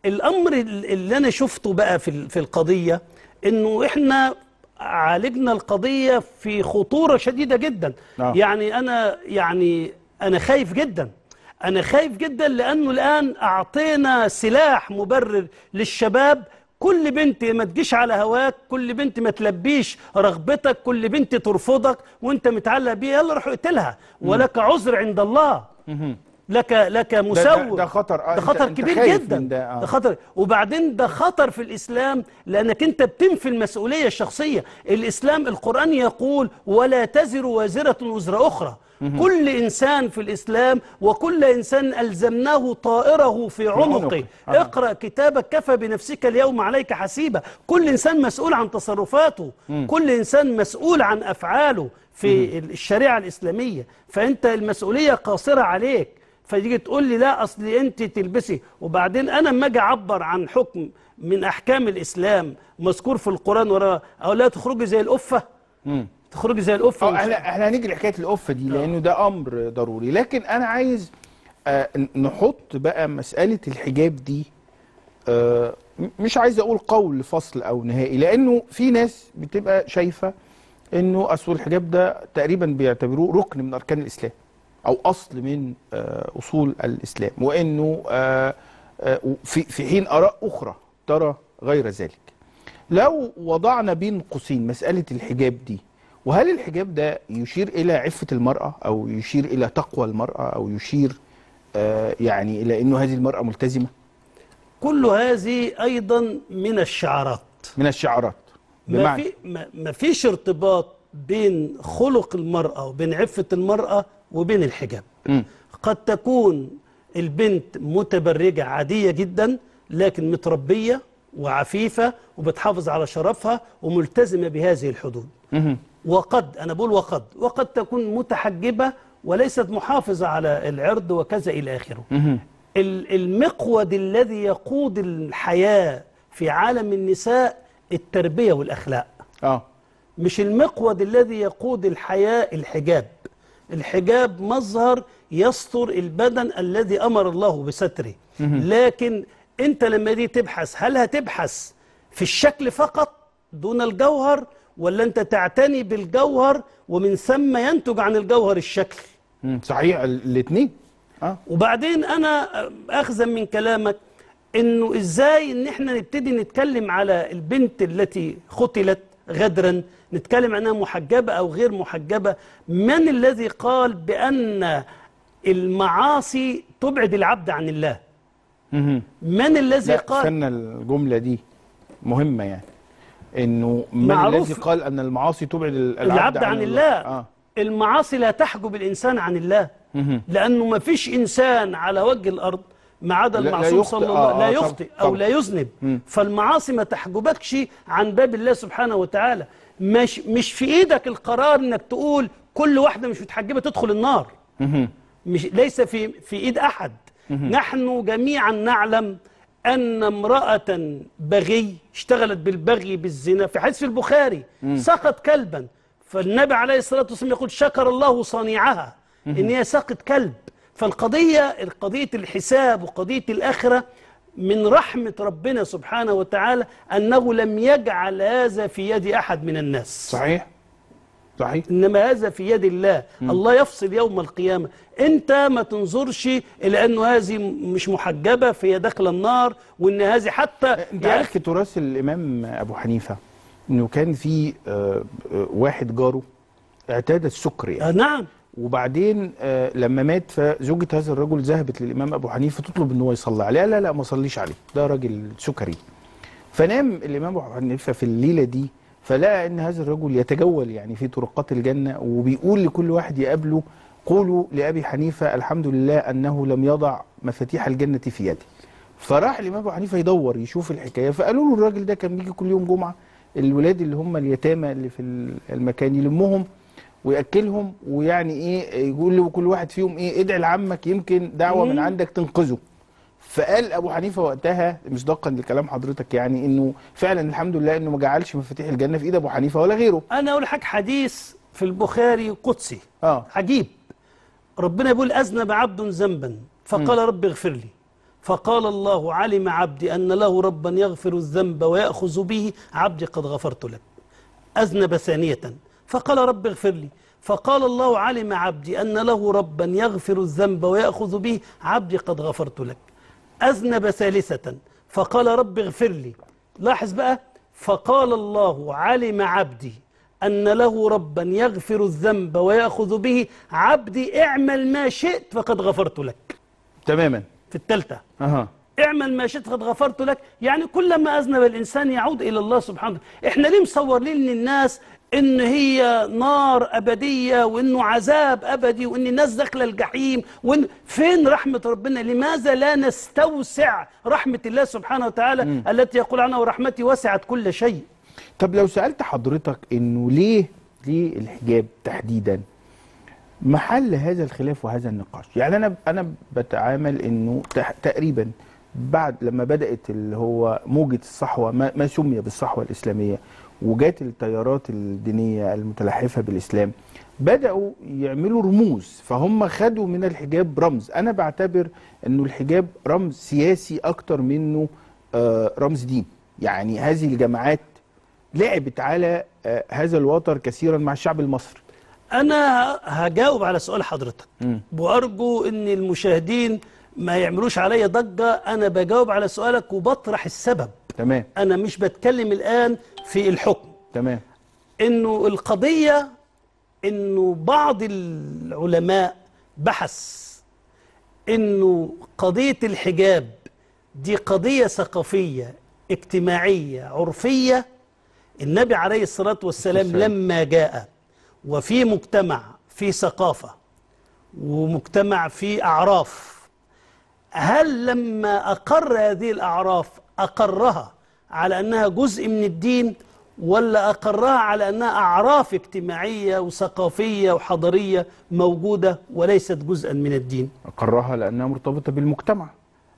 الامر ال- اللي انا شفته بقى في ال- في القضيه انه احنا عالجنا القضيه في خطوره شديده جدا آه. يعني انا يعني انا خايف جدا انا خايف جدا لانه الان اعطينا سلاح مبرر للشباب كل بنت ما تجيش على هواك كل بنت ما تلبيش رغبتك كل بنت ترفضك وانت متعلق بيها يلا روح اقتلها ولك عذر عند الله لك لك مسوغ ده خطر. آه، ده أنت- خطر أنت كبير خايف جدا من ده، آه. ده خطر وبعدين ده خطر في الإسلام لأنك أنت بتنفي المسؤولية الشخصية الإسلام القرآن يقول ولا تزر وازرة وزر أخرى كل إنسان في الإسلام وكل إنسان ألزمناه طائره في عنقه عنقه. آه. اقرأ كتابك كفى بنفسك اليوم عليك حسيبا كل إنسان مسؤول عن تصرفاته كل إنسان مسؤول عن أفعاله في الشريعة الإسلامية فأنت المسؤولية قاصرة عليك فتيجي تقول لي لا اصل انت تلبسي وبعدين انا لما اجي اعبر عن حكم من احكام الاسلام مذكور في القران وراه او لا تخرجي زي القفه تخرجي زي القفه اه ومش- احنا احنا هنيجي لحكايه القفه دي لانه ده امر ضروري لكن انا عايز آه نحط بقى مساله الحجاب دي آه م- مش عايز اقول قول فصل او نهائي لانه في ناس بتبقى شايفه انه اصل الحجاب ده تقريبا بيعتبروه ركن من اركان الاسلام او اصل من آه اصول الاسلام وانه آه آه في في حين اراء اخرى ترى غير ذلك لو وضعنا بين قوسين مسألة الحجاب دي وهل الحجاب ده يشير إلى عفة المرأة أو يشير إلى تقوى المرأة أو يشير آه يعني إلى أنه هذه المرأة ملتزمة كل هذه ايضا من الشعارات من الشعارات ما بمعنى في ما ما فيش ارتباط بين خلق المراه وبين عفه المراه وبين الحجاب مم. قد تكون البنت متبرجه عاديه جدا لكن متربيه وعفيفه وبتحافظ على شرفها وملتزمه بهذه الحدود مهم. وقد أنا بقول وقد وقد تكون متحجبة وليست محافظة على العرض وكذا إلى آخره مهم. ال- المقود الذي يقود الحياة في عالم النساء التربية والأخلاق آه مش المقود الذي يقود الحياة الحجاب الحجاب مظهر يستر البدن الذي أمر الله بستره لكن أنت لما دي تبحث هل هتبحث في الشكل فقط دون الجوهر ولا أنت تعتني بالجوهر ومن ثم ينتج عن الجوهر الشكل مم. صحيح الاثنين آه وبعدين انا اخذا من كلامك انه ازاي ان احنا نبتدي نتكلم على البنت التي قتلت غدرا نتكلم عنها محجبه او غير محجبه من الذي قال بان المعاصي تبعد العبد عن الله مهم. من الذي لا قال استنى الجملة دي مهمة يعني انه من معروف. الذي قال ان المعاصي تبعد ال- العبد عن الله اه المعاصي لا تحجب الانسان عن الله مهم. لانه ما فيش انسان على وجه الارض ما عدا لا- لا المعصوم يخطئ. صلى الله آه، لا آه، يخطئ طبعا، او طبعا. لا يذنب مم. فالمعاصي ما تحجبكش عن باب الله سبحانه وتعالى مش مش في ايدك القرار انك تقول كل واحده مش متحجبه تدخل النار مهم. مش ليس في في ايد احد نحن جميعا نعلم ان امراه بغي اشتغلت بالبغي بالزنا في حديث في البخاري سقط كلبا فالنبي عليه الصلاه والسلام يقول شكر الله صانعها ان هي سقط كلب فالقضيه قضيه الحساب وقضيه الاخره من رحمه ربنا سبحانه وتعالى انه لم يجعل هذا في يد احد من الناس صحيح صحيح انما هذا في يد الله الله يفصل يوم القيامه انت ما تنظرش الى انه هذه مش محجبه فهي داخله النار وان هذه حتى انت يا عارف أخي في تراث الامام ابو حنيفه انه كان في آه، آه، واحد جاره اعتاد السكر يعني آه نعم وبعدين آه، لما مات فزوجة هذا الرجل ذهبت للامام ابو حنيفه تطلب ان هو يصلي عليه لا لا ما صليش عليه ده راجل سكري فنام الامام ابو حنيفه في الليله دي فلقى ان هذا الرجل يتجول يعني في طرقات الجنه وبيقول لكل واحد يقابله قولوا لابي حنيفه الحمد لله انه لم يضع مفاتيح الجنه في يده فراح الامام ابو حنيفه يدور يشوف الحكايه فقالوا له الراجل ده كان بيجي كل يوم جمعه الولاد اللي هم اليتامى اللي في المكان يلمهم وياكلهم ويعني ايه يقول له كل واحد فيهم ايه ادعي لعمك يمكن دعوه من عندك تنقذه فقال ابو حنيفه وقتها مصداقا لكلام حضرتك يعني انه فعلا الحمد لله انه ما جعلش مفاتيح الجنه في ايد ابو حنيفه ولا غيره انا اقول لك حديث في البخاري قدسي اه عجيب ربنا يقول اذنب عبد ذنبا فقال رب اغفر لي فقال الله علم عبدي أن له ربا يغفر الذنب ويأخذ به عبدي قد غفرت لك أذنب ثانية فقال رب اغفر لي فقال الله علم عبدي أن له ربا يغفر الذنب ويأخذ به عبدي قد غفرت لك أذنب ثالثة فقال رب اغفر لي لاحظ بقى فقال الله علم عبدي أن له ربا يغفر الذنب ويأخذ به عبدي اعمل ما شئت فقد غفرت لك تماما في الثالثة اها اعمل ما شئت قد غفرت لك يعني كلما أذنب الإنسان يعود إلى الله سبحانه وتعالى إحنا ليه مصور لنا الناس إن هي نار أبدية وإنه عذاب أبدي وإن الناس داخلة الجحيم وإن فين رحمة ربنا لماذا لا نستوسع رحمة الله سبحانه وتعالى التي يقول عنها ورحمتي وسعت كل شيء طب لو سألت حضرتك انه ليه ليه الحجاب تحديدا محل هذا الخلاف وهذا النقاش يعني انا انا بتعامل انه تح- تقريبا بعد لما بدأت اللي هو موجة الصحوة ما, ما سمي بالصحوة الإسلامية وجات التيارات الدينية المتلحفة بالإسلام بدأوا يعملوا رموز فهم خدوا من الحجاب رمز أنا بعتبر أنه الحجاب رمز سياسي أكتر منه آه، رمز دين يعني هذه الجماعات لعبت على آه، هذا الوتر كثيرا مع الشعب المصري أنا هجاوب على سؤال حضرتك مم. وأرجو أن المشاهدين ما يعملوش عليا ضجة أنا بجاوب على سؤالك وبطرح السبب تمام أنا مش بتكلم الآن في الحكم تمام انه القضيه انه بعض العلماء بحث انه قضيه الحجاب دي قضيه ثقافيه اجتماعيه عرفيه النبي عليه الصلاه والسلام والسلام. لما جاء وفي مجتمع في ثقافه ومجتمع في اعراف هل لما أقر هذه الأعراف أقرها على أنها جزء من الدين ولا أقرها على أنها أعراف اجتماعية وثقافية وحضارية موجودة وليست جزءا من الدين أقرها لأنها مرتبطة بالمجتمع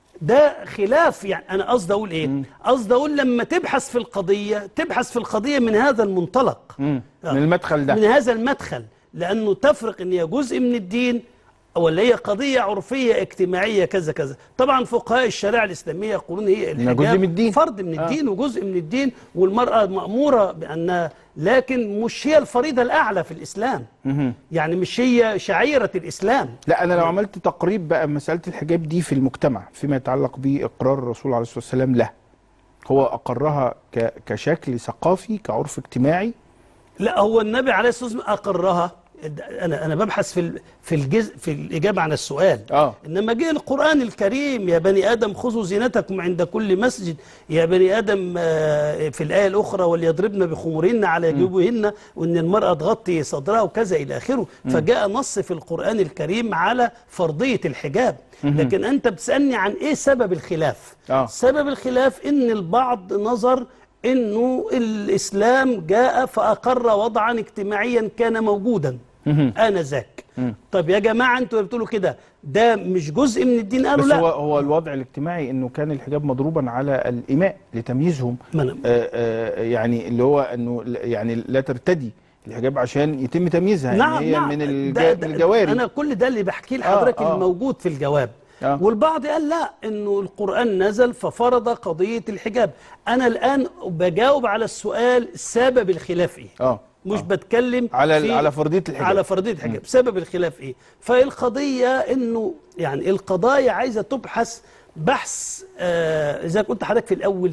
ده خلاف يعني أنا قصدي أقول إيه قصدي أقول لما تبحث في القضية تبحث في القضية من هذا المنطلق مم. آه. من المدخل ده من هذا المدخل لأنه تفرق أن هي جزء من الدين ولا هي قضية عرفية اجتماعية كذا كذا طبعا فقهاء الشريعة الإسلامية يقولون هي إنها الحجاب جزء من الدين. فرد من آه. الدين وجزء من الدين والمرأة مأمورة بأنها لكن مش هي الفريضة الأعلى في الإسلام مهم. يعني مش هي شعيرة الإسلام لا انا لو عملت تقريب بقى مساله الحجاب دي في المجتمع فيما يتعلق باقرار الرسول عليه الصلاه والسلام له هو اقرها ك- كشكل ثقافي كعرف اجتماعي لا هو النبي عليه الصلاة والسلام أقرها أنا أنا ببحث في ال- في الجزء في الإجابة عن السؤال اه إنما جه القرآن الكريم يا بني آدم خذوا زينتكم عند كل مسجد يا بني آدم آه، في الآية الأخرى وليضربن بخمورهن على جيوبهن وإن المرأة تغطي صدرها وكذا إلى آخره فجاء نص في القرآن الكريم على فرضية الحجاب لكن أنت بتسألني عن إيه سبب الخلاف آه. سبب الخلاف إن البعض نظر إنه الإسلام جاء فأقر وضعا اجتماعيا كان موجودا آنذاك طب يا جماعة أنتوا بتقولوا كده ده مش جزء من الدين قالوا بس لا هو هو الوضع الاجتماعي انه كان الحجاب مضروبا على الاماء لتمييزهم ما أنا- آه آه يعني اللي هو انه ل- يعني لا ترتدي الحجاب عشان يتم تمييزها إن نعم هي نعم من ده- الجا ده- الجواري انا كل ده اللي بحكيه لحضرتك آه. الموجود في الجواب آه. والبعض قال لا انه القران نزل ففرض قضيه الحجاب انا الان بجاوب على السؤال سبب الخلاف ايه اه مش آه. بتكلم على في- على فرضيه الحجاب على فرضيه الحجاب سبب الخلاف ايه فالقضيه انه يعني القضايا عايزه تبحث بحث آه زي ما قلت لحضرتك في الاول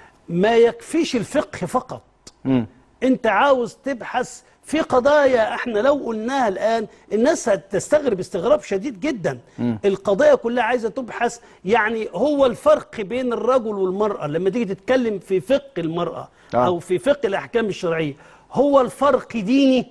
ما يكفيش الفقه فقط مم. انت عاوز تبحث في قضايا احنا لو قلناها الان الناس هتستغرب استغراب شديد جدا القضايا كلها عايزه تبحث يعني هو الفرق بين الرجل والمراه لما تيجي تتكلم في فقه المراه آه. او في فقه الاحكام الشرعيه هو الفرق ديني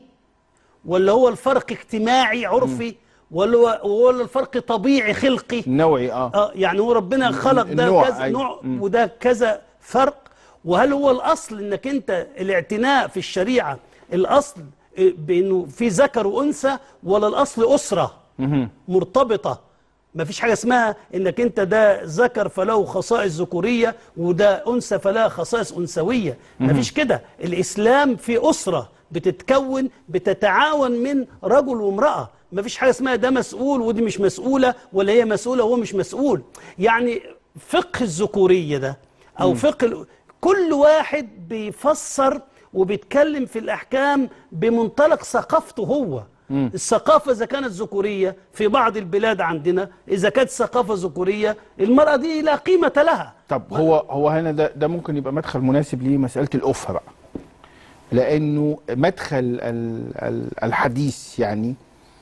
ولا هو الفرق اجتماعي عرفي ولا هو- ولا الفرق طبيعي خلقي نوعي اه اه يعني هو ربنا خلق ده النوع، كذا أيوة. نوع مم. وده كذا فرق وهل هو الاصل انك انت الاعتناء في الشريعه الاصل إيه، بانه في ذكر وانثى ولا الاصل اسره مهم. مرتبطه ما فيش حاجه اسمها انك انت ده ذكر فله خصائص ذكوريه وده انثى فلها خصائص انثويه ما فيش كده الاسلام في اسره بتتكون بتتعاون من رجل وامراه ما فيش حاجه اسمها ده مسؤول ودي مش مسؤوله ولا هي مسؤوله وهو مش مسؤول يعني فقه الذكوريه ده او فقه ال- كل واحد بيفسر وبيتكلم في الاحكام بمنطلق ثقافته هو الثقافه اذا كانت ذكوريه في بعض البلاد عندنا اذا كانت ثقافه ذكوريه المراه دي لا قيمه لها طب هو هو هنا ده ده ممكن يبقى مدخل مناسب لمساله الأفة بقى لانه مدخل ال- ال- الحديث يعني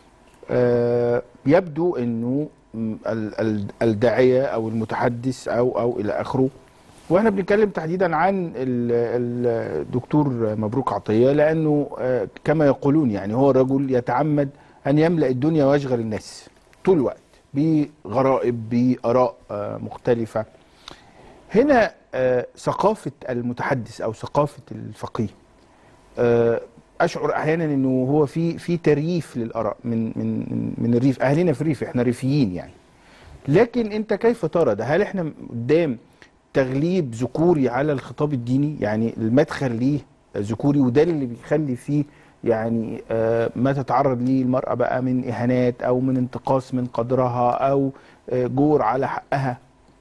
آه، يبدو انه م، ال- ال- الداعيه او المتحدث او او الى اخره واحنا بنتكلم تحديدا عن ال- ال- الدكتور مبروك عطيه لانه آه، كما يقولون يعني هو رجل يتعمد ان يملا الدنيا ويشغل الناس طول الوقت بغرائب باراء آه، مختلفه هنا آه، ثقافه المتحدث او ثقافه الفقيه آه، اشعر احيانا انه هو في في ترييف للاراء من من من- من الريف اهلنا في الريف احنا ريفيين يعني لكن انت كيف ترى ده هل احنا قدام تغليب ذكوري على الخطاب الديني يعني المدخل ليه ذكوري وده اللي بيخلي فيه يعني آه، ما تتعرض ليه المرأة بقى من إهانات أو من انتقاص من قدرها أو آه، جور على حقها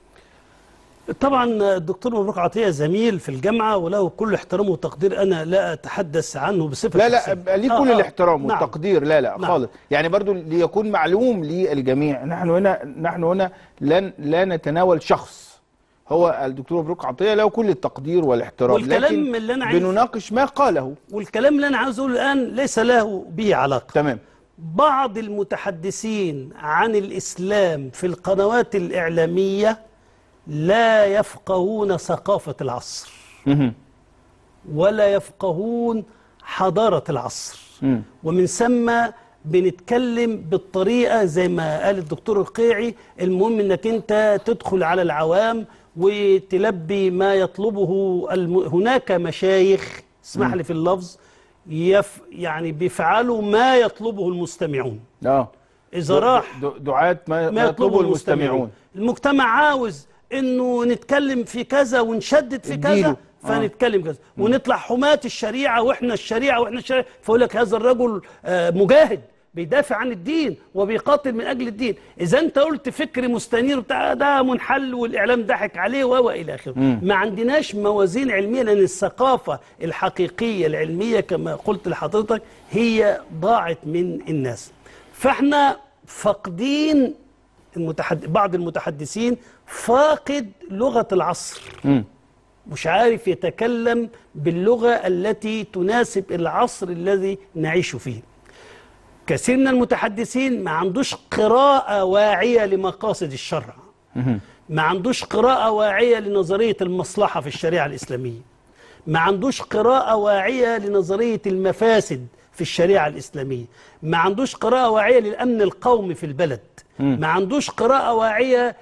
طبعا الدكتور مبروك عطية زميل في الجامعة وله كل احترام وتقدير أنا لا أتحدث عنه بصفة لا لا شخصية. بقى ليه آه، كل آه، الاحترام نعم. والتقدير لا لا نعم. خالص يعني برضو ليكون معلوم للجميع نحن هنا نحن هنا لن لا نتناول شخص هو الدكتور مبروك عطية له كل التقدير والاحترام والكلام لكن اللي أنا عايز- بنناقش ما قاله والكلام اللي أنا عاوز أقوله الآن ليس له به علاقة تمام بعض المتحدثين عن الإسلام في القنوات الإعلامية لا يفقهون ثقافة العصر مهم. ولا يفقهون حضارة العصر مم. ومن ثم بنتكلم بالطريقة زي ما قال الدكتور القيعي المهم انك انت تدخل على العوام وتلبي ما يطلبه الم... هناك مشايخ اسمح لي في اللفظ يف... يعني بيفعلوا ما يطلبه المستمعون اه إذا راح د- دعاة ما, ما يطلبه المستمعون المجتمع عاوز انه نتكلم في كذا ونشدد في اديله. كذا فنتكلم كذا ونطلع حماة الشريعة واحنا الشريعة واحنا الشريعة فيقول لك هذا الرجل آه، مجاهد بيدافع عن الدين وبيقاتل من اجل الدين اذا انت قلت فكر مستنير بتاع ده منحل والاعلام ضحك عليه و الى اخره ما عندناش موازين علميه لان الثقافه الحقيقيه العلميه كما قلت لحضرتك هي ضاعت من الناس فاحنا فاقدين المتحد... بعض المتحدثين فاقد لغه العصر مم. مش عارف يتكلم باللغة التي تناسب العصر الذي نعيش فيه كثير من المتحدثين ما عندوش قراءة واعية لمقاصد الشرع ما عندوش قراءة واعية لنظرية المصلحة في الشريعة الإسلامية ما عندوش قراءة واعية لنظرية المفاسد في الشريعة الإسلامية ما عندوش قراءة واعية للأمن القومي في البلد ما عندوش قراءة واعية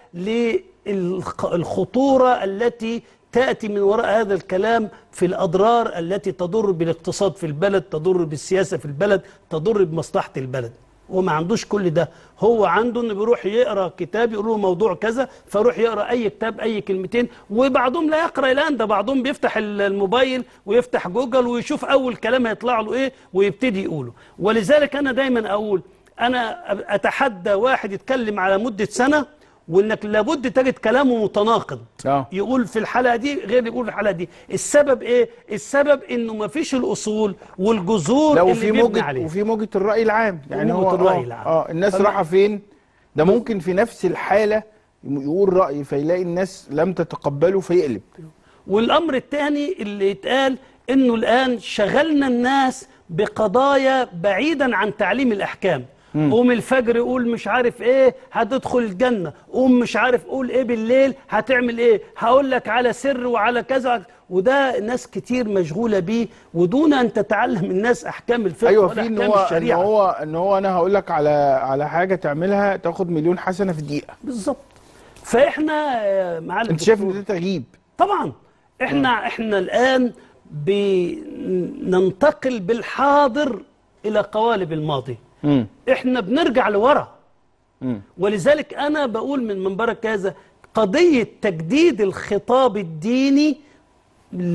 للخطورة التي تأتي من وراء هذا الكلام في الأضرار التي تضر بالاقتصاد في البلد تضر بالسياسة في البلد تضر بمصلحة البلد وما عندوش كل ده هو عنده انه بيروح يقرا كتاب يقول له موضوع كذا فيروح يقرا اي كتاب اي كلمتين وبعضهم لا يقرا الان ده بعضهم بيفتح الموبايل ويفتح جوجل ويشوف اول كلام هيطلع له ايه ويبتدي يقوله ولذلك انا دايما اقول انا اتحدى واحد يتكلم على مده سنه وانك لابد تجد كلامه متناقض آه. يقول في الحلقه دي غير يقول في الحلقه دي السبب ايه السبب انه ما فيش الاصول والجذور لو اللي في بيبني موجة عليها وفي موجة الرأي العام يعني وموجة هو الرأي آه العام. اه الناس فما- رايحة فين ده ممكن في نفس الحالة يقول رأي فيلاقي الناس لم تتقبله فيقلب والامر الثاني اللي اتقال انه الان شغلنا الناس بقضايا بعيدا عن تعليم الاحكام قوم الفجر يقول مش عارف ايه هتدخل الجنة قوم مش عارف قول ايه بالليل هتعمل ايه هقول لك على سر وعلى كذا وده ناس كتير مشغولة بيه ودون ان تتعلم الناس احكام الفقه ايوه ولا في ان احكام هو ان الشريعة هو ان هو انا هقول لك على على حاجة تعملها تاخد مليون حسنة في دقيقة بالظبط فاحنا آه، معالي انت شايف الدكتور- ان ده تغييب طبعا احنا احنا الان بننتقل بالحاضر الى قوالب الماضي مم. احنا بنرجع لورا مم. ولذلك انا بقول من منبرك هذا قضيه تجديد الخطاب الديني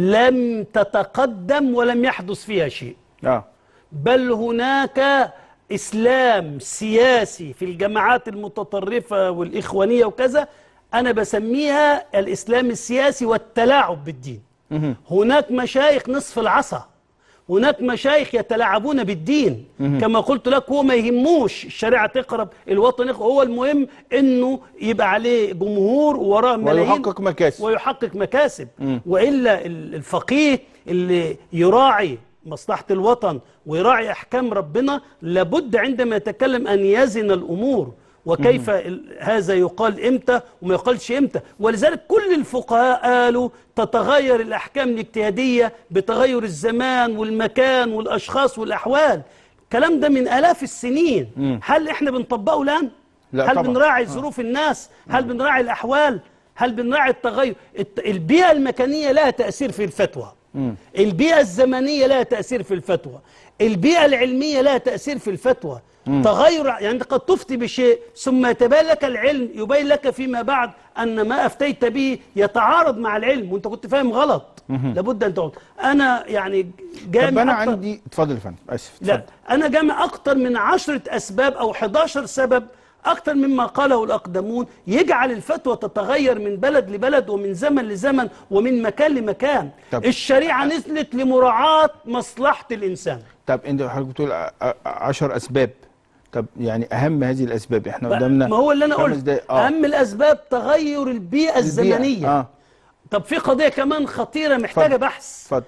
لم تتقدم ولم يحدث فيها شيء اه بل هناك اسلام سياسي في الجماعات المتطرفه والاخوانيه وكذا انا بسميها الاسلام السياسي والتلاعب بالدين هناك مشايخ نصف العصا هناك مشايخ يتلاعبون بالدين كما قلت لك هو ما يهموش الشريعه تقرب الوطن يقرب هو المهم انه يبقى عليه جمهور وراه ملايين ويحقق مكاسب ويحقق مكاسب والا ال- الفقيه اللي يراعي مصلحه الوطن ويراعي احكام ربنا لابد عندما يتكلم ان يزن الامور وكيف ال- هذا يقال امتى وما يقالش امتى ولذلك كل الفقهاء قالوا تتغير الاحكام الاجتهاديه بتغير الزمان والمكان والاشخاص والاحوال الكلام ده من الاف السنين هل احنا بنطبقه الان لا هل طبعاً. بنراعي ظروف الناس هل بنراعي الاحوال هل بنراعي التغير الت- البيئه المكانيه لها تاثير في الفتوى البيئه الزمنيه لها تاثير في الفتوى البيئه العلميه لها تاثير في الفتوى تغير يعني انت قد تفتي بشيء ثم يتبين لك العلم يبين لك فيما بعد ان ما افتيت به يتعارض مع العلم وانت كنت فاهم غلط لابد ان تقول انا يعني طب جامع انا أكتر- عندي اتفضل يا فندم اسف لا اتفضل. أنا جامع أكتر من عشرة أسباب أو 11 سبب أكتر مما قاله الأقدمون يجعل الفتوى تتغير من بلد لبلد ومن زمن لزمن ومن مكان لمكان طب- الشريعة نزلت لمراعاة مصلحة الإنسان طب انت حضرتك بتقول ع- ع- عشر اسباب طب يعني اهم هذه الاسباب احنا قدامنا ما هو اللي أنا خمس قلت دقايق. آه. أهم الأسباب تغير البيئة البيئة. الزمنية اه طب في قضية كمان خطيرة محتاجة اتفضل. بحث اتفضل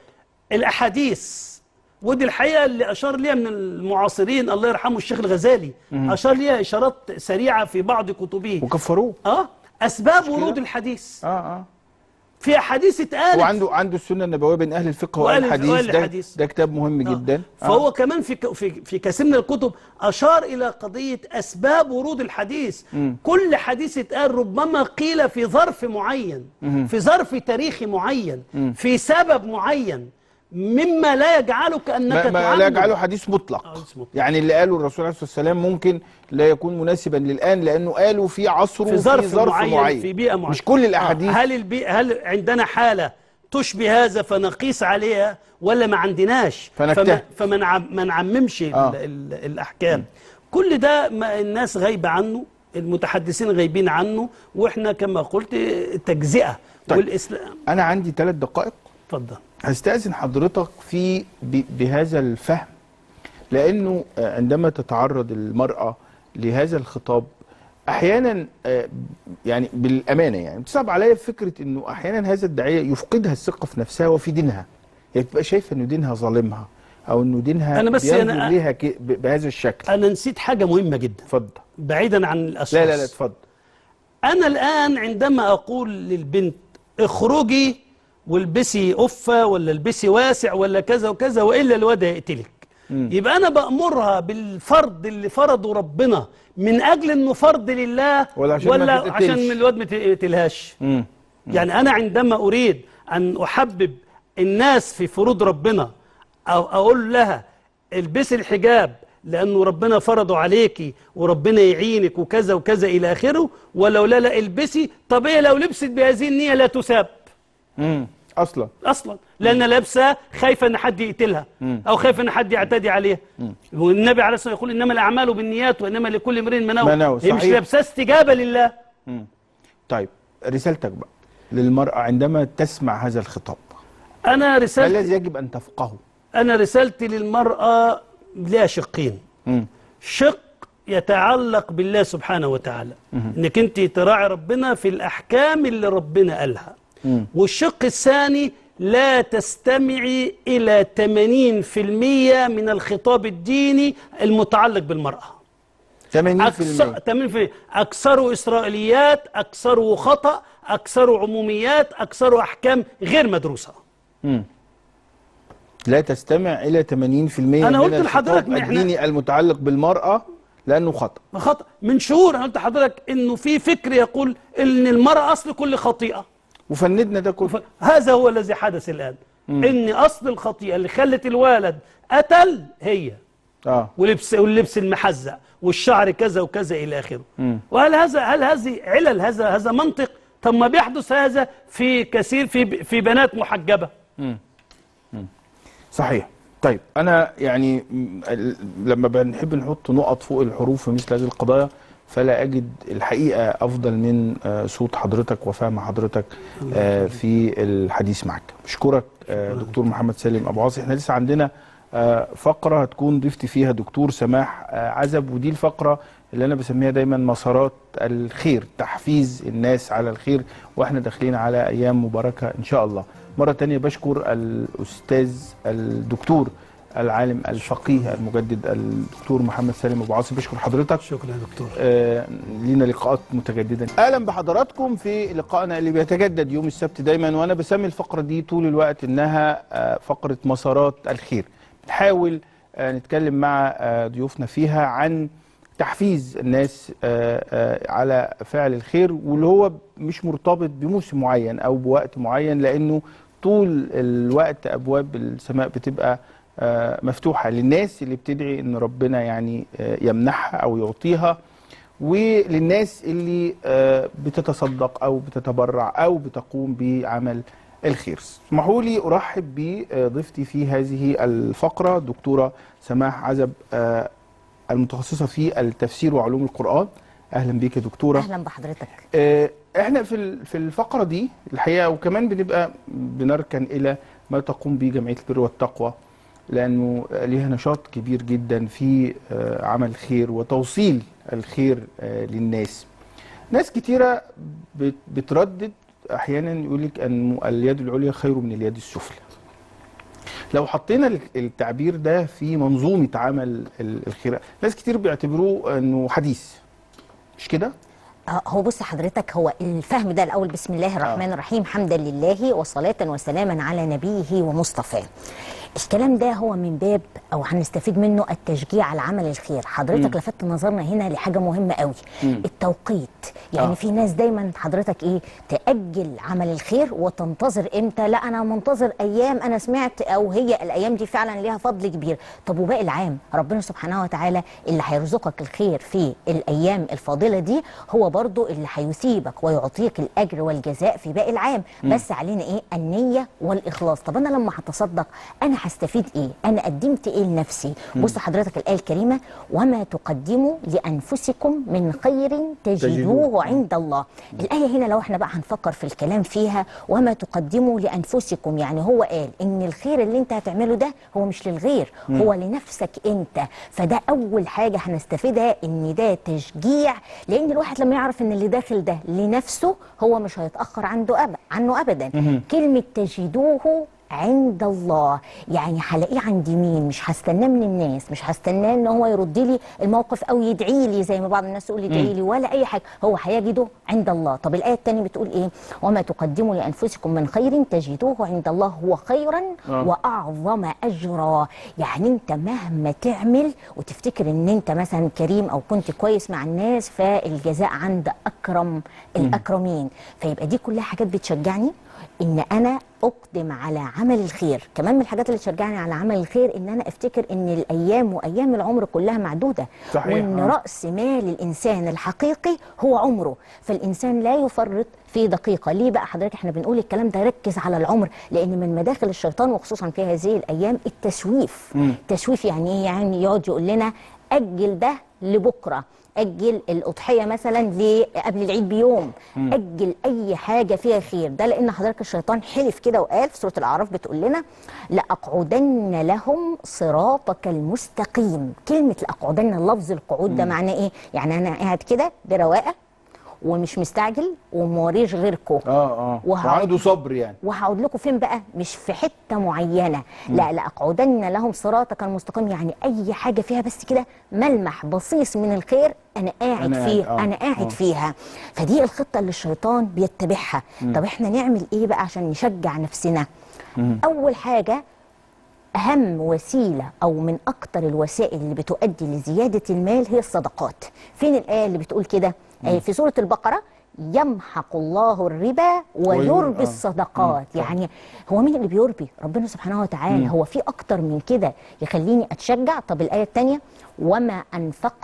الاحاديث ودي الحقيقه اللي اشار ليها من المعاصرين الله يرحمه الشيخ الغزالي اشار ليها اشارات سريعه في بعض كتبه وكفروه اه اسباب كده؟ ورود الحديث اه اه في احاديث اتقالت هو عنده عنده السنه النبويه بين اهل الفقه واهل وأهل- الحديث وأهل ده, الحديث. ده كتاب مهم آه. جدا فهو كمان في ك- في في كثير من الكتب اشار الى قضيه اسباب ورود الحديث كل حديث اتقال ربما قيل في ظرف معين في ظرف تاريخي معين في سبب معين مما لا يجعلك انك ما, ما تعمم. لا يجعله حديث مطلق حديث مطلق. يعني اللي قاله الرسول عليه الصلاه والسلام ممكن لا يكون مناسبا للان لانه قاله في عصره في وفي ظرف, معين, معين في بيئة معينة مش كل آه، الاحاديث هل البيئة هل عندنا حالة تشبه هذا فنقيس عليها ولا ما عندناش فنجتهد. فما, فما نعم- ما نعممش ال- آه. ال- الأحكام كل ده ما الناس غايبة عنه المتحدثين غايبين عنه واحنا كما قلت تجزئة طيب. والإسلام انا عندي ثلاث دقائق اتفضل هستأذن حضرتك في ب- بهذا الفهم لأنه آه، عندما تتعرض المرأة لهذا الخطاب أحيانا آه، يعني بالأمانة يعني بتصعب عليا فكرة أنه أحيانا هذا الداعية يفقدها الثقة في نفسها وفي دينها يعني تبقى شايفة أنه دينها ظالمها أو أنه دينها أنا بس بينظر أنا- ليها ك- ب- بهذا الشكل أنا نسيت حاجة مهمة جدا اتفضل بعيدا عن الأشخاص لا لا لا اتفضل أنا الآن عندما أقول للبنت اخرجي والبسي قفة ولا البسي واسع ولا كذا وكذا وإلا الواد هيقتلك يبقى أنا بأمرها بالفرض اللي فرضه ربنا من أجل إنه فرض لله ولا عشان ما ولا تتقتلش. عشان الواد ما تقتلهاش مم. يعني أنا عندما أريد أن أحبب الناس في فروض ربنا أو أقول لها البسي الحجاب لأنه ربنا فرضه عليكي وربنا يعينك وكذا وكذا إلى آخره ولو لا لا البسي طب إيه لو لبست بهذه النية لا تساب مم. أصلا أصلا لأن لابسة خايفة أن حد يقتلها أو خايفة أن حد يعتدي عليها والنبي عليه الصلاة والسلام يقول إنما الأعمال بالنيات وإنما لكل امرئ ما ما نوى نوى، هي مش صحيح. لابسة استجابة لله طيب رسالتك بقى للمرأة عندما تسمع هذا الخطاب أنا ما رسالتي الذي يجب أن تفقهه أنا رسالتي للمرأة لها شقين مم. شق يتعلق بالله سبحانه وتعالى انك انت تراعي ربنا في الاحكام اللي ربنا قالها والشق الثاني لا تستمعي الى 80% من الخطاب الديني المتعلق بالمرأة 80% أكثر 80% أكثر إسرائيليات أكثر خطأ أكثر عموميات أكثر أحكام غير مدروسة لا تستمع إلى 80% أنا من قلت الخطاب لحضرتك ما إحنا- الديني المتعلق بالمرأة لأنه خطأ خطأ من شهور أنا قلت لحضرتك إنه في فكر يقول إن المرأة أصل كل خطيئة وفندنا ده كله ف- هذا هو الذي حدث الآن إن أصل الخطيئة اللي خلت الولد قتل هي اه ولبس واللبس المحزق والشعر كذا وكذا إلى آخره وهل هذا هل هذه علل هذا هذا منطق طب ما بيحدث هذا في كثير في في بنات محجبة صحيح طيب انا يعني م- ال- لما بنحب نحط نقط فوق الحروف في مثل هذه القضايا فلا اجد الحقيقه افضل من آه، صوت حضرتك وفهم حضرتك آه، في الحديث معك بشكرك آه، دكتور محمد سالم ابو عاصي احنا لسه عندنا آه، فقره هتكون ضيفتي فيها دكتور سماح آه، عزب ودي الفقره اللي انا بسميها دايما مسارات الخير تحفيز الناس على الخير واحنا داخلين على ايام مباركه ان شاء الله مره تانية بشكر الاستاذ الدكتور العالم الفقيه المجدد الدكتور محمد سالم ابو عاصي بشكر حضرتك شكرا يا دكتور آه، لينا لقاءات متجدده اهلا بحضراتكم في لقائنا اللي بيتجدد يوم السبت دايما وانا بسمي الفقره دي طول الوقت انها آه، فقره مسارات الخير بنحاول آه، نتكلم مع آه، ضيوفنا فيها عن تحفيز الناس آه، آه، على فعل الخير واللي هو مش مرتبط بموسم معين او بوقت معين لانه طول الوقت ابواب السماء بتبقى آه، مفتوحه للناس اللي بتدعي ان ربنا يعني آه، يمنحها او يعطيها وللناس اللي آه، بتتصدق او بتتبرع او بتقوم بعمل الخير اسمحوا لي ارحب بضيفتي في هذه الفقره دكتوره سماح عزب آه، المتخصصه في التفسير وعلوم القران اهلا بيك يا دكتوره اهلا بحضرتك آه، احنا في ال- في الفقره دي الحقيقه وكمان بنبقى بنركن الى ما تقوم به جمعيه البر والتقوى لانه ليها نشاط كبير جدا في آه، عمل الخير وتوصيل الخير آه، للناس ناس كتيره بت- بتردد احيانا يقول لك ان اليد العليا خير من اليد السفلى لو حطينا ال- التعبير ده في منظومه عمل ال- الخير ناس كتير بيعتبروه انه حديث مش كده آه، هو بص حضرتك هو الفهم ده الاول بسم الله الرحمن الرحيم حمدا لله وصلاه وسلاما على نبيه ومصطفاه الكلام ده هو من باب او هنستفيد منه التشجيع على عمل الخير حضرتك لفت نظرنا هنا لحاجه مهمه قوي التوقيت يعني آه. في ناس دايما حضرتك ايه تاجل عمل الخير وتنتظر امتى لا انا منتظر ايام انا سمعت او هي الايام دي فعلا ليها فضل كبير طب وباقي العام ربنا سبحانه وتعالى اللي هيرزقك الخير في الايام الفاضله دي هو برضو اللي هيثيبك ويعطيك الاجر والجزاء في باقي العام بس علينا ايه النيه والاخلاص طب انا لما هتصدق انا هستفيد ايه انا قدمت ايه لنفسي بص حضرتك الايه الكريمه وما تقدموا لانفسكم من خير تجدوه عند الله الايه هنا لو احنا بقى هنفكر في الكلام فيها وما تقدموا لانفسكم يعني هو قال ان الخير اللي انت هتعمله ده هو مش للغير هو لنفسك انت فده اول حاجه هنستفيدها ان ده تشجيع لان الواحد لما يعرف ان اللي داخل ده لنفسه هو مش هيتاخر عنده أب... عنه ابدا كلمه تجدوه عند الله يعني هلاقيه عند مين مش هستناه من الناس مش هستناه ان هو يرد لي الموقف او يدعي لي زي ما بعض الناس تقول يدعي لي ولا اي حاجه هو هيجده عند الله طب الايه الثانيه بتقول ايه وما تقدموا لانفسكم من خير تجدوه عند الله هو خيرا آه. واعظم اجرا يعني انت مهما تعمل وتفتكر ان انت مثلا كريم او كنت كويس مع الناس فالجزاء عند اكرم الاكرمين فيبقى دي كلها حاجات بتشجعني ان انا اقدم على عمل الخير كمان من الحاجات اللي تشجعني على عمل الخير ان انا افتكر ان الايام وايام العمر كلها معدوده صحيح، وان آه. راس مال الانسان الحقيقي هو عمره فالانسان لا يفرط في دقيقه ليه بقى حضرتك احنا بنقول الكلام ده ركز على العمر لان من مداخل الشيطان وخصوصا في هذه الايام التسويف التسويف يعني ايه يعني يقعد يقول لنا اجل ده لبكره اجل الاضحيه مثلا ل- قبل العيد بيوم اجل اي حاجه فيها خير ده لان حضرتك الشيطان حلف كده وقال في سوره الاعراف بتقول لنا لاقعدن لهم صراطك المستقيم كلمه لاقعدن لفظ القعود ده معناه ايه يعني انا قاعد كده برواقه ومش مستعجل وموريش غيركم اه اه وهقعد- وعنده صبر يعني وهقعد لكم فين بقى مش في حته معينه لا لاقعدن لهم صراطك المستقيم يعني اي حاجه فيها بس كده ملمح بصيص من الخير انا قاعد أنا قاعد، فيه آه، انا قاعد آه. فيها فدي الخطه اللي الشيطان بيتبعها طب احنا نعمل ايه بقى عشان نشجع نفسنا اول حاجه أهم وسيلة أو من أكتر الوسائل اللي بتؤدي لزيادة المال هي الصدقات فين الآية اللي بتقول كده آه في سورة البقرة يمحق الله الربا وير- ويربي آه. الصدقات يعني هو مين اللي بيربي ربنا سبحانه وتعالى هو في أكتر من كده يخليني أتشجع طب الآية الثانية وما أنفقتم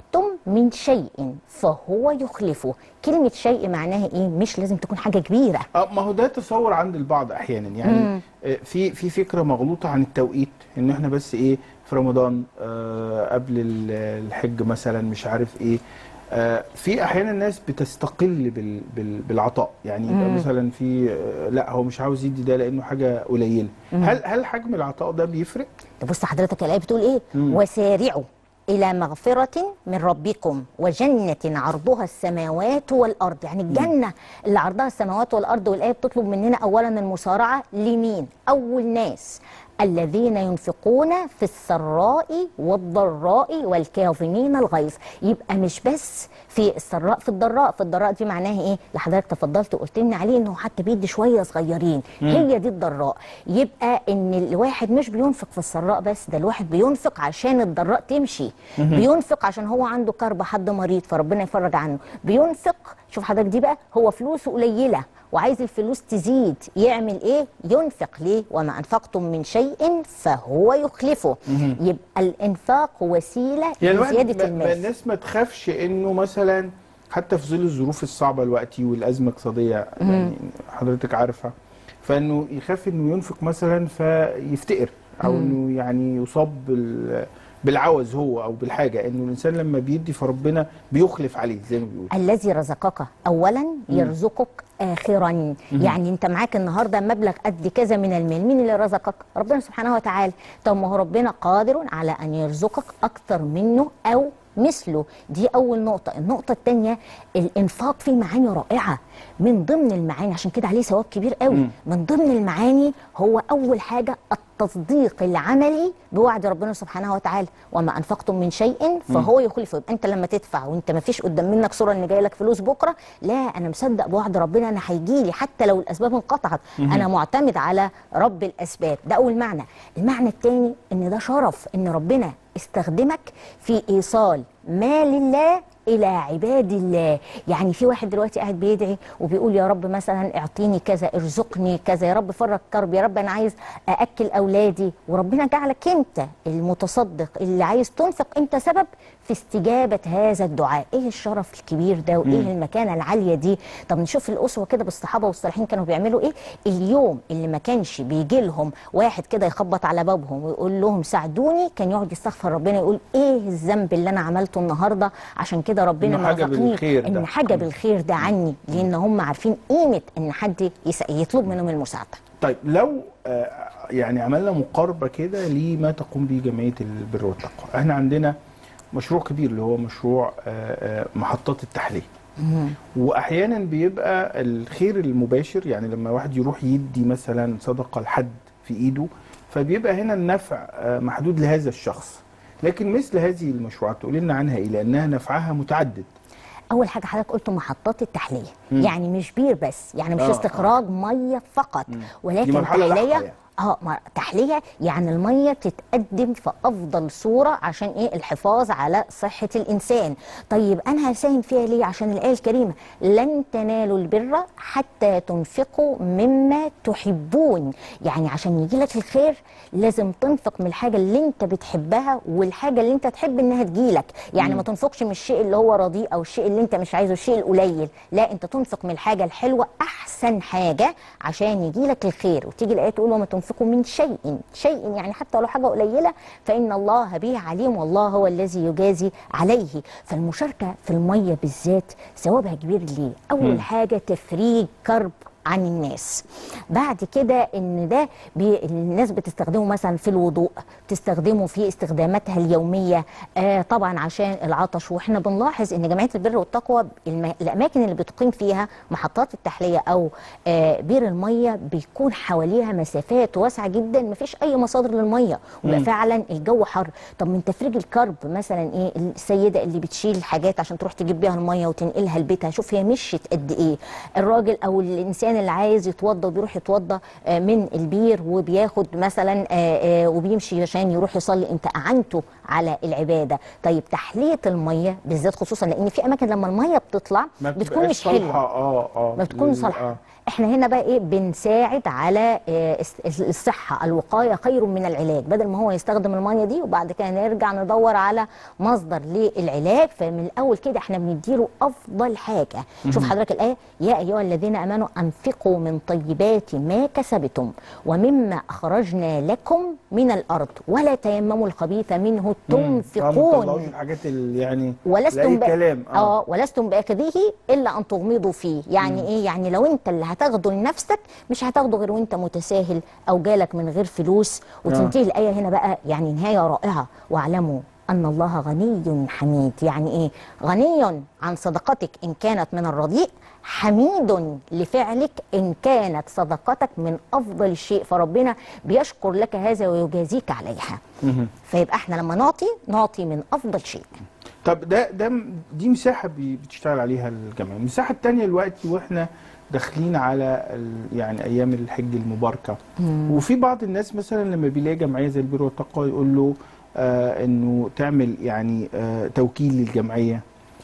من شيء فهو يخلفه كلمة شيء معناها ايه مش لازم تكون حاجة كبيرة اه ما هو ده تصور عند البعض احيانا يعني آه، في في فكره مغلوطه عن التوقيت ان احنا بس ايه في رمضان آه قبل ال- الحج مثلا مش عارف ايه آه في احيانا الناس بتستقل بال بال بالعطاء يعني يبقى مثلا في آه لا هو مش عاوز يدي ده لانه حاجه قليله هل هل حجم العطاء ده بيفرق تبص حضرتك الآية بتقول ايه وسارعوا إلى مغفرة من ربكم وجنة عرضها السماوات والأرض يعني الجنة اللي عرضها السماوات والأرض والآية بتطلب مننا أولا المسارعة لمين أول ناس الذين ينفقون في السراء والضراء والكاظمين الغيظ يبقى مش بس في السراء في الضراء في الضراء دي معناها ايه اللي حضرتك تفضلت وقلت لنا عليه انه حتى بيدي شويه صغيرين هي دي الضراء يبقى ان الواحد مش بينفق في السراء بس ده الواحد بينفق عشان الضراء تمشي بينفق عشان هو عنده كرب حد مريض فربنا يفرج عنه بينفق شوف حضرتك دي بقى هو فلوسه قليله وعايز الفلوس تزيد يعمل ايه ينفق ليه وما انفقتم من شيء فهو يخلفه يبقى الانفاق وسيله يعني الواحد لزياده ما- ما المال الناس ما تخافش انه مثلا حتى في ظل الظروف الصعبه دلوقتي والازمه الاقتصاديه يعني حضرتك عارفه فانه يخاف انه ينفق مثلا فيفتقر او انه يعني يصاب بال بالعوز هو او بالحاجه انه الانسان لما بيدي فربنا بيخلف عليه زي ما بيقول الذي رزقك اولا يرزقك اخرا يعني انت معاك النهارده مبلغ قد كذا من المال مين اللي رزقك ربنا سبحانه وتعالى طب ما هو ربنا قادر على ان يرزقك اكتر منه او مثله دي اول نقطه النقطه الثانيه الانفاق فيه معاني رائعه من ضمن المعاني عشان كده عليه ثواب كبير قوي من ضمن المعاني هو اول حاجه التصديق العملي بوعد ربنا سبحانه وتعالى وما انفقتم من شيء فهو يخلفه يبقى انت لما تدفع وانت ما فيش قدام منك صوره ان جاي لك فلوس بكره لا انا مصدق بوعد ربنا انا هيجي لي حتى لو الاسباب انقطعت انا معتمد على رب الاسباب ده اول معنى المعنى الثاني ان ده شرف ان ربنا استخدمك في ايصال ما لله الى عباد الله يعني في واحد دلوقتي قاعد بيدعي وبيقول يا رب مثلا اعطيني كذا ارزقني كذا يا رب فرج كرب يا رب انا عايز ااكل اولادي وربنا جعلك انت المتصدق اللي عايز تنفق انت سبب في استجابه هذا الدعاء ايه الشرف الكبير ده وايه المكانه العاليه دي طب نشوف الاسوه كده بالصحابه والصالحين كانوا بيعملوا ايه اليوم اللي ما كانش بيجي لهم واحد كده يخبط على بابهم ويقول لهم ساعدوني كان يقعد يستغفر ربنا يقول ايه الذنب اللي انا عملته النهارده عشان كده ربنا إنه حاجة رزقني بالخير ده. ان حاجه بالخير ده عني لان هم عارفين قيمه ان حد يس- يطلب منهم المساعده طيب لو آه، يعني عملنا مقاربه كده لما تقوم به جمعيه البر والتقوى احنا عندنا مشروع كبير اللي هو مشروع آه، آه، محطات التحليه واحيانا بيبقى الخير المباشر يعني لما واحد يروح يدي مثلا صدقه لحد في ايده فبيبقى هنا النفع آه، محدود لهذا الشخص لكن مثل هذه المشروعات تقول لنا عنها ايه لانها نفعها متعدد اول حاجه حضرتك قلت محطات التحليه يعني مش بير بس يعني مش آه، استخراج ميه فقط دي ولكن مرحلة لاحقة تحليه يعني. اه ما- تحليه يعني الميه تتقدم في افضل صوره عشان ايه الحفاظ على صحه الانسان طيب انا هساهم فيها ليه عشان الايه الكريمه لن تنالوا البر حتى تنفقوا مما تحبون يعني عشان يجي لك الخير لازم تنفق من الحاجه اللي انت بتحبها والحاجه اللي انت تحب انها تجيلك يعني ما تنفقش من الشيء اللي هو رديء او الشيء اللي انت مش عايزه الشيء القليل لا انت تنفق من الحاجه الحلوه احسن حاجه عشان يجيلك الخير وتيجي الايه تقول وما تنفقوا من شيء شيء يعني حتى لو حاجه قليله فان الله به عليم والله هو الذي يجازي عليه فالمشاركه في الميه بالذات ثوابها كبير ليه اول حاجه تفريج كرب عن الناس بعد كده ان ده بي الناس بتستخدمه مثلا في الوضوء بتستخدمه في استخداماتها اليوميه آه طبعا عشان العطش واحنا بنلاحظ ان جمعيه البر والتقوى الم... الاماكن اللي بتقيم فيها محطات التحليه او آه بير الميه بيكون حواليها مسافات واسعه جدا مفيش اي مصادر للميه ويبقى فعلا الجو حر طب من تفريج الكرب مثلا ايه السيده اللي بتشيل حاجات عشان تروح تجيب بيها الميه وتنقلها لبيتها شوف هي مشيت قد ايه الراجل او الانسان اللي عايز يتوضى وبيروح يتوضى آه، من البير وبياخد مثلا آه، آه، وبيمشي عشان يروح يصلي انت اعنته على العباده طيب تحليه الميه بالذات خصوصا لان في اماكن لما الميه بتطلع ما بتكون بتبقاش مش حلوه صالحة، اه اه ما بتكون لل- صالحه آه. احنا هنا بقى ايه بنساعد على آه، الس- الصحه الوقايه خير من العلاج بدل ما هو يستخدم الميه دي وبعد كده نرجع ندور على مصدر للعلاج فمن الاول كده احنا بنديله افضل حاجه شوف حضرتك الايه يا ايها الذين امنوا انفقوا من طيبات ما كسبتم ومما اخرجنا لكم من الارض ولا تيمموا الخبيث منه آه، ما تطلعوش تنفقون الحاجات اللي يعني ولستم لاي بأ- كلام اه ولستم باخذيه الا ان تغمضوا فيه يعني ايه يعني لو انت اللي هتاخده لنفسك مش هتاخده غير وانت متساهل او جالك من غير فلوس وتنتهي الايه هنا بقى يعني نهايه رائعه واعلموا ان الله غني حميد يعني ايه غني عن صدقتك ان كانت من الرديء حميد لفعلك ان كانت صدقتك من افضل الشيء فربنا بيشكر لك هذا ويجازيك عليها فيبقى احنا لما نعطي نعطي من افضل شيء طب ده ده م- دي مساحه بي- بتشتغل عليها الجمعيه المساحه الثانيه دلوقتي واحنا داخلين على ال- يعني ايام الحج المباركه وفي بعض الناس مثلا لما بيلاقي جمعيه زي البر والتقوى يقول له آه انه تعمل يعني آه توكيل للجمعيه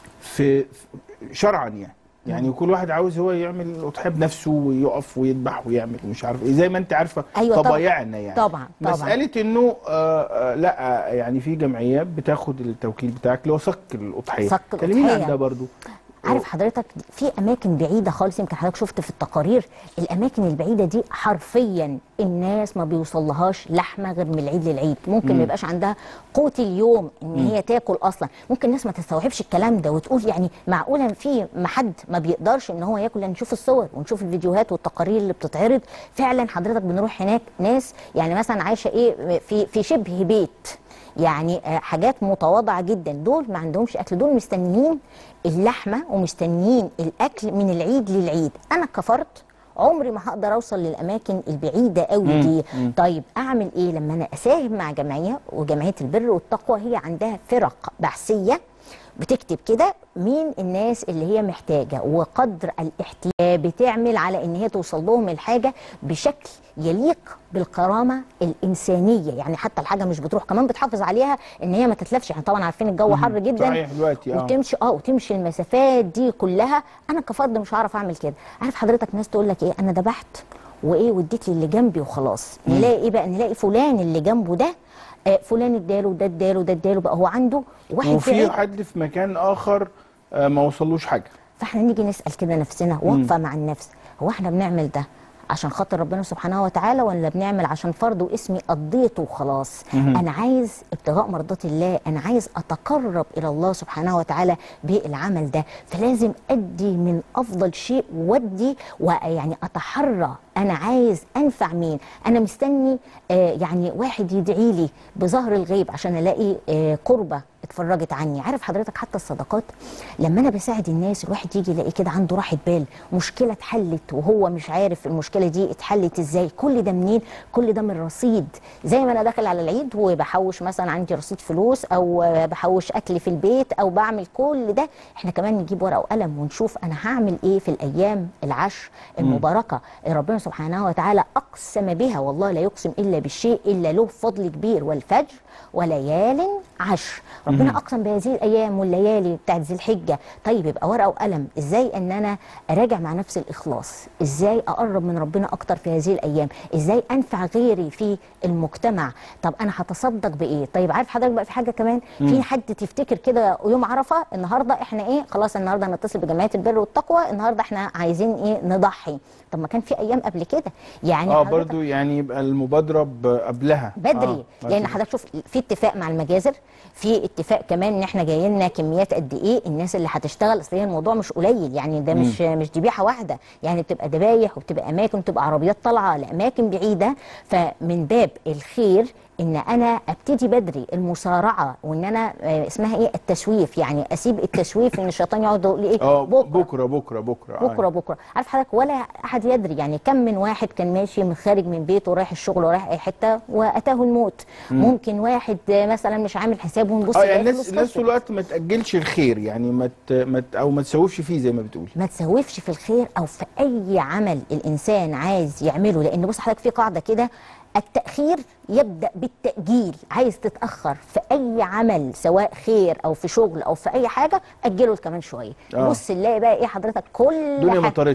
في في- شرعا يعني يعني كل واحد عاوز هو يعمل الاضحيه بنفسه ويقف ويذبح ويعمل ومش عارف ايه زي ما انت عارفه أيوة طبعاً. طبايعنا يعني طبعا طبعا مسألة انه آه آه لا آه، يعني في جمعيات بتاخد التوكيل بتاعك اللي هو صك الأضحية صك كلمينا عن الأضحية. ده برضو عارف حضرتك في اماكن بعيده خالص يمكن حضرتك شفت في التقارير الاماكن البعيده دي حرفيا الناس ما بيوصلهاش لحمه غير من العيد للعيد ممكن ما يبقاش عندها قوت اليوم ان هي تاكل اصلا ممكن الناس ما تستوعبش الكلام ده وتقول يعني معقوله في ما حد ما بيقدرش ان هو ياكل لأن نشوف الصور ونشوف الفيديوهات والتقارير اللي بتتعرض فعلا حضرتك بنروح هناك ناس يعني مثلا عايشه ايه في في شبه بيت يعني آه، حاجات متواضعه جدا دول ما عندهمش اكل دول مستنيين اللحمه ومستنيين الاكل من العيد للعيد انا كفرت عمري ما هقدر اوصل للاماكن البعيده قوي دي طيب اعمل ايه لما انا اساهم مع جمعيه وجمعيه البر والتقوى هي عندها فرق بحثيه بتكتب كده مين الناس اللي هي محتاجه وقدر الاحتياج بتعمل على ان هي توصل لهم الحاجه بشكل يليق بالكرامه الانسانيه يعني حتى الحاجه مش بتروح كمان بتحافظ عليها ان هي ما تتلفش احنا طبعا عارفين الجو حر جدا صحيح دلوقتي اه وتمشي اه وتمشي المسافات دي كلها انا كفرد مش هعرف اعمل كده عارف حضرتك ناس تقول لك ايه انا ذبحت وايه واديت للي جنبي وخلاص نلاقي ايه بقى نلاقي فلان اللي جنبه ده آه فلان اداله ده اداله ده اداله بقى هو عنده واحد وفي بعيد حد في مكان آخر آه ما وصلوش حاجة فاحنا نيجي نسال كده نفسنا وقفه مع النفس هو احنا بنعمل ده عشان خاطر ربنا سبحانه وتعالى ولا بنعمل عشان فرض واسمي قضيته وخلاص انا عايز ابتغاء مرضات الله انا عايز اتقرب الى الله سبحانه وتعالى بالعمل ده فلازم ادي من افضل شيء وادي ويعني اتحرى انا عايز انفع مين انا مستني آه يعني واحد يدعي لي بظهر الغيب عشان الاقي آه قربه اتفرجت عني عارف حضرتك حتى الصدقات لما انا بساعد الناس الواحد يجي يلاقي كده عنده راحه بال مشكله اتحلت وهو مش عارف المشكله دي اتحلت ازاي كل ده منين كل ده من رصيد زي ما انا داخل على العيد وبحوش مثلا عندي رصيد فلوس او آه، بحوش اكل في البيت او بعمل كل ده احنا كمان نجيب ورقه وقلم ونشوف انا هعمل ايه في الايام العشر المباركه ربنا سبحانه وتعالى اقسم بها والله لا يقسم الا بالشيء الا له فضل كبير والفجر وليال عشر ربنا اقسم بهذه الايام والليالي بتاعت ذي الحجه طيب يبقى ورقه وقلم ازاي ان انا اراجع مع نفسي الاخلاص ازاي اقرب من ربنا اكتر في هذه الايام ازاي انفع غيري في المجتمع طب انا هتصدق بايه طيب عارف حضرتك بقى في حاجه كمان في حد تفتكر كده يوم عرفه النهارده احنا ايه خلاص النهارده هنتصل بجمعيه البر والتقوى النهارده احنا عايزين ايه نضحي طب ما كان في ايام قبل كده يعني اه حضرتك- برضو يعني يبقى المبادرة ب- قبلها بدري آه. لان حضرتك شوف في اتفاق مع المجازر في اتفاق كمان ان احنا جاي لنا كميات قد ايه الناس اللي هتشتغل اصل هي الموضوع مش قليل يعني ده مش مش ذبيحه واحده يعني بتبقى ذبايح وبتبقى اماكن بتبقى عربيات طالعه لاماكن بعيده فمن باب الخير ان انا ابتدي بدري المسارعه وان انا آه، اسمها ايه التسويف يعني اسيب التسويف ان الشيطان يقعد يقول لي ايه اه بكرة بكرة بكرة آه. بكره بكره عارف حضرتك ولا احد يدري يعني كم من واحد كان ماشي من خارج من بيته ورايح الشغل ورايح اي حته واتاه الموت ممكن واحد آه، مثلا مش عامل حسابه ونبص اه يعني يلاقي الناس فلوس الناس خلصت. طول الوقت ما تأجلش الخير يعني ما ت- ما ت- او ما تسوفش فيه زي ما بتقول ما تسوفش في الخير او في اي عمل الانسان عايز يعمله لان بص حضرتك في قاعده كده التاخير يبدا بالتاجيل عايز تتاخر في اي عمل سواء خير او في شغل او في اي حاجه اجله كمان شويه آه. بص نلاقي بقى ايه حضرتك كل الدنيا حاجه مطرتش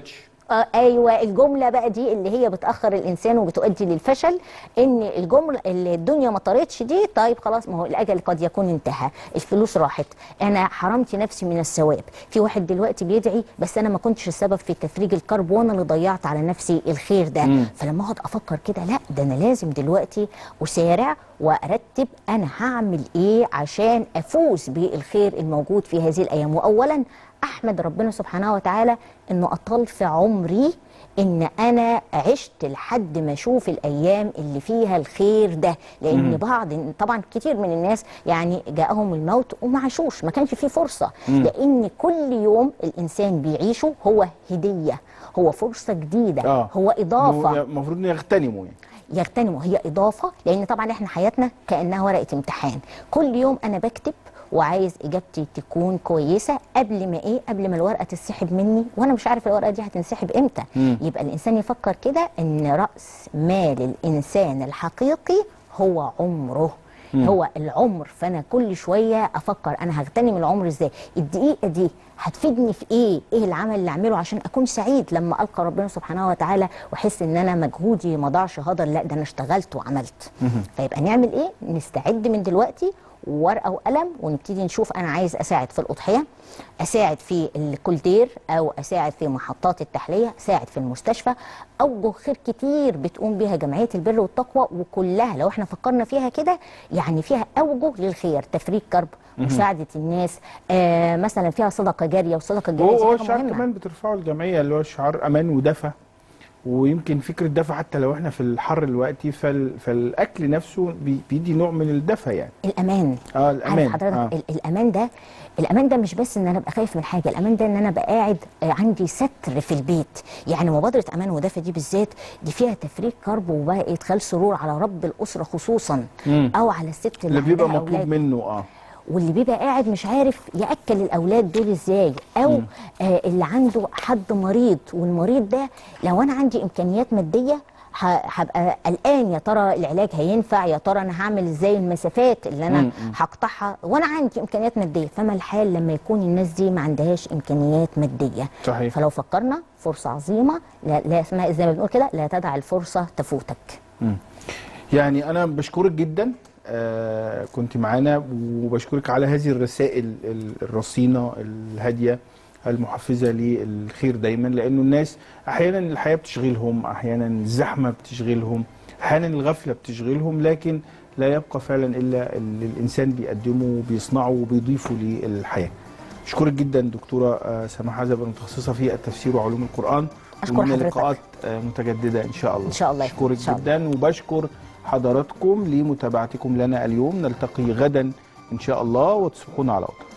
آه ايوه الجمله بقى دي اللي هي بتاخر الانسان وبتؤدي للفشل ان الجمله اللي الدنيا ما طارتش دي طيب خلاص ما هو الاجل قد يكون انتهى الفلوس راحت انا حرمت نفسي من الثواب في واحد دلوقتي بيدعي بس انا ما كنتش السبب في تفريج الكرب وانا اللي ضيعت على نفسي الخير ده مم. فلما اقعد افكر كده لا ده انا لازم دلوقتي اسارع وارتب انا هعمل ايه عشان افوز بالخير الموجود في هذه الايام واولا احمد ربنا سبحانه وتعالى انه اطال في عمري ان انا عشت لحد ما اشوف الايام اللي فيها الخير ده لان مم. بعض طبعا كتير من الناس يعني جاءهم الموت وما عاشوش ما كانش فيه فرصه لان كل يوم الانسان بيعيشه هو هديه هو فرصه جديده آه. هو اضافه المفروض انه يغتنموا يعني يغتنموا هي اضافه لان طبعا احنا حياتنا كانها ورقه امتحان كل يوم انا بكتب وعايز اجابتي تكون كويسه قبل ما ايه قبل ما الورقه تسحب مني وانا مش عارف الورقه دي هتنسحب امتى مم. يبقى الانسان يفكر كده ان راس مال الانسان الحقيقي هو عمره مم. هو العمر فانا كل شويه افكر انا هغتنم العمر ازاي الدقيقه دي هتفيدني في ايه ايه العمل اللي اعمله عشان اكون سعيد لما القى ربنا سبحانه وتعالى واحس ان انا مجهودي ما ضاعش هدر لا ده انا اشتغلت وعملت فيبقى نعمل ايه نستعد من دلوقتي ورقه وقلم ونبتدي نشوف انا عايز اساعد في الاضحيه اساعد في الكولدير او اساعد في محطات التحليه اساعد في المستشفى اوجه خير كتير بتقوم بها جمعيه البر والتقوى وكلها لو احنا فكرنا فيها كده يعني فيها اوجه للخير تفريج كرب مساعده الناس آه مثلا فيها صدقه جاريه والصدقه الجاريه هو دي هو حاجه الشعار مهمه كمان بترفعه الجمعيه اللي هو شعار امان ودفى ويمكن فكره دفى حتى لو احنا في الحر الوقتي فال فالاكل نفسه بي- بيدي نوع من الدفى يعني الامان اه عارف الامان حضرتك آه. ال- الامان ده الامان ده مش بس ان انا ابقى خايف من حاجه الامان ده ان انا ابقى قاعد آه، عندي ستر في البيت يعني مبادره امان ودفى دي بالذات دي فيها تفريغ كرب وبقى ادخال سرور على رب الاسره خصوصا مم. او على الست اللي, اللي بيبقى عندها مطلوب أولاد. منه اه واللي بيبقى قاعد مش عارف ياكل الاولاد دول ازاي او آه اللي عنده حد مريض والمريض ده لو انا عندي امكانيات ماديه ه- هبقى قلقان يا ترى العلاج هينفع يا ترى انا هعمل ازاي المسافات اللي انا مم. هقطعها وانا عندي امكانيات ماديه فما الحال لما يكون الناس دي ما عندهاش امكانيات ماديه صحيح فلو فكرنا فرصه عظيمه لا, لا اسمها زي ما بنقول كده لا تدع الفرصه تفوتك يعني انا بشكرك جدا آه كنت معانا وبشكرك على هذه الرسائل ال- الرصينه الهاديه المحفزه للخير دايما لانه الناس احيانا الحياه بتشغلهم احيانا الزحمه بتشغلهم احيانا الغفله بتشغلهم لكن لا يبقى فعلا الا اللي الانسان بيقدمه وبيصنعه وبيضيفه للحياه اشكرك جدا دكتوره آه، سماح عزب المتخصصه في التفسير وعلوم القران أشكر ومن حضرتك. لقاءات آه، متجدده ان شاء الله إن شاء الله. اشكرك إن شاء الله. جدا وبشكر حضراتكم لمتابعتكم لنا اليوم نلتقي غدا ان شاء الله وتصبحون على خير